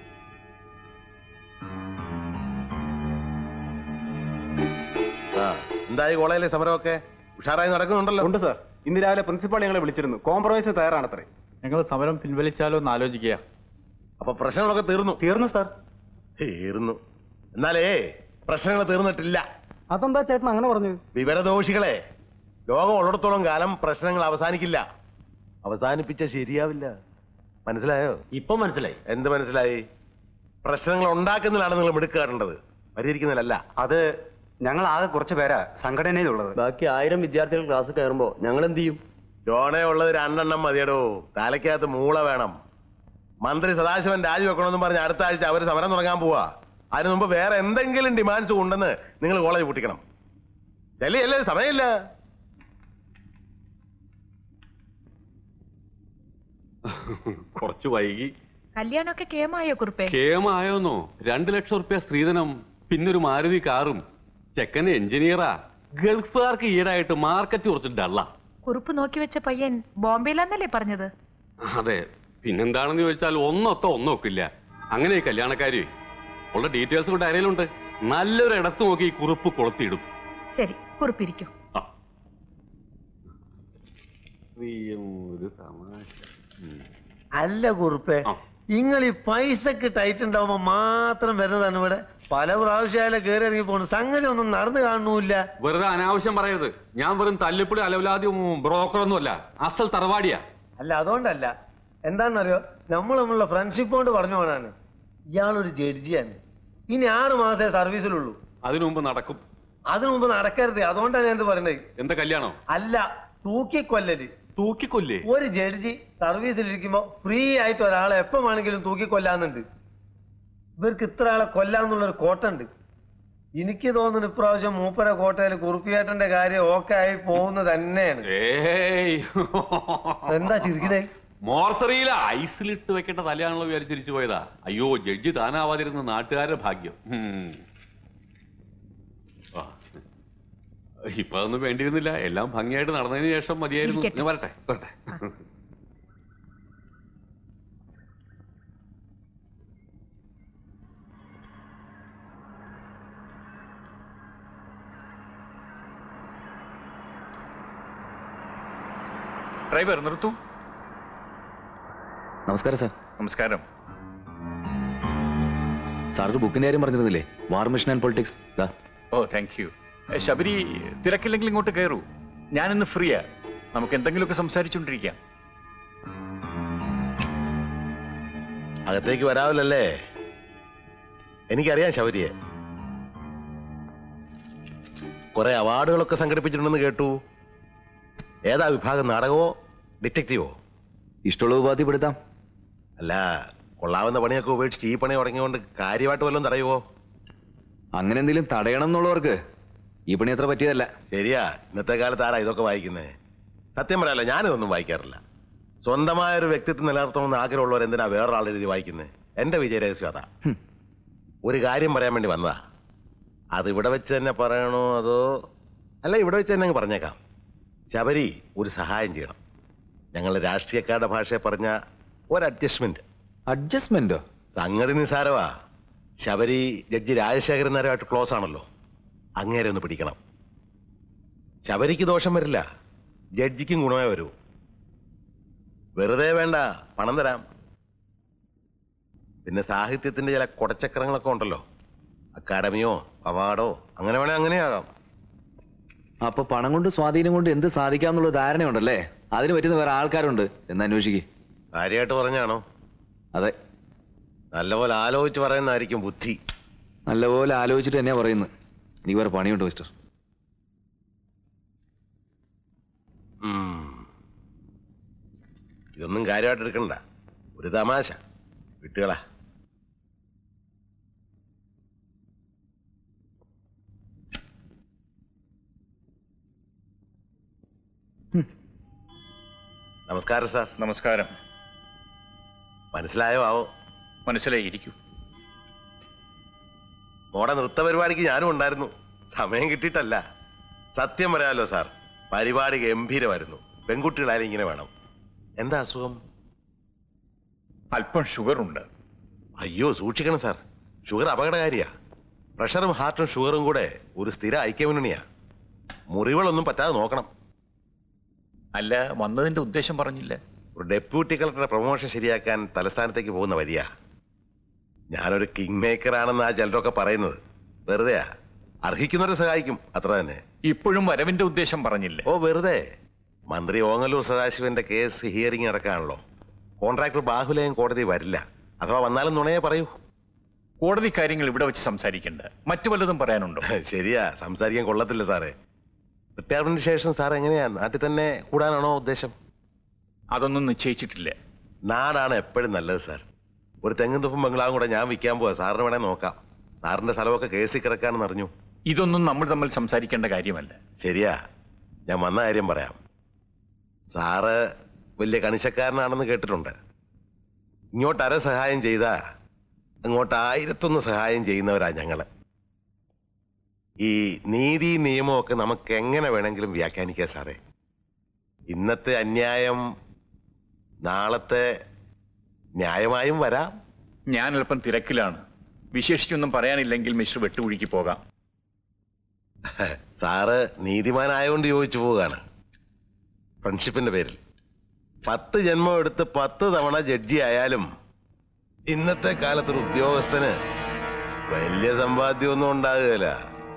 ആ എന്തായി കോളേജിലെ സമരമൊക്കെ ഉഷാറായി നടക്കുന്നുണ്ടല്ലോ ഉണ്ട് സാർ ഇന്ന് രാവിലെ പ്രിൻസിപ്പാൾ ഞങ്ങളെ വിളിച്ചിരുന്നു കോംപ്രമൈസ് തയ്യാറാണത്രേ ഞങ്ങൾ സമരം പിൻവലിച്ചാലോ എന്ന് ആലോചിക്കുക അപ്പൊ പ്രശ്നങ്ങളൊക്കെ തീർന്നു തീർന്നു സാർ തീർന്നു എന്നാലേ പ്രശ്നങ്ങൾ തീർന്നിട്ടില്ല അതെന്താ ചേട്ടൻ അങ്ങനെ പറഞ്ഞു വിവരദോഷികളെ ലോകം ഉള്ളിടത്തോളം കാലം പ്രശ്നങ്ങൾ അവസാനിക്കില്ല അവസാനിപ്പിച്ച ശരിയാവില്ല മനസ്സിലായോ ഇപ്പൊ മനസ്സിലായി എന്ത് മനസ്സിലായി പ്രശ്നങ്ങൾ ഉണ്ടാക്കുന്നതിലാണ് നിങ്ങൾ മിടുക്കാറേണ്ടത് പരിഹരിക്കുന്നതിലല്ല അത് ഞങ്ങൾ ആകെ കുറച്ച് പേരാ സംഘടനയിലുള്ളത് ബാക്കി ആയിരം വിദ്യാർത്ഥികൾ ക്ലാസ് കയറുമ്പോ ഞങ്ങൾ എന്ത് ചെയ്യും ജോണേ ഉള്ളത് രണ്ടെണ്ണം മതിയടോ തലയ്ക്കകത്ത് മൂള വേണം മന്ത്രി സദാശിവൻ രാജിവെക്കണമെന്നും പറഞ്ഞ് അടുത്ത ആഴ്ച അവർ സമരം തുടങ്ങാൻ പോവാ അതിനു മുമ്പ് വേറെ എന്തെങ്കിലും ഡിമാൻഡ്സ് ഉണ്ടെന്ന് നിങ്ങൾ കോളേജ് പൂട്ടിക്കണം ചെല്ലി അല്ലേ സമയമില്ല കുറച്ച് വൈകി കല്യാണമൊക്കെ കേമായോ കുറുപ്പേ കേമായോന്നോ രണ്ടു ലക്ഷം റുപ്യ സ്ത്രീധനം പിന്നൊരു മാരുതി കാറും ചെക്കൻ എഞ്ചിനീയറാ ഗൾഫുകാർക്ക് ഈടായിട്ട് മാർക്കറ്റ് കുറച്ച് ഡള്ള കുറുപ്പ് നോക്കി വെച്ച പയ്യൻ ബോംബെയിലാന്നല്ലേ പറഞ്ഞത് അതെ പിന്നെന്താണെന്ന് ചോദിച്ചാൽ ഒന്നൊത്തോ ഒന്നൊക്കില്ല അങ്ങനെ ഈ കല്യാണക്കാരി ഉള്ള ഡീറ്റെയിൽസ് കൊണ്ട് അരയിലുണ്ട് നല്ലൊരു ഇടത്ത് നോക്കി ഈ കുറിപ്പ് കൊളുത്തിയിടും ശരി കുറുപ്പിരിക്കും ഒരു തമാശ ഉം. അല്ല കുറുപ്പേ നിങ്ങൾ ഈ പൈസക്ക് ടൈറ്റ് ഉണ്ടാവുമ്പോ മാത്രം വരുന്നതാണ് ഇവിടെ പല പ്രാവശ്യം കയറി ഇറങ്ങി പോണു സംഗതി ഒന്നും നടന്നു കാണുന്നില്ല വെറുതെ അനാവശ്യം പറയരുത് ഞാൻ വെറും തല്ലിപ്പൊടി അലവലാദ്യം ബ്രോക്കറൊന്നുമല്ല അസൽ തറവാടിയാ അല്ല അതുകൊണ്ടല്ല എന്താണെന്നറിയോ നമ്മൾ നമ്മളുടെ ഫ്രണ്ട്ഷിപ്പ് കൊണ്ട് പറഞ്ഞു പോണാണ് ഇയാളൊരു ജഡ്ജിയാണ് ഇനി ആറ് മാസേ സർവീസിലുള്ളൂ അതിനു മുമ്പ് നടക്കും അതിനു മുമ്പ് നടക്കരുത് അതുകൊണ്ടാണ് ഞാൻ ഇത് പറയുന്നത് എന്താ കല്യാണോ അല്ല തൂക്കിക്കൊല്ലല് തൂക്കിക്കൊല്ലേ ഒരു ജഡ്ജി സർവീസിലിരിക്കുമ്പോ ഫ്രീ ആയിട്ട് ഒരാളെ എപ്പം വേണമെങ്കിലും തൂക്കിക്കൊല്ലാന്നുണ്ട് ഇവർക്ക് ഇത്ര ആളെ കൊല്ലാന്നുള്ളൊരു കോട്ടുണ്ട് എനിക്ക് തോന്നുന്നു ഇപ്രാവശ്യം മൂപ്പര കോട്ടയിൽ കുറുപ്പിയേട്ടന്റെ കാര്യം ഓക്കെ ആയി പോകുന്നത് തന്നെയാണ് ഏയ് എന്താ ചിരിക്കണേ മോർത്തറിയിലെ ഐസിലിട്ട് വെക്കേണ്ട തലയാണല്ലോ വിചാരിച്ചിരിച്ചു പോയതാ അയ്യോ ജഡ്ജി താനാവാതിരുന്ന നാട്ടുകാരുടെ ഭാഗ്യം ഉം. ആ. ഇപ്പൊ അതൊന്നും വേണ്ടിയിരുന്നില്ല എല്ലാം ഭംഗിയായിട്ട് നടന്നതിന് ശേഷം മതിയായിരുന്നു ഇരിക്കട്ടെ. ഞാൻ വരട്ടെ വരട്ടെ ഡ്രൈവർ നിർത്തൂ നമസ്കാരം സാർ നമസ്കാരം സാർക്ക് ബുക്കിന്റെ കാര്യം പറഞ്ഞിരുന്നില്ലേ വാർ മിഷൻ ആൻഡ് പൊളിറ്റിക്സ് ദാ ഓ താങ്ക് യു ശബരി തിരക്കില്ലെങ്കിൽ ഇങ്ങോട്ട് കയറൂ ഞാനിന്ന് ഫ്രീയാ നമുക്ക് എന്തെങ്കിലുമൊക്കെ സംസാരിച്ചുകൊണ്ടിരിക്കാം അകത്തേക്ക് വരാവില്ലല്ലേ എനിക്കറിയാം ശൗര്യെ കുറെ അവാർഡുകളൊക്കെ സംഘടിപ്പിച്ചിട്ടുണ്ടെന്ന് കേട്ടു ഏതാ വിഭാഗം നാടകമോ ഡിറ്റക്റ്റീവോ ഇഷ്ടമുള്ള ഉപാധിപ്പെടുത്താം അല്ല കൊള്ളാവുന്ന പണിയൊക്കെ ഉപേക്ഷിച്ച് ഈ പണി തുടങ്ങിയോണ്ട് കാര്യമായിട്ട് വല്ലതും തടയുവോ അങ്ങനെ എന്തെങ്കിലും തടയണം എന്നുള്ളവർക്ക് ഈ പണി അത്ര പറ്റിയതല്ല ശരിയാ ഇന്നത്തെ കാലത്ത് ആരാ ഇതൊക്കെ വായിക്കുന്നേ സത്യം പറയാലോ ഞാനിതൊന്നും വായിക്കാറില്ല സ്വന്തമായ ഒരു വ്യക്തിത്വം നിലനിർത്തണമെന്ന് ആഗ്രഹമുള്ളവർ എന്തിനാ വേറൊരാൾ എഴുതി വായിക്കുന്നത് എന്റെ വിജയ രഹസ്യം അതാ ഒരു കാര്യം പറയാൻ വേണ്ടി വന്നതാ അത് ഇവിടെ വെച്ച് തന്നെ പറയണോ അതോ അല്ല ഇവിടെ വെച്ച് തന്നെ അങ്ങ് പറഞ്ഞേക്കാം ശബരി ഒരു സഹായം ചെയ്യണം ഞങ്ങൾ രാഷ്ട്രീയക്കാരുടെ ഭാഷയെ പറഞ്ഞ ഒരു അഡ്ജസ്റ്റ്മെന്റ് അഡ്ജസ്റ്റ്മെന്റോ സംഗതി നിസാരവാ ശബരി ജഡ്ജി രാജശേഖരൻ നേരമായിട്ട് ക്ലോസ് ആണല്ലോ അങ്ങേരെ ഒന്ന് പിടിക്കണം ശബരിക്ക് ദോഷം വരില്ല ജഡ്ജിക്കും ഗുണമേ വരൂ വെറുതെ വേണ്ട പണം തരാം പിന്നെ സാഹിത്യത്തിന്റെ ചില കുടച്ചക്രങ്ങളൊക്കെ ഉണ്ടല്ലോ അക്കാഡമിയോ അവാർഡോ അങ്ങനെ വേണേ അങ്ങനെയാകാം അപ്പൊ പണം കൊണ്ട് സ്വാധീനം കൊണ്ട് എന്ത് സാധിക്കാന്നുള്ള ധാരണയുണ്ടല്ലേ അതിന് പറ്റുന്ന വേറെ ആൾക്കാരുണ്ട് എന്ന് അന്വേഷിക്ക് കാര്യമായിട്ട് പറഞ്ഞാണോ അതെ നല്ലപോലെ ആലോചിച്ച് പറയുന്നതായിരിക്കും ബുദ്ധി നല്ലപോലെ ആലോചിച്ചിട്ട് തന്നെയാ പറയുന്നത് എനിക്ക് വേറെ പണിയുണ്ട് മിസ്റ്റർ ഉം. ഇതൊന്നും കാര്യമായിട്ട് എടുക്കണ്ട ഒരു തമാശ വിട്ടുകളാ നമസ്കാരം സാർ നമസ്കാരം മനസ്സിലായോ ആവോ മനസ്സിലായിരിക്കും മോടെ നൃത്ത പരിപാടിക്ക് ഞാനും ഉണ്ടായിരുന്നു സമയം കിട്ടിയിട്ടല്ല സത്യം പറയാലോ സാർ പരിപാടി ഗംഭീരമായിരുന്നു പെൺകുട്ടികളായാലും ഇങ്ങനെ വേണം എന്താ അസുഖം അല്പം ഷുഗർ ഉണ്ട് അയ്യോ സൂക്ഷിക്കണം സാർ ഷുഗർ അപകടകാരിയാ പ്രഷറും ഹാർട്ടും ഷുഗറും കൂടെ ഒരു സ്ഥിര ഐക്യമുന്നണിയാ മുറിവുകളൊന്നും പറ്റാതെ നോക്കണം അല്ല വന്നതിന്റെ ഉദ്ദേശം പറഞ്ഞില്ല ഒരു ഡെപ്യൂട്ടി കളക്ടറുടെ പ്രൊമോഷൻ ശരിയാക്കാൻ തലസ്ഥാനത്തേക്ക് പോകുന്ന വരിക ഞാനൊരു കിങ് മേക്കർ ആണെന്ന് ആ ചിലരൊക്കെ പറയുന്നത് വെറുതെയാ അർഹിക്കുന്നവരെ സഹായിക്കും അത്ര തന്നെ ഇപ്പോഴും വരവിന്റെ ഉദ്ദേശം പറഞ്ഞില്ല ഓ വെറുതെ മന്ത്രി ഓങ്ങല്ലൂർ സദാശിവന്റെ കേസ് ഹിയറിംഗ് നടക്കാണല്ലോ കോൺട്രാക്ടർ ബാഹുലയം കോടതി വരില്ല അഥവാ വന്നാലും നുണയെ പറയൂ കോടതി കാര്യങ്ങൾ ഇവിടെ വെച്ച് സംസാരിക്കണ്ട മറ്റു വല്ലതും പറയാനുണ്ടോ ശരിയാ സംസാരിക്കാൻ കൊള്ളത്തില്ല സാറേ റിട്ടയർമെന്റിന് ശേഷം സാർ എങ്ങനെയാ നാട്ടിൽ തന്നെ കൂടാനാണോ ഉദ്ദേശം അതൊന്നും നിശ്ചയിച്ചിട്ടില്ല നാടാണ് എപ്പോഴും നല്ലത് സാർ ഒരു തെങ്ങും തുപ്പും ബംഗ്ലാവും കൂടെ ഞാൻ വിൽക്കാൻ പോവാ സാറിന് വേണേ നോക്കാം സാറിന്റെ സ്ഥലമൊക്കെ കേസിൽ കിടക്കാണെന്ന് അറിഞ്ഞു ഇതൊന്നും നമ്മൾ തമ്മിൽ സംസാരിക്കേണ്ട കാര്യമല്ല ശരിയാ ഞാൻ വന്ന കാര്യം പറയാം സാറ് വലിയ കണിശക്കാരനാണെന്ന് കേട്ടിട്ടുണ്ട് ഇങ്ങോട്ട് അര സഹായം ചെയ്താ അങ്ങോട്ട് ആയിരത്തൊന്ന് സഹായം ചെയ്യുന്നവരാ ഞങ്ങള് ഈ നീതി നിയമമൊക്കെ നമുക്ക് എങ്ങനെ വേണമെങ്കിലും വ്യാഖ്യാനിക്കാം സാറേ ഇന്നത്തെ അന്യായം നാളത്തെ ന്യായമായും വരാം ഞാൻ അല്പം തിരക്കിലാണ് വിശേഷിച്ചൊന്നും പറയാനില്ലെങ്കിൽ മിസ്റ്റർ വെട്ടുകുഴിക്ക് പോകാം സാറ് നീതിമാനായോണ്ട് ചോദിച്ചു പോവുകയാണ് ഫ്രണ്ട്ഷിപ്പിന്റെ പേരിൽ പത്ത് ജന്മം എടുത്ത് പത്ത് തവണ ജഡ്ജി ആയാലും ഇന്നത്തെ കാലത്തൊരു ഉദ്യോഗസ്ഥന് വലിയ സമ്പാദ്യമൊന്നും ഉണ്ടാകുകയില്ല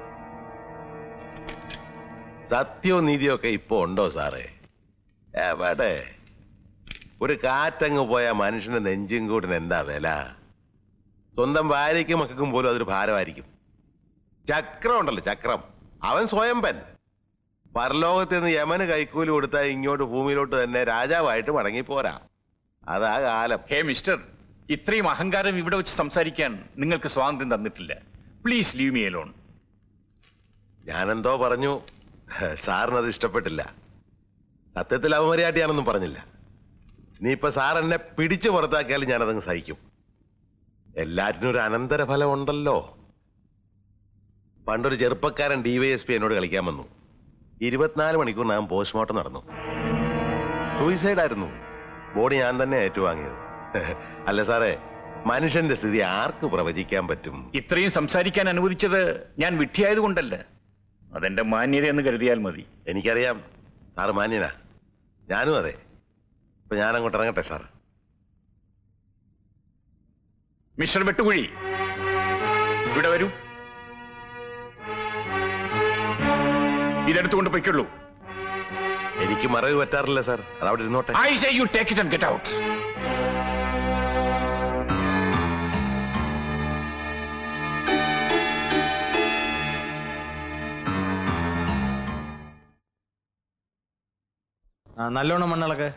സത്യവും നീതിയും ഒക്കെ ഇപ്പൊ ഉണ്ടോ സാറേ എവിടെ ഒരു കാറ്റങ്ങ് പോയ മനുഷ്യന്റെ നെഞ്ചും കൂടിന് എന്താ വില സ്വന്തം ഭാര്യയ്ക്കും മക്കൾക്കും പോലും അതൊരു ഭാരമായിരിക്കും ചക്രം ഉണ്ടല്ലോ ചക്രം അവൻ സ്വയംപൻ പരലോകത്ത് നിന്ന് യമന് കൈക്കൂലി കൊടുത്താൽ ഇങ്ങോട്ട് ഭൂമിയിലോട്ട് തന്നെ രാജാവായിട്ട് മടങ്ങിപ്പോരാ അതാ കാലം ഹേ മിസ്റ്റർ ഇത്രയും അഹങ്കാരം ഇവിടെ വെച്ച് സംസാരിക്കാൻ നിങ്ങൾക്ക് സ്വാതന്ത്ര്യം തന്നിട്ടില്ല പ്ലീസ് ലീവ് മീ അലോൺ ഞാനെന്തോ പറഞ്ഞു സാറിനത് ഇഷ്ടപ്പെട്ടില്ല സത്യത്തിൽ അവമര്യാദയാണെന്നും പറഞ്ഞില്ല നീ ഇപ്പൊ സാർ എന്നെ പിടിച്ചു പുറത്താക്കിയാലും ഞാനതങ്ങ് സഹിക്കും എല്ലാറ്റിനും ഒരു അനന്തരഫലം ഉണ്ടല്ലോ പണ്ടൊരു ചെറുപ്പക്കാരൻ ഡിവൈഎസ്പി എന്നോട് കളിക്കാൻ വന്നു ഇരുപത്തിനാല് മണിക്കൂറിനകം പോസ്റ്റ്മോർട്ടം നടന്നു സൂയിസൈഡ് ആയിരുന്നു ബോഡി ഞാൻ തന്നെ ഏറ്റുവാങ്ങിയത് അല്ല സാറേ മനുഷ്യന്റെ സ്ഥിതി ആർക്ക് പ്രവചിക്കാൻ പറ്റും ഇത്രയും സംസാരിക്കാൻ അനുവദിച്ചത് ഞാൻ വിഡ്ഢിയായത് കൊണ്ടല്ല അതെന്റെ മാന്യത എന്ന് കരുതിയാൽ മതി എനിക്കറിയാം സാറ് മാന്യനാ ഞാനും അതെ അപ്പൊ ഞാൻ അങ്ങോട്ട് ഇറങ്ങട്ടെ സാർ മിസ്റ്റർ വെട്ടുകുഴി ഇവിടെ വരൂ ഇതെടുത്തുകൊണ്ട് പൊയ്ക്കുള്ളൂ എനിക്ക് മറവ് പറ്റാറില്ല സാർ അത് അവിടെ ഇരുന്നോട്ടെ I say you take it and get out ആ നല്ലോണം മണ്ണളക്ക്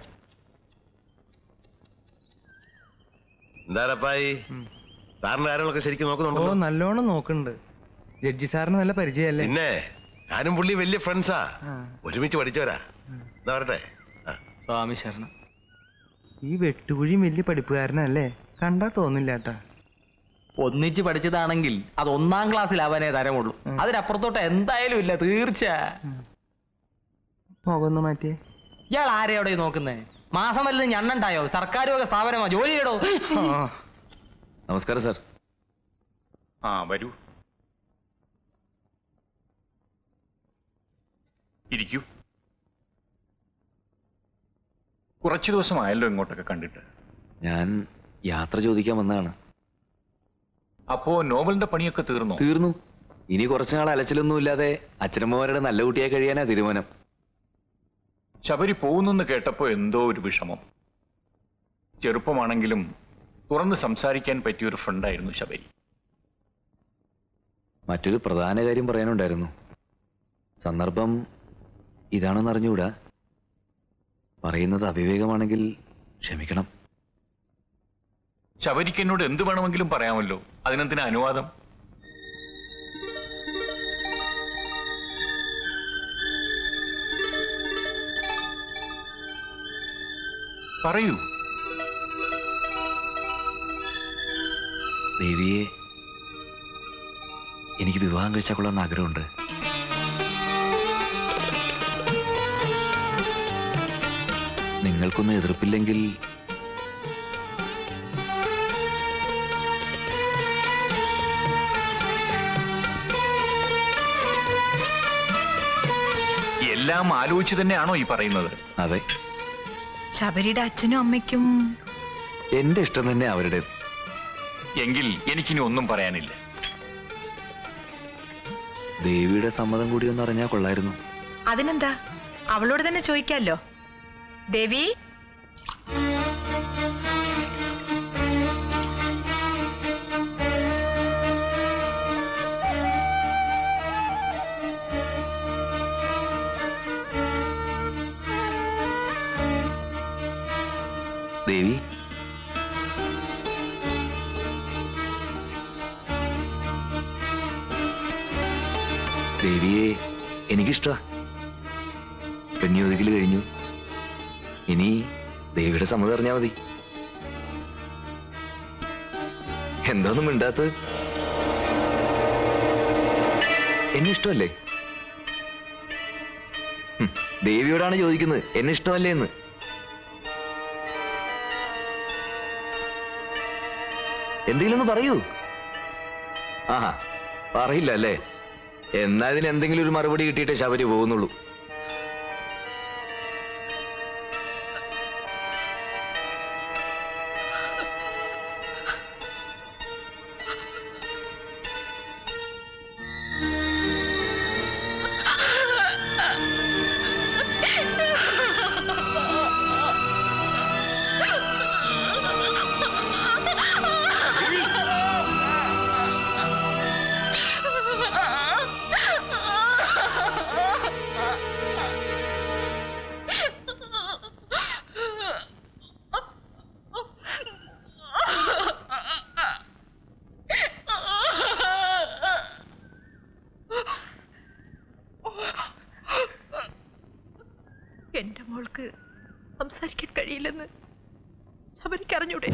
എന്താരപ്പായി സാറിന്റെ കാര്യങ്ങളൊക്കെ ശരിക്കും ഓ നോക്കുന്നുണ്ടോ നല്ലോണം നോക്കുന്നുണ്ട് ജഡ്ജി സാറിന് നല്ല പരിചയമല്ലേ പിന്നെ ഞാനും പുള്ളി വലിയ ഫ്രണ്ട്സാ ഒരുമിച്ച് പഠിച്ചവരാ എന്താ പറയട്ടെ സ്വാമി ശരണം ഈ വെട്ടുകുഴിയും വലിയ പഠിപ്പുകാരനല്ലേ കണ്ടാ തോന്നില്ല ഏട്ടാ ഒന്നിച്ച് പഠിച്ചതാണെങ്കിൽ അത് ഒന്നാം ക്ലാസ്സിലാവാനേ തരമുള്ളൂ അതിനപ്പുറത്തോട്ട് എന്തായാലും ഇല്ല തീർച്ച മുഖം ഒന്ന് മാറ്റിയേ ഇയാൾ ആരെയോടെ നോക്കുന്നേ മാസം വലുത് ഞണ്ണണ്ടായോ സർക്കാർ വക സ്ഥാപനമോ ജോലി ചെയ്യടോ നമസ്കാരം സാർ ആ വരൂ ഇരിക്കൂ കുറച്ചു ദിവസമായല്ലോ ഇങ്ങോട്ടൊക്കെ കണ്ടിട്ട് ഞാൻ യാത്ര ചോദിക്കാൻ വന്നതാണ് അപ്പോ നോവലിന്റെ പണിയൊക്കെ തീർന്നു തീർന്നു ഇനി കുറച്ചു നാൾ അലച്ചിലൊന്നും ഇല്ലാതെ അച്ഛനമ്മമാരുടെ നല്ല കുട്ടിയായി കഴിയാനാ തീരുമാനം ശബരി പോകുന്നെന്ന് കേട്ടപ്പോ എന്തോ ഒരു വിഷമം ചെറുപ്പമാണെങ്കിലും തുറന്ന് സംസാരിക്കാൻ പറ്റിയ ഒരു ഫ്രണ്ടായിരുന്നു ശബരി മറ്റൊരു പ്രധാന കാര്യം പറയാനുണ്ടായിരുന്നു സന്ദർഭം ഇതാണെന്ന് അറിഞ്ഞുകൂടാ പറയുന്നത് അവിവേകമാണെങ്കിൽ ക്ഷമിക്കണം ശബരിക്ക് എന്നോട് എന്ത് വേണമെങ്കിലും പറയാമല്ലോ അതിനെന്തിനാ അനുവാദം പറയൂ ദേവിയെ എനിക്ക് വിവാഹം കഴിച്ചാൽ കൊള്ളാമെന്ന് ആഗ്രഹമുണ്ട് നിങ്ങൾക്കൊന്നും എതിർപ്പില്ലെങ്കിൽ എല്ലാം ആലോചിച്ച് തന്നെയാണോ ഈ പറയുന്നത് അതെ ശബരിയുടെ അച്ഛനും അമ്മയ്ക്കും എന്റെ ഇഷ്ടം തന്നെ അവരുടെ എങ്കിൽ എനിക്കിനി ഒന്നും പറയാനില്ല ദേവിയുടെ സമ്മതം കൂടി ഒന്ന് അറിഞ്ഞാൽ കൊള്ളായിരുന്നു അതിനെന്താ അവളോട് തന്നെ ചോദിക്കാലോ ദേവി ദേവി ദേവിയെ എനിക്കിഷ്ട പെണ്ണിയൊതുക്കൽ കഴിഞ്ഞു ഇനി ദേവിയുടെ സമ്മതം അറിഞ്ഞാ മതി എന്താന്നും മിണ്ടാത്തത് എന്നെ ഇഷ്ടമല്ലേ ഹും, ദേവിയോടാണ് ചോദിക്കുന്നത് എന്നെ ഇഷ്ടമല്ലേ എന്ന് എന്തെങ്കിലും ഒന്ന് പറയൂ ആഹാ പറയില്ല അല്ലേ എന്നാ ഇതിന് എന്തെങ്കിലും ഒരു മറുപടി കിട്ടിയിട്ടേ ശബരി പോകുന്നുള്ളൂ എന്റെ മോൾക്ക് സംസാരിക്കാൻ കഴിയില്ലെന്ന് ശബരിക്ക് അറിഞ്ഞൂടെ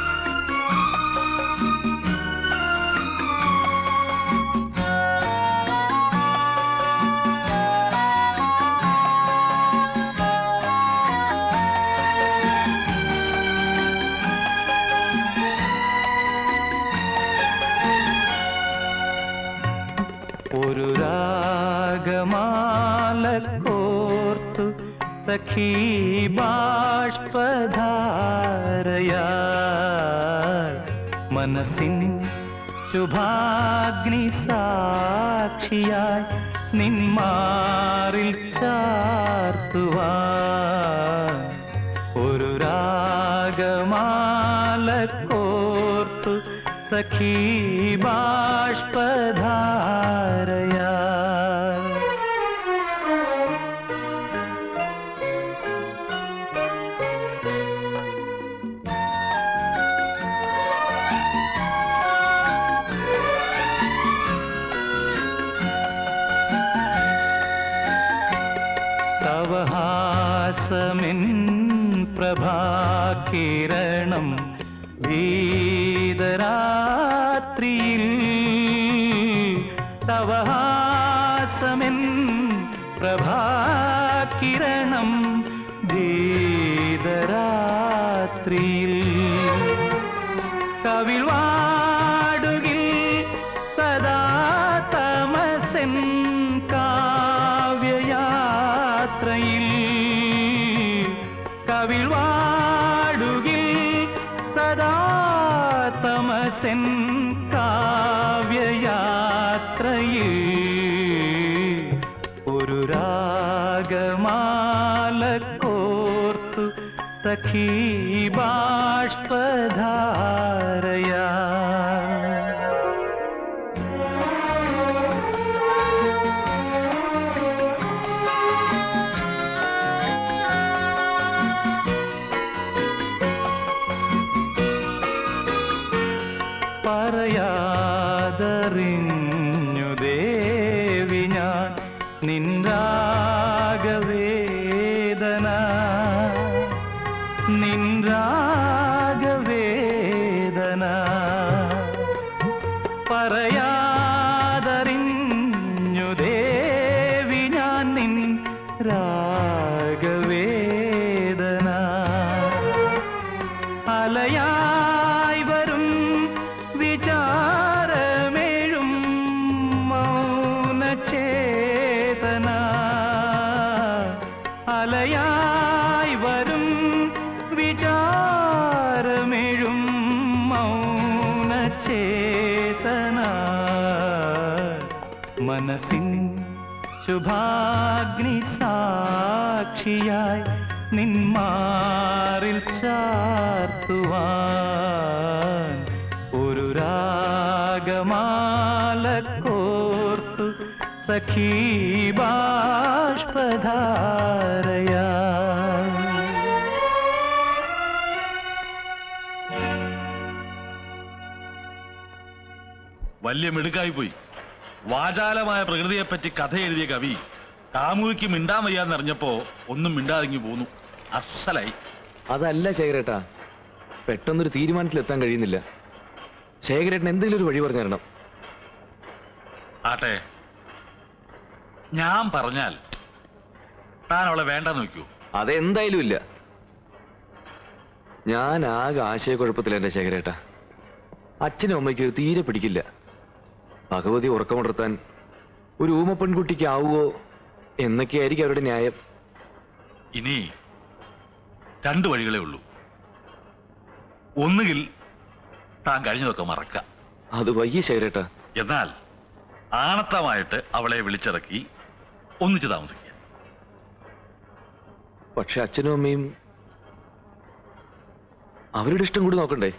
ആ സഖീ ബാഷ്പധാരയാ മനസ്സിൻ ശുഭാഗ്നി സാക്ഷിയായി നിന്മാറിൽ ചാർത്തുവാൻ ഒരു രാഗമാല കോർത്തു സഖീ ബാഷ്പധാരയാ തവ ഹാസമിൻ പ്രഭാകിരണം വീതരാത്രിയിൽ തവ ഹാസമിൻ പ്രഭാകിരണം വീതരാത്രിയിൽ കവിൾ വാടുകിൽ സദാ തമസൻ കാവ്യയാത്രയിൽ കവിൾ വാടുകിൽ സദാ തമസൻ കാവ്യയാത്രയിൽ ഒരു രാഗമാല കോർത്തു സഖീ ബാഷ്പധാരയാ പറയാതറിഞ്ഞു ദേവി ഞാൻ നിൻരാഗവേദന നിൻരാഗവേദന പറയാതറിഞ്ഞു ദേവി ഞാൻ നിൻ രാഗവേദന അലയായി വരും വിചാരമേഴും മൗനചേതന അലയായി വരും വിചാരമേഴും മൗനചേതന മനസ്സിൻ ശുഭാഗ്നി സാക്ഷിയായി നിന്മാറിൽ ചാർത്തുവാൻ ഒരു രാഗമാല കോർത്തു സഖീ ബാഷ്പധാരയാ വലിയ മിടുക്കായി പോയി വാചാലമായ പ്രകൃതിയെപ്പറ്റി കഥ എഴുതിയ കവി കാമുകിക്ക് മിണ്ടാൻ വയ്യാന്നറിഞ്ഞപ്പോ ഒന്നും മിണ്ടാതിങ്ങി പോന്നു അസലായി അതല്ല ശേഖരേട്ടാ പെട്ടെന്നൊരു തീരുമാനത്തിലെത്താൻ കഴിയുന്നില്ല ശേഖരേട്ടൻ എന്തെങ്കിലും ഒരു വഴി പറഞ്ഞു തരണം ആട്ടെ ഞാൻ പറഞ്ഞാൽ താൻ അവളെ വേണ്ടെന്ന് വെക്കൂ അതെന്തായാലും ഇല്ല ഞാൻ ആകെ ആശയക്കുഴപ്പത്തില എന്റെ ശേഖരേട്ടാ അച്ഛനും അമ്മയ്ക്ക് ഇത് തീരെ പിടിക്കില്ല ഭഗവതി ഉറക്കമുണർത്താൻ ഒരു ഊമ പെൺകുട്ടിക്ക് ആവുമോ എന്നൊക്കെയായിരിക്കും അവരുടെ ന്യായം ഇനി രണ്ട് വഴികളേ ഉള്ളൂ ഒന്നുകിൽ താൻ കഴിഞ്ഞതൊക്കെ മറക്കാം അത് വയ്യ ശേഖരേട്ടാ എന്നാൽ ആണത്തമായിട്ട് അവളെ വിളിച്ചിറക്കി ഒന്നിച്ച് താമസിക്കുക പക്ഷെ അച്ഛനും അമ്മയും അവരുടെ ഇഷ്ടം കൂടി നോക്കണ്ടേ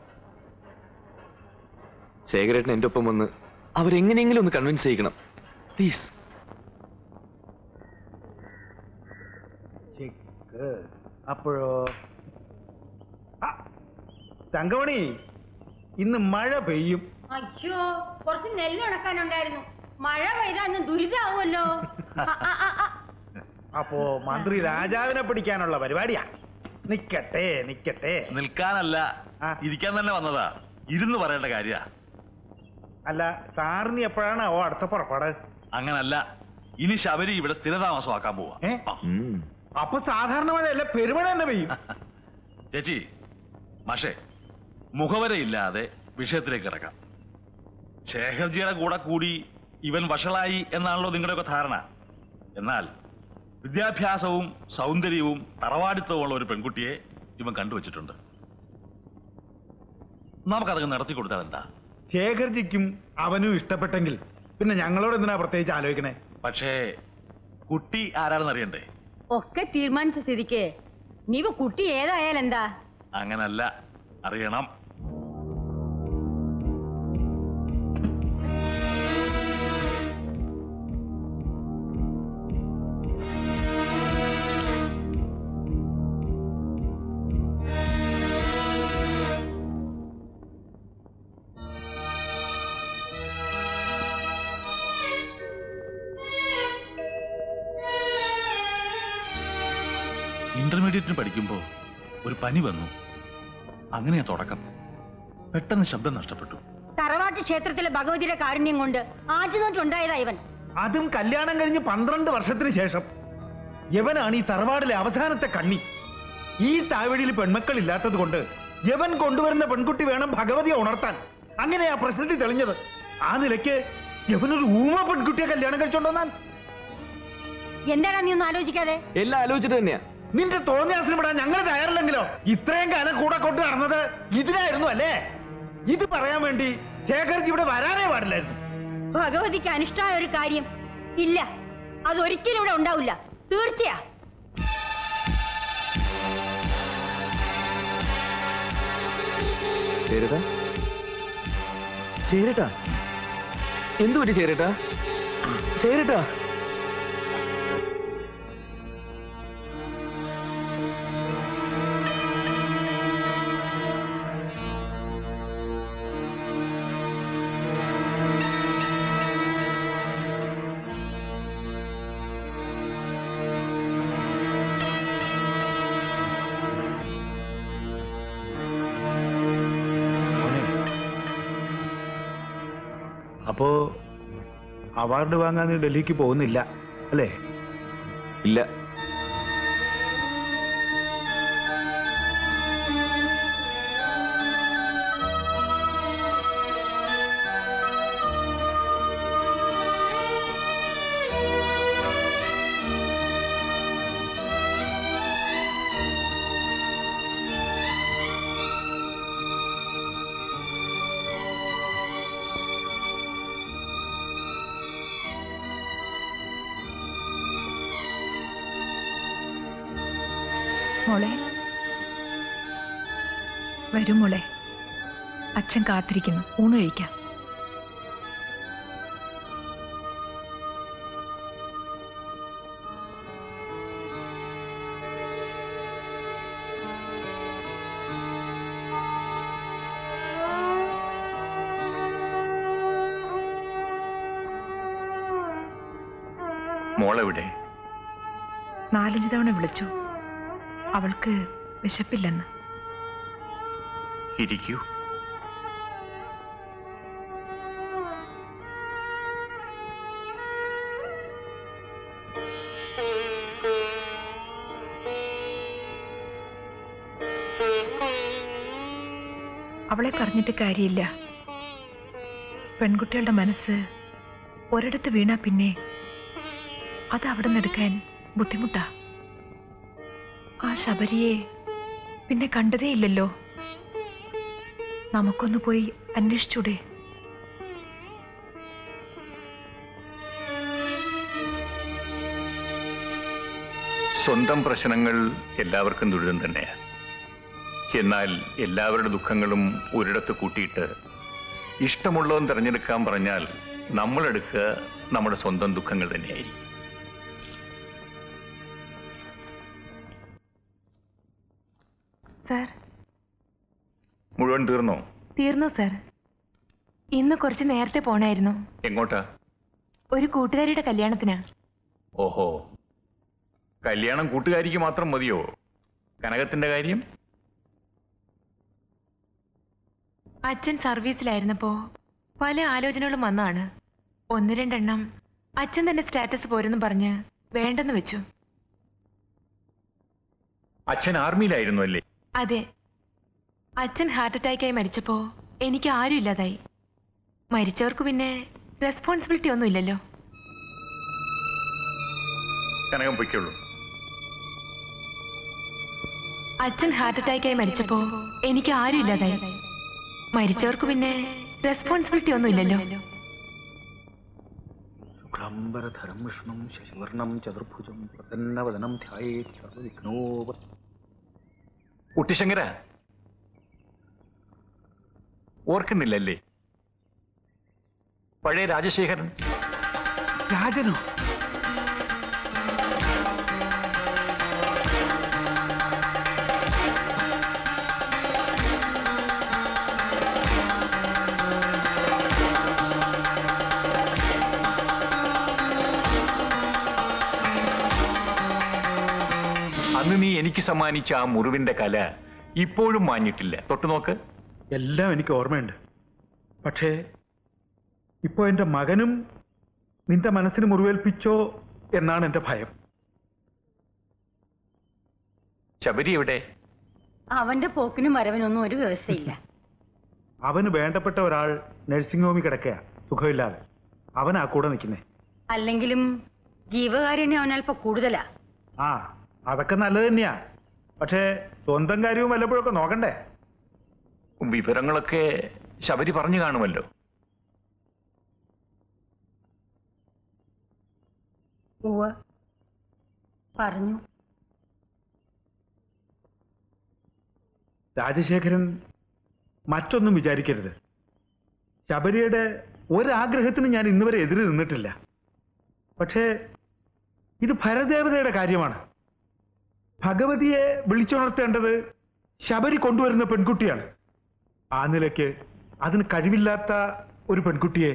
ശേഖരേട്ടൻ എന്റെ ഒപ്പം വന്ന് അവരെങ്ങനെയെങ്കിലും ഒന്ന് കൺവിൻസ് ചെയ്യിക്കണം പ്ലീസ് ചെക്ക് അപ്പോഴോ ആ, തങ്കമണി ഇന്ന് മഴ പെയ്യും അയ്യോ കുറച്ച് നെല്ല് ഉണക്കാനുണ്ടായിരുന്നു മഴ പെയ്താ അന്ന് ദുരിതാവുമല്ലോ ആ, ആ, ആ, ആ. അപ്പോ മന്ത്രി രാജാവിനെ പിടിക്കാനുള്ള പരിപാടിയാ നിക്കട്ടെ നിക്കട്ടെ നിൽക്കാനല്ല ഇരിക്കാൻ തന്നെ വന്നതാ ഇരുന്ന് പറയേണ്ട കാര്യ അല്ല സാറിന് എപ്പോഴാണ് ഓ അടുത്ത പുറപ്പാട് അങ്ങനല്ല ഇനി ശബരി ഇവിടെ സ്ഥിരതാമസമാക്കാൻ പോവാ ഏ? അപ്പൊ സാധാരണ മഴയല്ല പെരുമഴ തന്നെ പെയ്യും ചേച്ചി മാഷേ മുഖവരയില്ലാതെ വിഷയത്തിലേക്ക് കിടക്കാം ശേഖർജിയുടെ കൂടെ കൂടി ഇവൻ വഷളായി എന്നാണല്ലോ നിങ്ങളുടെയൊക്കെ ധാരണ എന്നാൽ വിദ്യാഭ്യാസവും സൗന്ദര്യവും തറവാടിത്തവുമുള്ള ഒരു പെൺകുട്ടിയെ ഇവൻ കണ്ടുവച്ചിട്ടുണ്ട് നമുക്കതൊക്കെ നടത്തി കൊടുത്താൽ എന്താ ശേഖർജിക്കും അവനും ഇഷ്ടപ്പെട്ടെങ്കിൽ പിന്നെ ഞങ്ങളോട് എന്തിനാ പ്രത്യേകിച്ച് ആലോചിക്കണേ പക്ഷേ കുട്ടി ആരാണെന്ന് അറിയണ്ടേ ഒക്കെ തീരുമാനിച്ച സ്ഥിതിക്ക് നീവ് കുട്ടി ഏതായാലെന്താ അങ്ങനല്ല അറിയണം ഇന്റർമീഡിയറ്റിന് പഠിക്കുമ്പോൾ ഒരു പനി വന്നു അങ്ങനെയാ തുടക്കം പെട്ടെന്ന് ശബ്ദം നഷ്ടപ്പെട്ടു തറവാട്ട് ക്ഷേത്രത്തിലെ ഭഗവതിയുടെ കാരുണ്യം കൊണ്ട് ആറ്റുനോട്ടുണ്ടായതാ ഇവൻ അതും കല്യാണം കഴിഞ്ഞ് പന്ത്രണ്ട് വർഷത്തിന് ശേഷം യവനാണ് ഈ തറവാടിലെ അവസാനത്തെ കണ്ണി ഈ താഴ്വഴിയിൽ പെൺമക്കൾ ഇല്ലാത്തത് കൊണ്ട് യവൻ കൊണ്ടുവരുന്ന പെൺകുട്ടി വേണം ഭഗവതിയെ ഉണർത്താൻ അങ്ങനെയാ പ്രശ്നത്തിൽ തെളിഞ്ഞത് ആ നിലയ്ക്ക് യവനൊരു ഊമ പെൺകുട്ടിയെ കല്യാണം കഴിച്ചോണ്ടോന്നാൻ എന്താണ് നീ ഒന്ന് ആലോചിക്കാതെ എല്ലാം ആലോചിച്ചിട്ട് തന്നെയാ നിന്റെ തോന്നിയാസിന് വിടാൻ ഞങ്ങൾ തയ്യാറില്ലെങ്കിലോ ഇത്രയും കാലം കൂടെ കൊണ്ട് നടന്നത് ഇതിനായിരുന്നു അല്ലേ ഇത് പറയാൻ വേണ്ടി ശേഖർജി ഇവിടെ വരാനേ പാടില്ലായിരുന്നു ഭഗവതിക്ക് അനിഷ്ടമായ ഒരു കാര്യം ഇല്ല അതൊരിക്കലും ഇവിടെ ഉണ്ടാവില്ല തീർച്ചയാ ചേരട്ടാ ചേരട്ടാ എന്തു പറ്റി ചേരട്ടാ ചേരട്ടാ അപ്പോ അവാർഡ് വാങ്ങാൻ നീ ഡൽഹിക്ക് പോകുന്നില്ല അല്ലേ ഇല്ല മോളെ വരും മോളെ അച്ഛൻ കാത്തിരിക്കുന്നു ഊണ് കഴിക്കാം മോളെവിടെ നാലഞ്ച് തവണ വിളിച്ചു അവൾക്ക് വിശപ്പില്ലെന്ന് ഇരിക്കൂ അവളെ പറഞ്ഞിട്ട് കാര്യമില്ല പെൺകുട്ടികളുടെ മനസ്സ് ഒരിടത്ത് വീണാ പിന്നെ അത് അവിടെ നിന്നെടുക്കാൻ ബുദ്ധിമുട്ടാ ആ ശബരിയെ പിന്നെ കണ്ടതേ ഇല്ലല്ലോ നമുക്കൊന്ന് പോയി അന്വേഷിച്ചൂടെ സ്വന്തം പ്രശ്നങ്ങൾ എല്ലാവർക്കും ദുരിതം തന്നെയാണ് എന്നാൽ എല്ലാവരുടെ ദുഃഖങ്ങളും ഒരിടത്ത് കൂട്ടിയിട്ട് ഇഷ്ടമുള്ളവൻ തിരഞ്ഞെടുക്കാൻ പറഞ്ഞാൽ നമ്മളെടുക്കുക നമ്മുടെ സ്വന്തം ദുഃഖങ്ങൾ തന്നെയായിരിക്കും സാർ മുഴുവൻ തീർന്നോ തീർന്നു സാർ ഇന്ന് കുറച്ച് നേരത്തെ പോണായിരുന്നു എങ്ങോട്ടാ ഒരു കൂട്ടുകാരിയുടെ കല്യാണത്തിനാ ഓഹോ കല്യാണം കൂട്ടുകാരിക്ക് മാത്രം മതിയോ കനകത്തിന്റെ കാര്യം അച്ഛൻ സർവീസിലായിരുന്നപ്പോ പല ആലോചനകളും വന്നാണ് ഒന്ന് രണ്ടെണ്ണം അച്ഛൻ തന്നെ സ്റ്റാറ്റസ് പോരെന്ന് പറഞ്ഞ് വേണ്ടെന്ന് വെച്ചു അച്ഛൻ ആർമിയിലായിരുന്നു അല്ലേ അതെ അച്ഛൻ ഹാർട്ട് അറ്റാക്കായി മരിച്ചപ്പോ എനിക്ക് ആരും ഇല്ലാതായി മരിച്ചവർക്ക് പിന്നെ റെസ്പോൺസിബിലിറ്റി ഒന്നും ഇല്ലല്ലോ കനകം പൊയ്ക്കുള്ളൂ അച്ഛൻ ഹാർട്ട് അറ്റാക്കായി മരിച്ചപ്പോ എനിക്ക് ആരും ഇല്ലാതായി മരിച്ചവർക്ക് പിന്നെ റെസ്പോൺസിബിലിറ്റി ഒന്നും ഇല്ലല്ലോ ശുക്ലാംബരധരം വിഷ്ണും ശശിവർണം ചതുർഭുജം പ്രസന്നവദനം ധ്യായേ സർവവിഘ്നോപ കുട്ടിശങ്കര ഓർക്കുന്നില്ലല്ലേ പഴയ രാജശേഖരൻ രാജനോ അന്ന് നീ എനിക്ക് സമ്മാനിച്ച ആ മുറിവിന്റെ കല ഇപ്പോഴും മാഞ്ഞിട്ടില്ല തൊട്ടു നോക്ക് എല്ലാം എനിക്ക് ഓർമ്മയുണ്ട് പക്ഷേ ഇപ്പോ എന്റെ മകനും നിന്റെ മനസ്സിന് മുറിവേൽപ്പിച്ചോ എന്നാണ് എന്റെ ഭയം ശബരി എവിടെ അവന്റെ പോക്കിനും വരവിനൊന്നും ഒരു വ്യവസ്ഥയില്ല അവന് വേണ്ടപ്പെട്ട ഒരാൾ നഴ്സിംഗ് ഹോമിൽ കിടക്കുക സുഖമില്ലാതെ അവനാ കൂടെ നിൽക്കുന്നേ അല്ലെങ്കിലും ജീവകാരുണ്യം അവനൽപ്പം കൂടുതലാ ആ അതൊക്കെ നല്ലത് തന്നെയാ പക്ഷേ സ്വന്തം കാര്യവും വല്ലപ്പോഴൊക്കെ നോക്കണ്ടേ വിവരങ്ങളൊക്കെ ശബരി പറഞ്ഞു കാണുമല്ലോ ഉവ്വ് പറഞ്ഞു രാജശേഖരൻ മറ്റൊന്നും വിചാരിക്കരുത് ശബരിയുടെ ഒരാഗ്രഹത്തിന് ഞാൻ ഇന്നുവരെ എതിര് നിന്നിട്ടില്ല പക്ഷേ ഇത് ഭരദേവതയുടെ കാര്യമാണ് ഭഗവതിയെ വിളിച്ചുണർത്തേണ്ടത് ശബരി കൊണ്ടുവരുന്ന പെൺകുട്ടിയാണ് ആ നിലയ്ക്ക് അതിന് കഴിവില്ലാത്ത ഒരു പെൺകുട്ടിയെ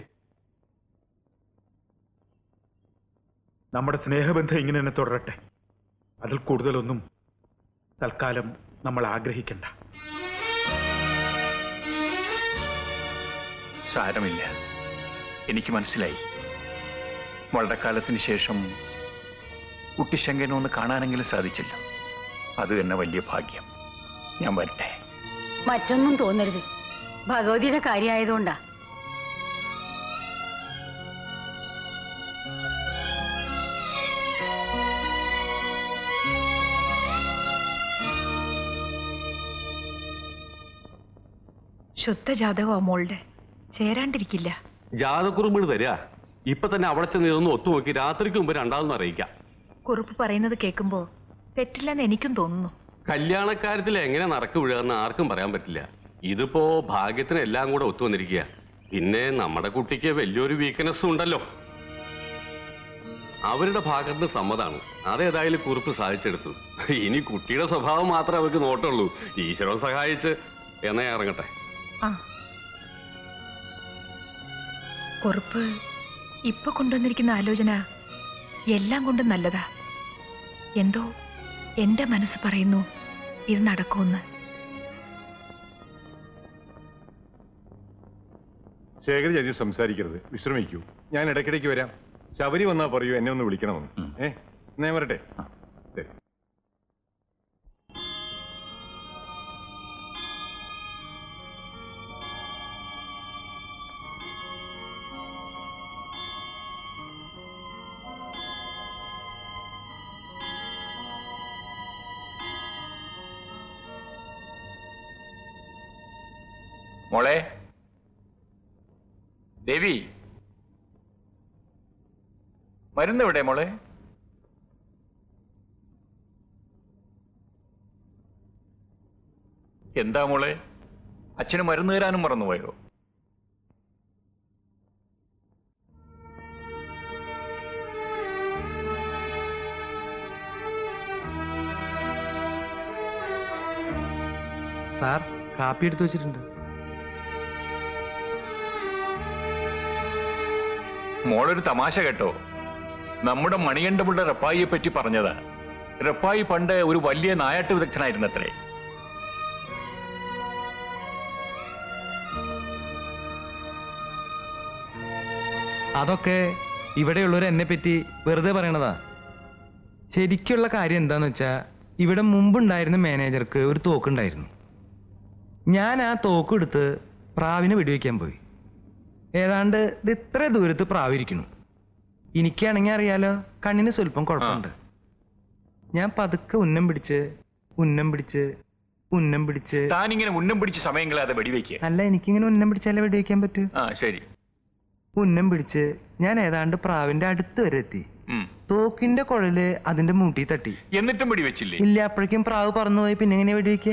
നമ്മുടെ സ്നേഹബന്ധം ഇങ്ങനെ തന്നെ തുടരട്ടെ അതിൽ കൂടുതലൊന്നും തൽക്കാലം നമ്മൾ ആഗ്രഹിക്കണ്ട സാരമില്ല എനിക്ക് മനസ്സിലായി വളരെ കാലത്തിന് ശേഷം കുട്ടിശങ്കനെ ഒന്ന് കാണാനെങ്കിലും സാധിച്ചില്ല അത് തന്നെ വലിയ ഭാഗ്യം ഞാൻ വരട്ടെ മറ്റൊന്നും തോന്നരുത് ഭഗവതിയുടെ കാര്യമായതുകൊണ്ടാ ശുദ്ധ ജാതകമാ മോളുടെ ചേരാണ്ടിരിക്കില്ല ജാതക്കുറുമ്പിന് തരിക ഇപ്പൊ തന്നെ അവിടെ ചെന്ന് ഇതൊന്ന് ഒത്തുനോക്കി രാത്രിക്ക് മുമ്പ് രണ്ടാമതൊന്നും അറിയിക്കാം കുറിപ്പ് പറയുന്നത് കേൾക്കുമ്പോ തെറ്റില്ലെന്ന് എനിക്കും തോന്നുന്നു കല്യാണക്കാര്യത്തിൽ എങ്ങനെ നടക്ക് വീഴുകയെന്ന് ആർക്കും പറയാൻ പറ്റില്ല ഇതിപ്പോ ഭാഗ്യത്തിന് എല്ലാം കൂടെ ഒത്തുവന്നിരിക്കുക പിന്നെ നമ്മുടെ കുട്ടിക്ക് വലിയൊരു വീക്ക്നെസ്സും ഉണ്ടല്ലോ അവരുടെ ഭാഗത്ത് സമ്മതാണ് അതേതായാലും കുറിപ്പ് സാധിച്ചെടുത്തു ഇനി കുട്ടിയുടെ സ്വഭാവം മാത്രമേ അവർക്ക് നോട്ടുള്ളൂ ഈശ്വരൻ സഹായിച്ച് എന്നാ ഞാൻ ഇറങ്ങട്ടെ ആ കുറിപ്പ് ഇപ്പൊ കൊണ്ടുവന്നിരിക്കുന്ന ആലോചന എല്ലാം കൊണ്ടും നല്ലതാ എന്തോ എന്റെ മനസ്സ് പറയുന്നു ഇത് നടക്കുമെന്ന് ശേഖരി അധികം സംസാരിക്കരുത് വിശ്രമിക്കൂ ഞാൻ ഇടയ്ക്കിടയ്ക്ക് വരാം ശബരി വന്നാ പറയൂ എന്നെ ഒന്ന് വിളിക്കണമെന്ന് ഏ എന്നാ ഞാൻ വരട്ടെ ശരി മോളെ ദേവി മരുന്ന് എവിടെ മോളെ എന്താ മോളെ അച്ഛന് മരുന്ന് തരാനും മറന്നുപോയോ സാർ കാപ്പി എടുത്തു വെച്ചിട്ടുണ്ട് മോളൊരു തമാശ കേട്ടോ നമ്മുടെ മണികണ്ഠപിള്ള റപ്പായിയെ പറ്റി പറഞ്ഞതാ റപ്പായി പണ്ട് ഒരു വലിയ നായാട്ട് വിദഗ്ധനായിരുന്നത്രേ അതൊക്കെ ഇവിടെയുള്ളവർ എന്നെ പറ്റി വെറുതെ പറയണതാ ശരിക്കുള്ള കാര്യം എന്താന്ന് വെച്ചാ ഇവിടെ മുമ്പുണ്ടായിരുന്ന മാനേജർക്ക് ഒരു തോക്കുണ്ടായിരുന്നു ഞാൻ ആ തോക്ക് എടുത്ത് പ്രാവിനെ വെടിവെക്കാൻ പോയി ഏതാണ്ട് ഇത് ഇത്ര ദൂരത്ത് പ്രാവിരിക്കുന്നു എനിക്കാണെങ്കിൽ അറിയാലോ കണ്ണിന് സ്വല്പം കുഴപ്പമുണ്ട് ഞാൻ പതുക്കെ ഉന്നം പിടിച്ച് ഉന്നം പിടിച്ച് ഉന്നം പിടിച്ച് താനിങ്ങനെ ഉന്നം പിടിച്ച് സമയം കളയാതെ വെടിവെക്കുക അല്ല എനിക്കിങ്ങനെ ഉന്നം പിടിച്ചാലേ വെടിവെക്കാൻ പറ്റൂ ആ ശരി ഉന്നം പിടിച്ച് ഞാൻ ഏതാണ്ട് പ്രാവിന്റെ അടുത്ത് വരെ എത്തി ഉം. തോക്കിന്റെ കുഴല് അതിന്റെ മൂട്ടി തട്ടി എന്നിട്ടും വെടിവെച്ചില്ലേ ഇല്ല അപ്പോഴേക്കും പ്രാവ് പറന്നുപോയി പിന്നെ എങ്ങനെ വെടിവെക്കുക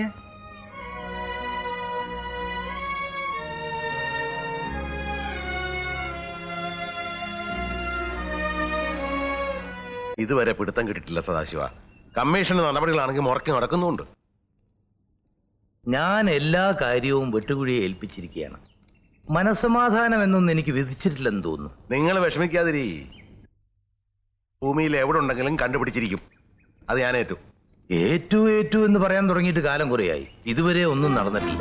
ഇതുവരെ പിടുത്തം കിട്ടിയിട്ടില്ല സദാശിവ കമ്മീഷൻ നടപടികളാണെങ്കിൽ മുറക്കി നടക്കുന്നുണ്ട് ഞാൻ എല്ലാ കാര്യവും വെട്ടുകുഴിയെ ഏൽപ്പിച്ചിരിക്കുകയാണ് മനസ്സമാധാനം എന്നൊന്നും എനിക്ക് വിധിച്ചിട്ടില്ലെന്ന് തോന്നുന്നു നിങ്ങൾ വിഷമിക്കാതിരി ഭൂമിയിൽ എവിടെ ഉണ്ടെങ്കിലും കണ്ടുപിടിച്ചിരിക്കും അത് ഞാൻ ഏറ്റു ഏറ്റു ഏറ്റു എന്ന് പറയാൻ തുടങ്ങിയിട്ട് കാലം കുറയായി ഇതുവരെ ഒന്നും നടന്നിട്ടില്ല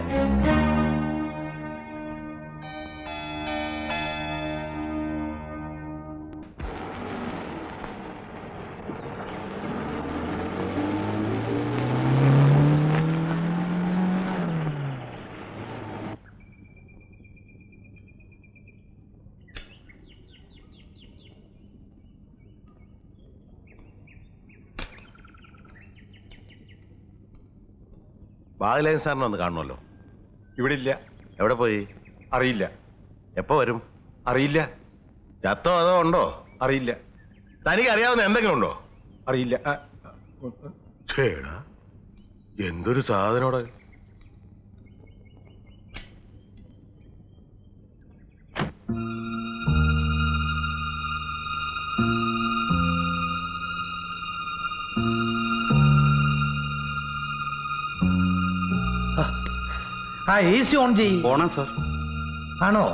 ബാഗലയൻ സാറിനെ ഒന്ന് കാണണമല്ലോ ഇവിടെ ഇല്ല എവിടെ പോയി അറിയില്ല എപ്പോ വരും അറിയില്ല ചത്തോ അതോ ഉണ്ടോ അറിയില്ല തനിക്ക് അറിയാവുന്ന എന്തെങ്കിലും ഉണ്ടോ അറിയില്ല ആ, ഛേടാ എന്തൊരു സാധനോടെ ആ എ സി ഓൺ ചെയ്യും ഓണം സർ ആണോ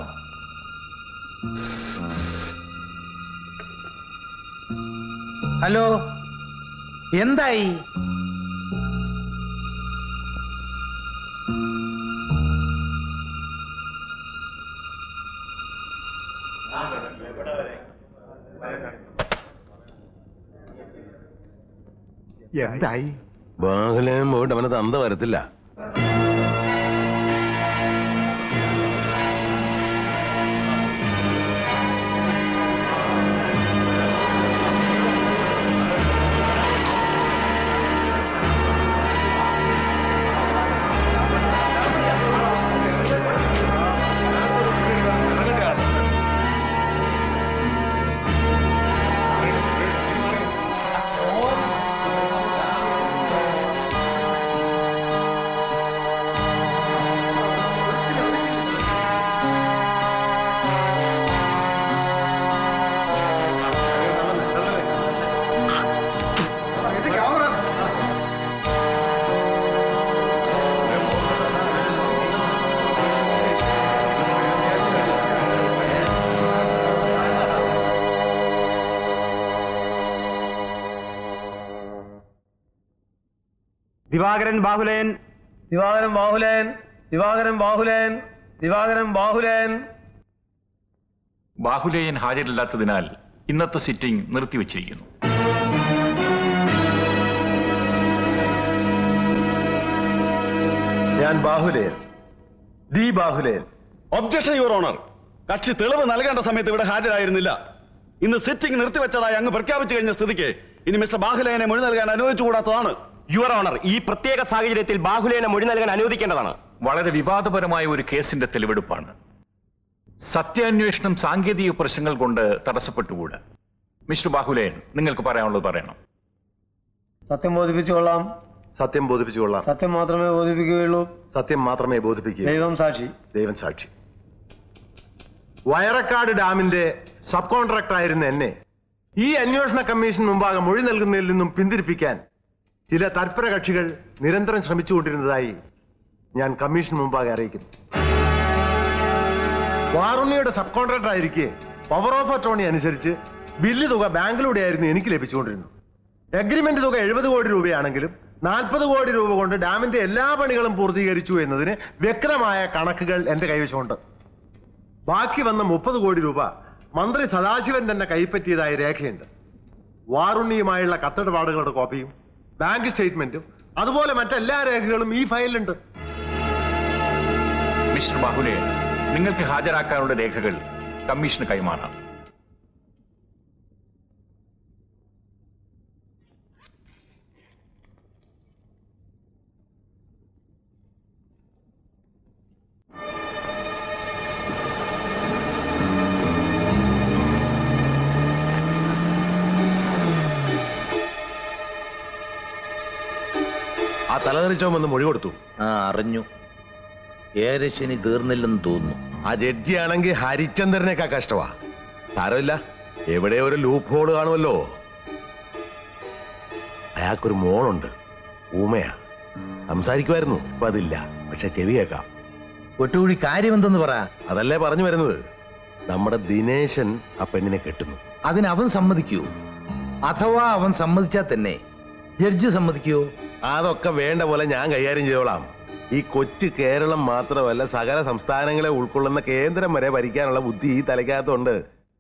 ഹലോ എന്തായി എന്തായി ബാഹുലയം പോയിട്ട് അവന് തന്ത വരത്തില്ല ദിവാകരൻ ബാഹുലയൻ ദിവാകരൻ ബാഹുലയൻ ദിവാകരൻ ബാഹുലയൻ ദിവാകരൻ ബാഹുലയൻ ബാഹുലേയൻ ഹാജരില്ലാത്തതിനാൽ ഇന്നത്തെ സിറ്റിംഗ് നിർത്തിവെച്ചിരിക്കുന്നു ഞാൻ Bahulean D Bahulean objection your honour കക്ഷി തെളിവ് നൽകേണ്ട സമയത്ത് ഇവിടെ ഹാജരായിരുന്നില്ല ഇന്ന് സിറ്റിംഗ് നിർത്തിവെച്ചതായി അങ്ങ് പ്രഖ്യാപിച്ചു കഴിഞ്ഞ സ്ഥിതിക്ക് ഇനി മിസ്റ്റർ ബാഹുലേനെ മൊഴി നൽകാൻ അനുവദിച്ചുകൂടാത്തതാണ് യുവർ ഓണർ ഈ പ്രത്യേക സാഹചര്യത്തിൽ ബാഹുലേനെ മൊഴി നൽകാൻ അനുവദിക്കേണ്ടതാണ് വളരെ വിവാദപരമായ ഒരു കേസിന്റെ തെളിവെടുപ്പാണ് സത്യാന്വേഷണം സാങ്കേതിക പ്രശ്നങ്ങൾ കൊണ്ട് തടസ്സപ്പെട്ടുകൂടാ മിസ്റ്റർ ബാഹുലേൻ നിങ്ങൾക്ക് പറയാനുള്ളത് പറയണം സത്യം ബോധിപ്പിച്ചു കൊള്ളാം സത്യം ബോധിപ്പിച്ചു കൊള്ളാം സത്യം മാത്രമേ ബോധിപ്പിക്കുകയുള്ളൂ സത്യം മാത്രമേ ബോധിപ്പിക്കൂ ദൈവം സാക്ഷി ദൈവം സാക്ഷി വയറക്കാട് ഡാമിന്റെ സബ് കോൺട്രാക്ടർ ആയിരുന്ന എന്നെ ഈ അന്വേഷണ കമ്മീഷൻ മുമ്പാകെ മൊഴി നൽകുന്നതിൽ നിന്നും പിന്തിരിപ്പിക്കാൻ ചില തൽപര കക്ഷികൾ നിരന്തരം ശ്രമിച്ചുകൊണ്ടിരുന്നതായി ഞാൻ കമ്മീഷൻ മുമ്പാകെ അറിയിക്കുന്നു വാറുണ്ണിയുടെ സബ് കോൺട്രാക്ടർ ആയിരിക്കെ പവർ ഓഫ് അറ്റോണി അനുസരിച്ച് ബില്ല് തുക ബാങ്കിലൂടെയായിരുന്നു എനിക്ക് ലഭിച്ചുകൊണ്ടിരുന്നത് എഗ്രിമെന്റ് തുക എഴുപത് കോടി രൂപയാണെങ്കിലും നാൽപ്പത് കോടി രൂപ കൊണ്ട് ഡാമിന്റെ എല്ലാ പണികളും പൂർത്തീകരിച്ചു എന്നതിന് വ്യക്തമായ കണക്കുകൾ എന്റെ കൈവശമുണ്ട് ബാക്കി വന്ന മുപ്പത് കോടി രൂപ മന്ത്രി സദാശിവൻ തന്നെ കൈപ്പറ്റിയതായി രേഖയുണ്ട് വാറുണ്ണിയുമായുള്ള കത്തിടപാടുകളുടെ കോപ്പിയും ബാങ്ക് സ്റ്റേറ്റ്മെന്റും അതുപോലെ മറ്റെല്ലാ രേഖകളും ഈ ഫയലിലുണ്ട് മിസ്റ്റർ ബാഹുലേൻ നിങ്ങൾക്ക് ഹാജരാക്കാനുള്ള രേഖകൾ കമ്മീഷന് കൈമാറാം തലതെറിച്ചോമെന്ന് മൊഴി കൊടുത്തു ആ അറിഞ്ഞു ഏരശനി തീർന്നില്ലെന്ന് തോന്നുന്നു ആ ജഡ്ജി ആണെങ്കിൽ ഹരിചന്ദ്രനേക്കാ കഷ്ടമാ സാരമില്ല എവിടെ ഒരു ലൂപ്പ് ഹോൾ കാണുമല്ലോ അയാൾക്കൊരു മോളുണ്ട് ഊമയാ സംസാരിക്കുമായിരുന്നു ഇപ്പൊ അതില്ല പക്ഷെ ചെവി കേൾക്കാം ഒട്ടുകൂടി കാര്യമെന്തെന്ന് പറ അതല്ലേ പറഞ്ഞു വരുന്നത് നമ്മുടെ ദിനേശൻ ആ പെണ്ണിനെ കെട്ടുന്നു അതിന് അവൻ സമ്മതിക്കൂ അഥവാ അവൻ സമ്മതിച്ചാൽ തന്നെ ജഡ്ജി സമ്മതിക്കോ അതൊക്കെ വേണ്ട പോലെ ഞാൻ കൈകാര്യം ചെയ്തോളാം ഈ കൊച്ചു കേരളം മാത്രമല്ല സകല സംസ്ഥാനങ്ങളെ ഉൾക്കൊള്ളുന്ന കേന്ദ്രം വരെ ഭരിക്കാനുള്ള ബുദ്ധി ഈ തലയ്ക്കകത്തുണ്ട്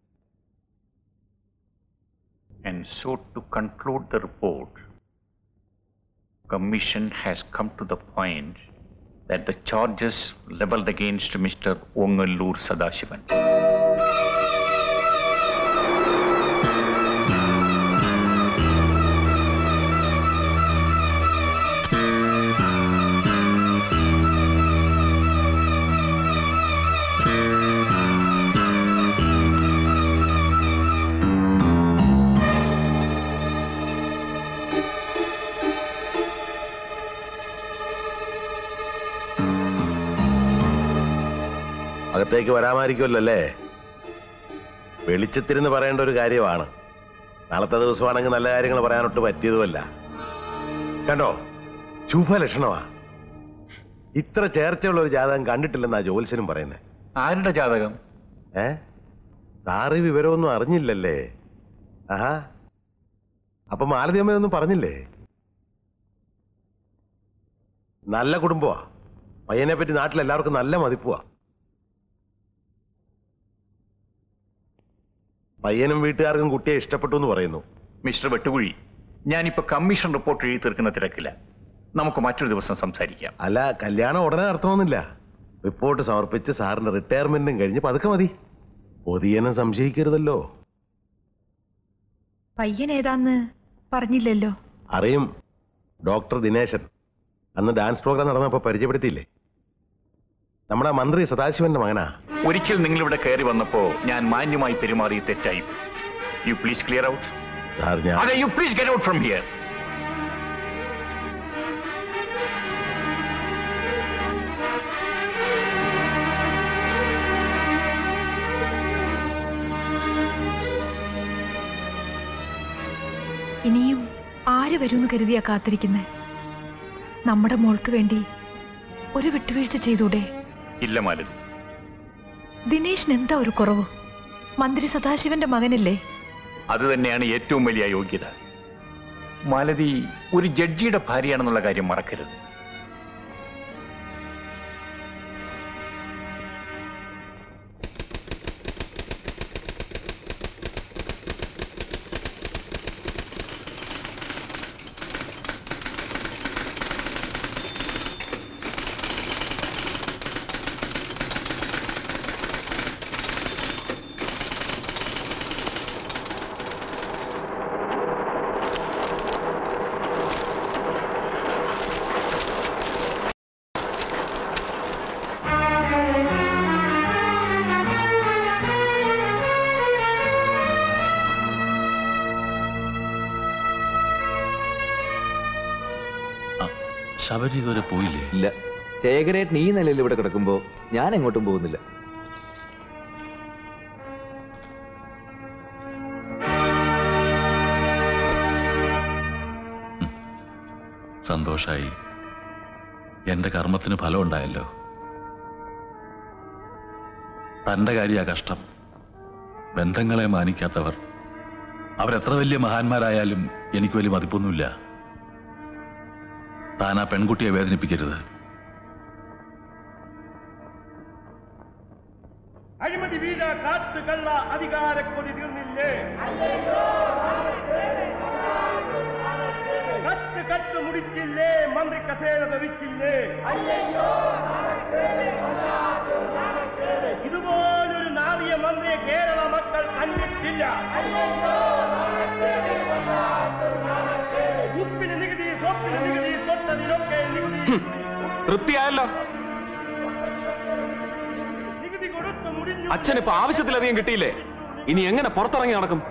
And so to conclude the report, Commission has come to the point that the charges leveled against Mr. Ongalur Sadashivan അകത്തേക്ക് വരാമായിരിക്കുമല്ലോ അല്ലേ വെളിച്ചത്തിരുന്ന് പറയേണ്ട ഒരു കാര്യമാണ് നാളത്തെ ദിവസമാണെങ്കിൽ നല്ല കാര്യങ്ങൾ പറയാനൊട്ട് പറ്റിയതുമല്ല കണ്ടോ ശുഭലക്ഷണമാ ഇത്ര ചേർച്ചയുള്ള ഒരു ജാതകം കണ്ടിട്ടില്ലെന്നാ ജോത്സ്യനും പറയുന്നത് ആരുടെ ജാതകം ഏ സാറ് ഈ വിവരമൊന്നും അറിഞ്ഞില്ലല്ലേ ആഹാ അപ്പൊ മാലതിയമ്മയൊന്നും പറഞ്ഞില്ലേ നല്ല കുടുംബമാ പയ്യനെ പറ്റി നാട്ടിൽ എല്ലാവർക്കും നല്ല മതിപ്പുവാ പയ്യനും വീട്ടുകാർക്കും കുട്ടിയെ ഇഷ്ടപ്പെട്ടു എന്ന് പറയുന്നു മിസ്റ്റർ വെട്ടുകുഴി ഞാനിപ്പോ കമ്മീഷൻ റിപ്പോർട്ട് എഴുതി തീർക്കുന്ന തിരക്കില്ല നമുക്ക് മറ്റൊരു ദിവസം സംസാരിക്കാം അല്ല കല്യാണം ഉടനെ നടത്തണമെന്നില്ല റിപ്പോർട്ട് സമർപ്പിച്ച് സാറിന്റെ റിട്ടയർമെന്റും കഴിഞ്ഞ് പതുക്കെ മതി പൊതിയനെ സംശയിക്കരുതല്ലോ പയ്യൻ ഏതാന്ന് പറഞ്ഞില്ലല്ലോ അറിയും ഡോക്ടർ ദിനേശൻ അന്ന് ഡാൻസ് പ്രോഗ്രാം നടന്നപ്പോ പരിചയപ്പെടുത്തിയില്ലേ നമ്മുടെ മന്ത്രി സദാശിവന്റെ മകനാ ഒരിക്കൽ നിങ്ങൾ ഇവിടെ കയറി വന്നപ്പോ ഞാൻ മാന്യമായി പെരുമാറി തെറ്റായി you please clear out sir ഞാൻ അതെ you please get out from here ഇനിയും ആര് വരുമെന്ന് കരുതിയാ കാത്തിരിക്കുന്നേ നമ്മുടെ മോൾക്ക് വേണ്ടി ഒരു വിട്ടുവീഴ്ച ചെയ്തൂടെ ഇല്ല മാലതി ദിനേശിന് എന്താ ഒരു കുറവ് മന്ത്രി സദാശിവന്റെ മകനല്ലേ അത് തന്നെയാണ് ഏറ്റവും വലിയ യോഗ്യത മാലതി ഒരു ജഡ്ജിയുടെ ഭാര്യയാണെന്നുള്ള കാര്യം മറക്കരുത് ശബരി ഇതുവരെ പോയില്ലേ ഇല്ല ശേഖരേട്ടൻ ഈ നിലയിൽ ഇവിടെ കിടക്കുമ്പോ ഞാൻ എങ്ങോട്ടും പോകുന്നില്ല സന്തോഷായി എന്റെ കർമ്മത്തിന് ഫലം ഉണ്ടായല്ലോ തന്റെ കാര്യ കഷ്ടം ബന്ധങ്ങളെ മാനിക്കാത്തവർ അവരെത്ര വലിയ മഹാന്മാരായാലും എനിക്ക് വലിയ മതിപ്പൊന്നുമില്ല താൻ ആ പെൺകുട്ടിയെ വേദനിപ്പിക്കരുത് അഴിമതി വീര കാട്ടുകള്ള അധികാരക്കൊടി തീർന്നില്ലേ കട്ട് കട്ട് മുടിക്കില്ലേ മന്ത്രി കസേര ധരിക്കില്ലേ ഇതുപോലൊരു നാറിയ മന്ത്രിയെ കേരള മക്കൾ കണ്ടിട്ടില്ല ഉപ്പിന് നികുതി സോപ്പിന് നികുതി തൊട്ടതിനൊക്കെ നികുതി തൃപ്തിയായല്ലോ നികുതി കൊടുത്തു മുടിഞ്ഞു അച്ഛൻ ഇപ്പൊ ആവശ്യത്തിലധികം കിട്ടിയില്ലേ ഇനി എങ്ങനെ പുറത്തിറങ്ങി നടക്കും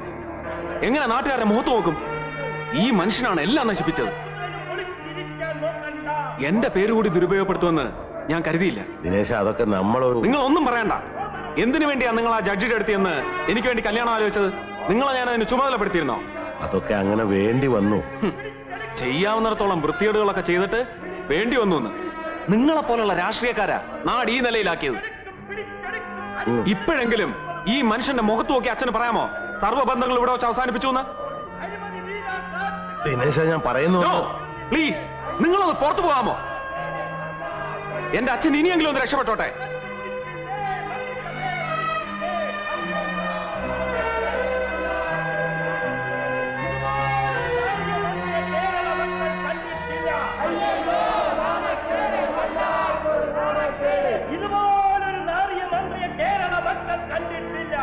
എങ്ങനെ നാട്ടുകാരുടെ മുഖത്ത് നോക്കും ഈ മനുഷ്യനാണ് എല്ലാം നശിപ്പിച്ചത് ഒളിച്ചിരിക്കാൻ നോക്കണ്ട എന്റെ പേര് കൂടി ദുരുപയോഗപ്പെടുത്തുമെന്ന് ഞാൻ കരുതിയില്ല ദിനേശ അതൊക്കെ നമ്മളൊരു നിങ്ങൾ ഒന്നും പറയണ്ട എന്തിനു വേണ്ടിയാ നിങ്ങൾ ആ ജഡ്ജിയുടെ അടുത്ത് എന്ന് എനിക്ക് വേണ്ടി കല്യാണം ആലോചിച്ചത് നിങ്ങളെ ഞാൻ അതിന് ചുമതലപ്പെടുത്തിയിരുന്നോ അതൊക്കെ അങ്ങനെ വേണ്ടി വന്നു ചെയ്യാവുന്നിടത്തോളം വൃത്തികേടുകളൊക്കെ ചെയ്തിട്ട് വേണ്ടി വന്നു എന്ന് നിങ്ങളെ പോലുള്ള രാഷ്ട്രീയക്കാരാ നാട് ഈ നിലയിലാക്കിയത് ഇപ്പോഴെങ്കിലും ഈ മനുഷ്യന്റെ മുഖത്ത് നോക്കി അച്ഛന് പറയാമോ സർവ്വബന്ധങ്ങൾ ഇവിടെ വെച്ച് അവസാനിപ്പിച്ചു എന്ന് ദിനേശ ഞാൻ പറയുന്നു പ്ലീസ് നിങ്ങളൊന്ന് പുറത്തു പോകാമോ എന്റെ അച്ഛൻ ഇനിയെങ്കിലും ഒന്ന് രക്ഷപ്പെട്ടോട്ടെ ഇതുപോലൊരു നാറിയ മന്ത്രിയെ കേരള മക്കൾ കണ്ടിട്ടില്ല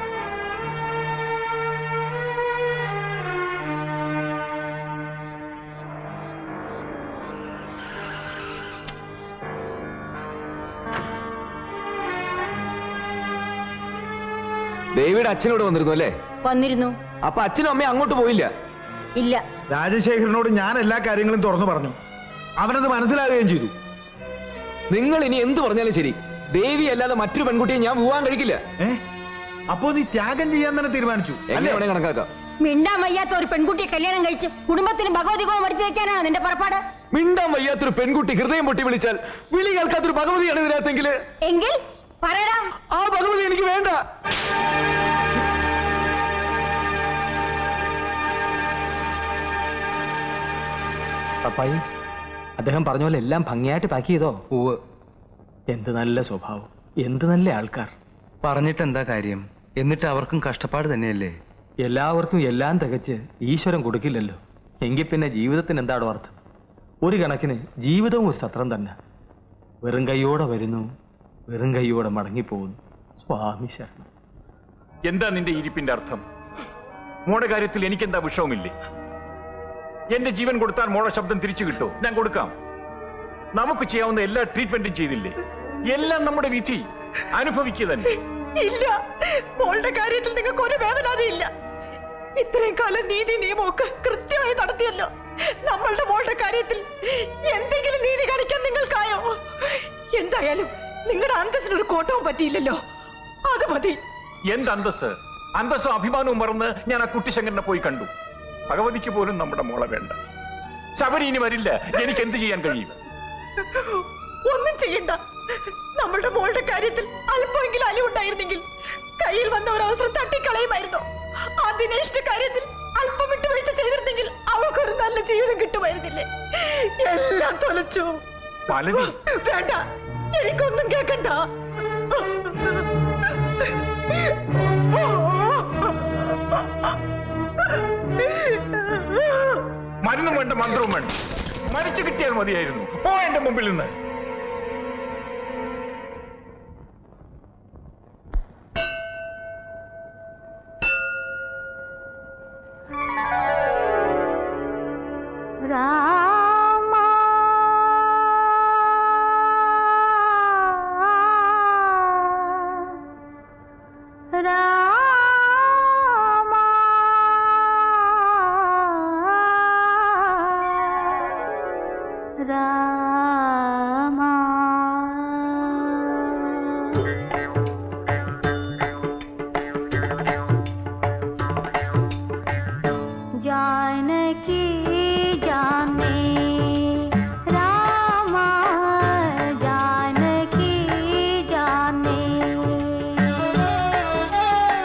ദേവിയുടെ അച്ഛനോട് വന്നിരുന്നു അല്ലേ വന്നിരുന്നു അപ്പൊ അച്ഛനും അമ്മയും അങ്ങോട്ട് പോയില്ല ഇല്ല രാജശേഖരനോട് ഞാൻ എല്ലാ കാര്യങ്ങളും തുറന്നു പറഞ്ഞു അവനത് മനസ്സിലാകുകയും ചെയ്തു നിങ്ങൾ ഇനി എന്ത് പറഞ്ഞാലും ശരി ദേവി അല്ലാതെ മറ്റൊരു പെൺകുട്ടിയെ ഞാൻ വിവാഹം കഴിക്കില്ല അപ്പോ നീ ത്യാഗം ചെയ്യാൻ തന്നെ തീരുമാനിച്ചു എങ്ങനെ വേണേ കണക്കാക്കാം മിണ്ടാൻ വയ്യാത്ത ഒരു പെൺകുട്ടിയെ കല്യാണം കഴിച്ച് കുടുംബത്തിന് ഭഗവതികവും വരുത്തി വെക്കാനാണ് നിന്റെ പുറപ്പാട് മിണ്ടാൻ വയ്യാത്തൊരു പെൺകുട്ടി ഹൃദയം പൊട്ടി വിളിച്ചാൽ വിളി കേൾക്കാത്തൊരു ഭഗവതിയാണ് ഇതിനകത്തെങ്കില് എങ്കിൽ പറയടാ ആ ഭഗവതി എനിക്ക് വേണ്ട പപ്പായി അദ്ദേഹം പറഞ്ഞ പോലെ എല്ലാം ഭംഗിയായിട്ട് പാക്ക് ചെയ്തോ ഉവ് എന്ത് നല്ല സ്വഭാവം എന്ത് നല്ല ആൾക്കാർ പറഞ്ഞിട്ട് എന്താ കാര്യം എന്നിട്ട് അവർക്കും കഷ്ടപ്പാട് തന്നെയല്ലേ എല്ലാവർക്കും എല്ലാം തികച്ച് ഈശ്വരൻ കൊടുക്കില്ലല്ലോ എങ്കിൽ പിന്നെ ജീവിതത്തിന് എന്താണോ അർത്ഥം ഒരു കണക്കിന് ജീവിതവും ഒരു സത്രം തന്നെ വെറും കൈയോടെ വരുന്നു വെറും കൈയോടെ മടങ്ങിപ്പോകുന്നു സ്വാമി ശരണം എന്താ നിന്റെ ഇരിപ്പിന്റെ അർത്ഥം മോടെ കാര്യത്തിൽ എനിക്കെന്താ വിഷവുമില്ലേ എന്റെ ജീവൻ കൊടുത്താൽ മോടെ ശബ്ദം തിരിച്ചു കിട്ടോ ഞാൻ കൊടുക്കാം നമുക്ക് ചെയ്യാവുന്ന എല്ലാ ട്രീറ്റ്മെന്റും ചെയ്തില്ലേ എല്ലാം നമ്മുടെ വിധി അനുഭവിക്കുക തന്നെ ഇല്ല മോളുടെ കാര്യത്തിൽ നിങ്ങൾക്ക് ഒരു വേവനാതിയില്ല ഇത്രയും കാലം നീതി നിയമമൊക്കെ കൃത്യമായി നടത്തിയല്ലോ നമ്മളുടെ മോളുടെ കാര്യത്തിൽ എന്തെങ്കിലും നീതി കാണിക്കാൻ നിങ്ങൾക്കായോ എന്തായാലും നിങ്ങളുടെ അന്തസ്സിനൊരു കോട്ടവും പറ്റിയില്ലല്ലോ അത് മതി എന്ത് അന്തസ് അന്തസ്സും അഭിമാനവും മറന്ന് ഞാൻ ആ കുട്ടിശങ്കരനെ പോയി കണ്ടു ഭഗവതിക്ക് പോലും നമ്മുടെ മോളെ വേണ്ട ശബരി ഇനി വരില്ല എനിക്ക് എന്ത് ചെയ്യാൻ കഴിയും ഒന്നും ചെയ്യണ്ട നമ്മളുടെ മോളുടെ കാര്യത്തിൽ അല്പമെങ്കിലും അലിവുണ്ടായിരുന്നെങ്കിൽ കയ്യിൽ വന്ന ഒരു അവസരം തട്ടിക്കളയുമായിരുന്നു ആ ദിനേഷിന്റെ കാര്യത്തിൽ അല്പം വിട്ടുവീഴ്ച ചെയ്തിരുന്നെങ്കിൽ അവൾക്കൊരു നല്ല ജീവിതം കിട്ടുമായിരുന്നില്ലേ എല്ലാം തൊലച്ചു പലവി വേണ്ട എനിക്കൊന്നും കേൾക്കണ്ട മരുന്നും വേണ്ട മന്ത്രവും വേണ്ട മരിച്ചു കിട്ടിയാൽ മതിയായിരുന്നു പോ എന്റെ മുമ്പിൽ നിന്ന് जानकी जाने रामा जानकी जाने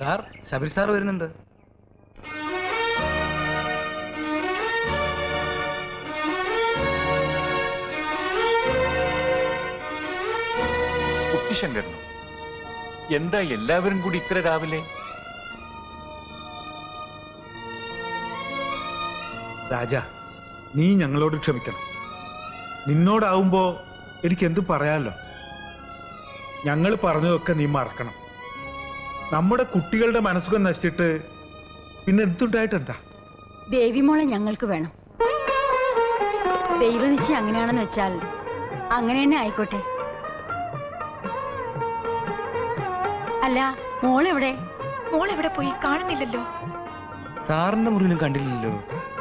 സാർ ശബരി സാർ വരുന്നുണ്ട് കുട്ടിശങ്കരനോ എന്താ എല്ലാവരും കൂടി ഇത്ര രാവിലെ രാജ നീ ഞങ്ങളോട് ക്ഷമിക്കണം നിന്നോടാവുമ്പോ എനിക്ക് എന്തും പറയാലോ ഞങ്ങൾ പറഞ്ഞതൊക്കെ നീ മറക്കണം നമ്മുടെ കുട്ടികളുടെ മനസ്സുഖം നശിച്ചിട്ട് പിന്നെ എന്തുണ്ടായിട്ടെന്താ ദേവിമോളെ ഞങ്ങൾക്ക് വേണം ദൈവനിശ്ചയം അങ്ങനെയാണെന്ന് വെച്ചാൽ അങ്ങനെ തന്നെ ആയിക്കോട്ടെ അല്ല മോളെവിടെ മോളെവിടെ പോയി കാണുന്നില്ലല്ലോ സാറിന്റെ മുറിയിലും കണ്ടില്ലല്ലോ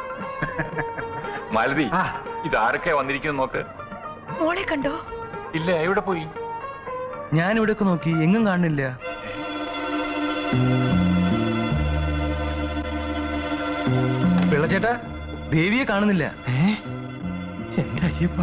മാലതി ഇതാരൊക്കെ വന്നിരിക്കുന്നു നോക്ക് മോളെ കണ്ടോ ഇല്ല എവിടെ പോയി ഞാൻ ഇവിടെയൊക്കെ നോക്കി എങ്ങും കാണുന്നില്ല പിള്ളച്ചേട്ടാ ദേവിയെ കാണുന്നില്ല എന്റെ അയ്യപ്പ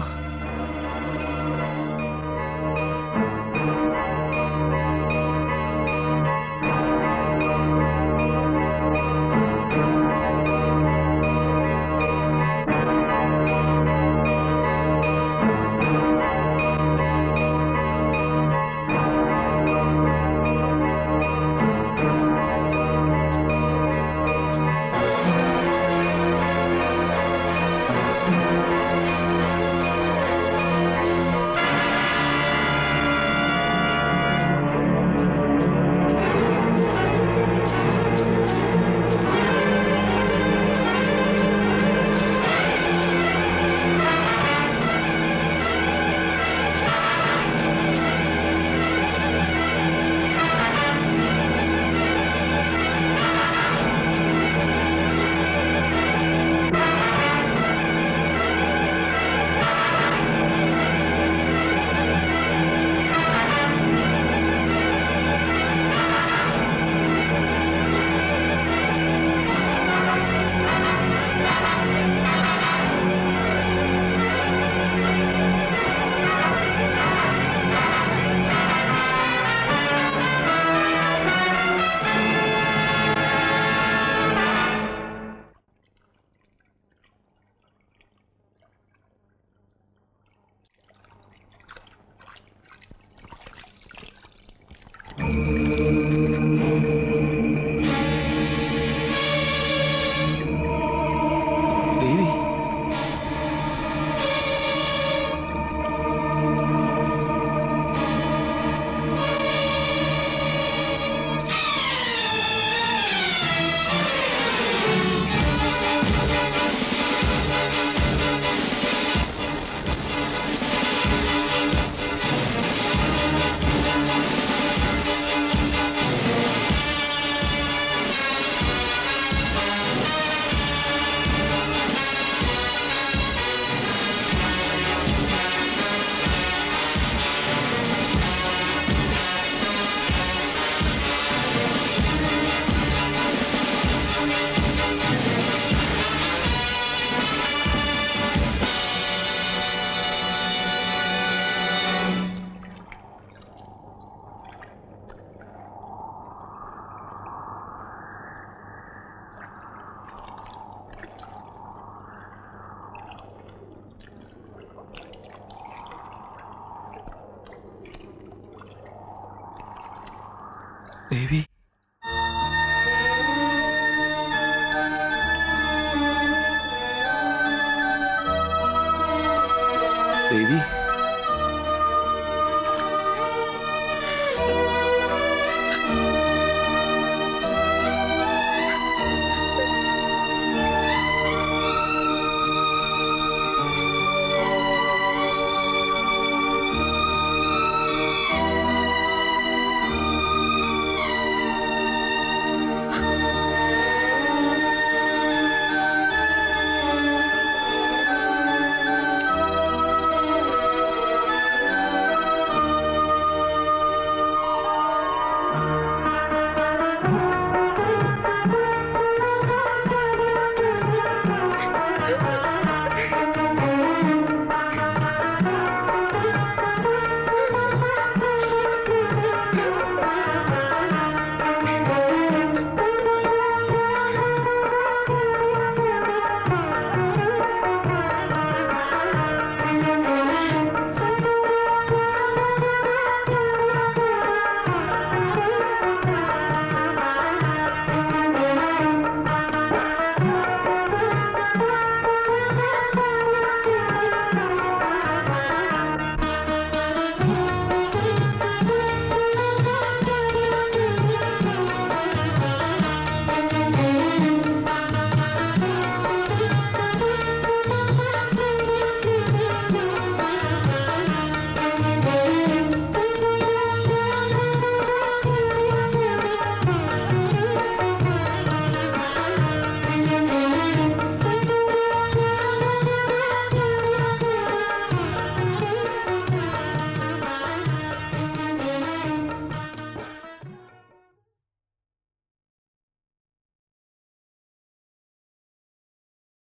ദേവി ദേവി ദേവി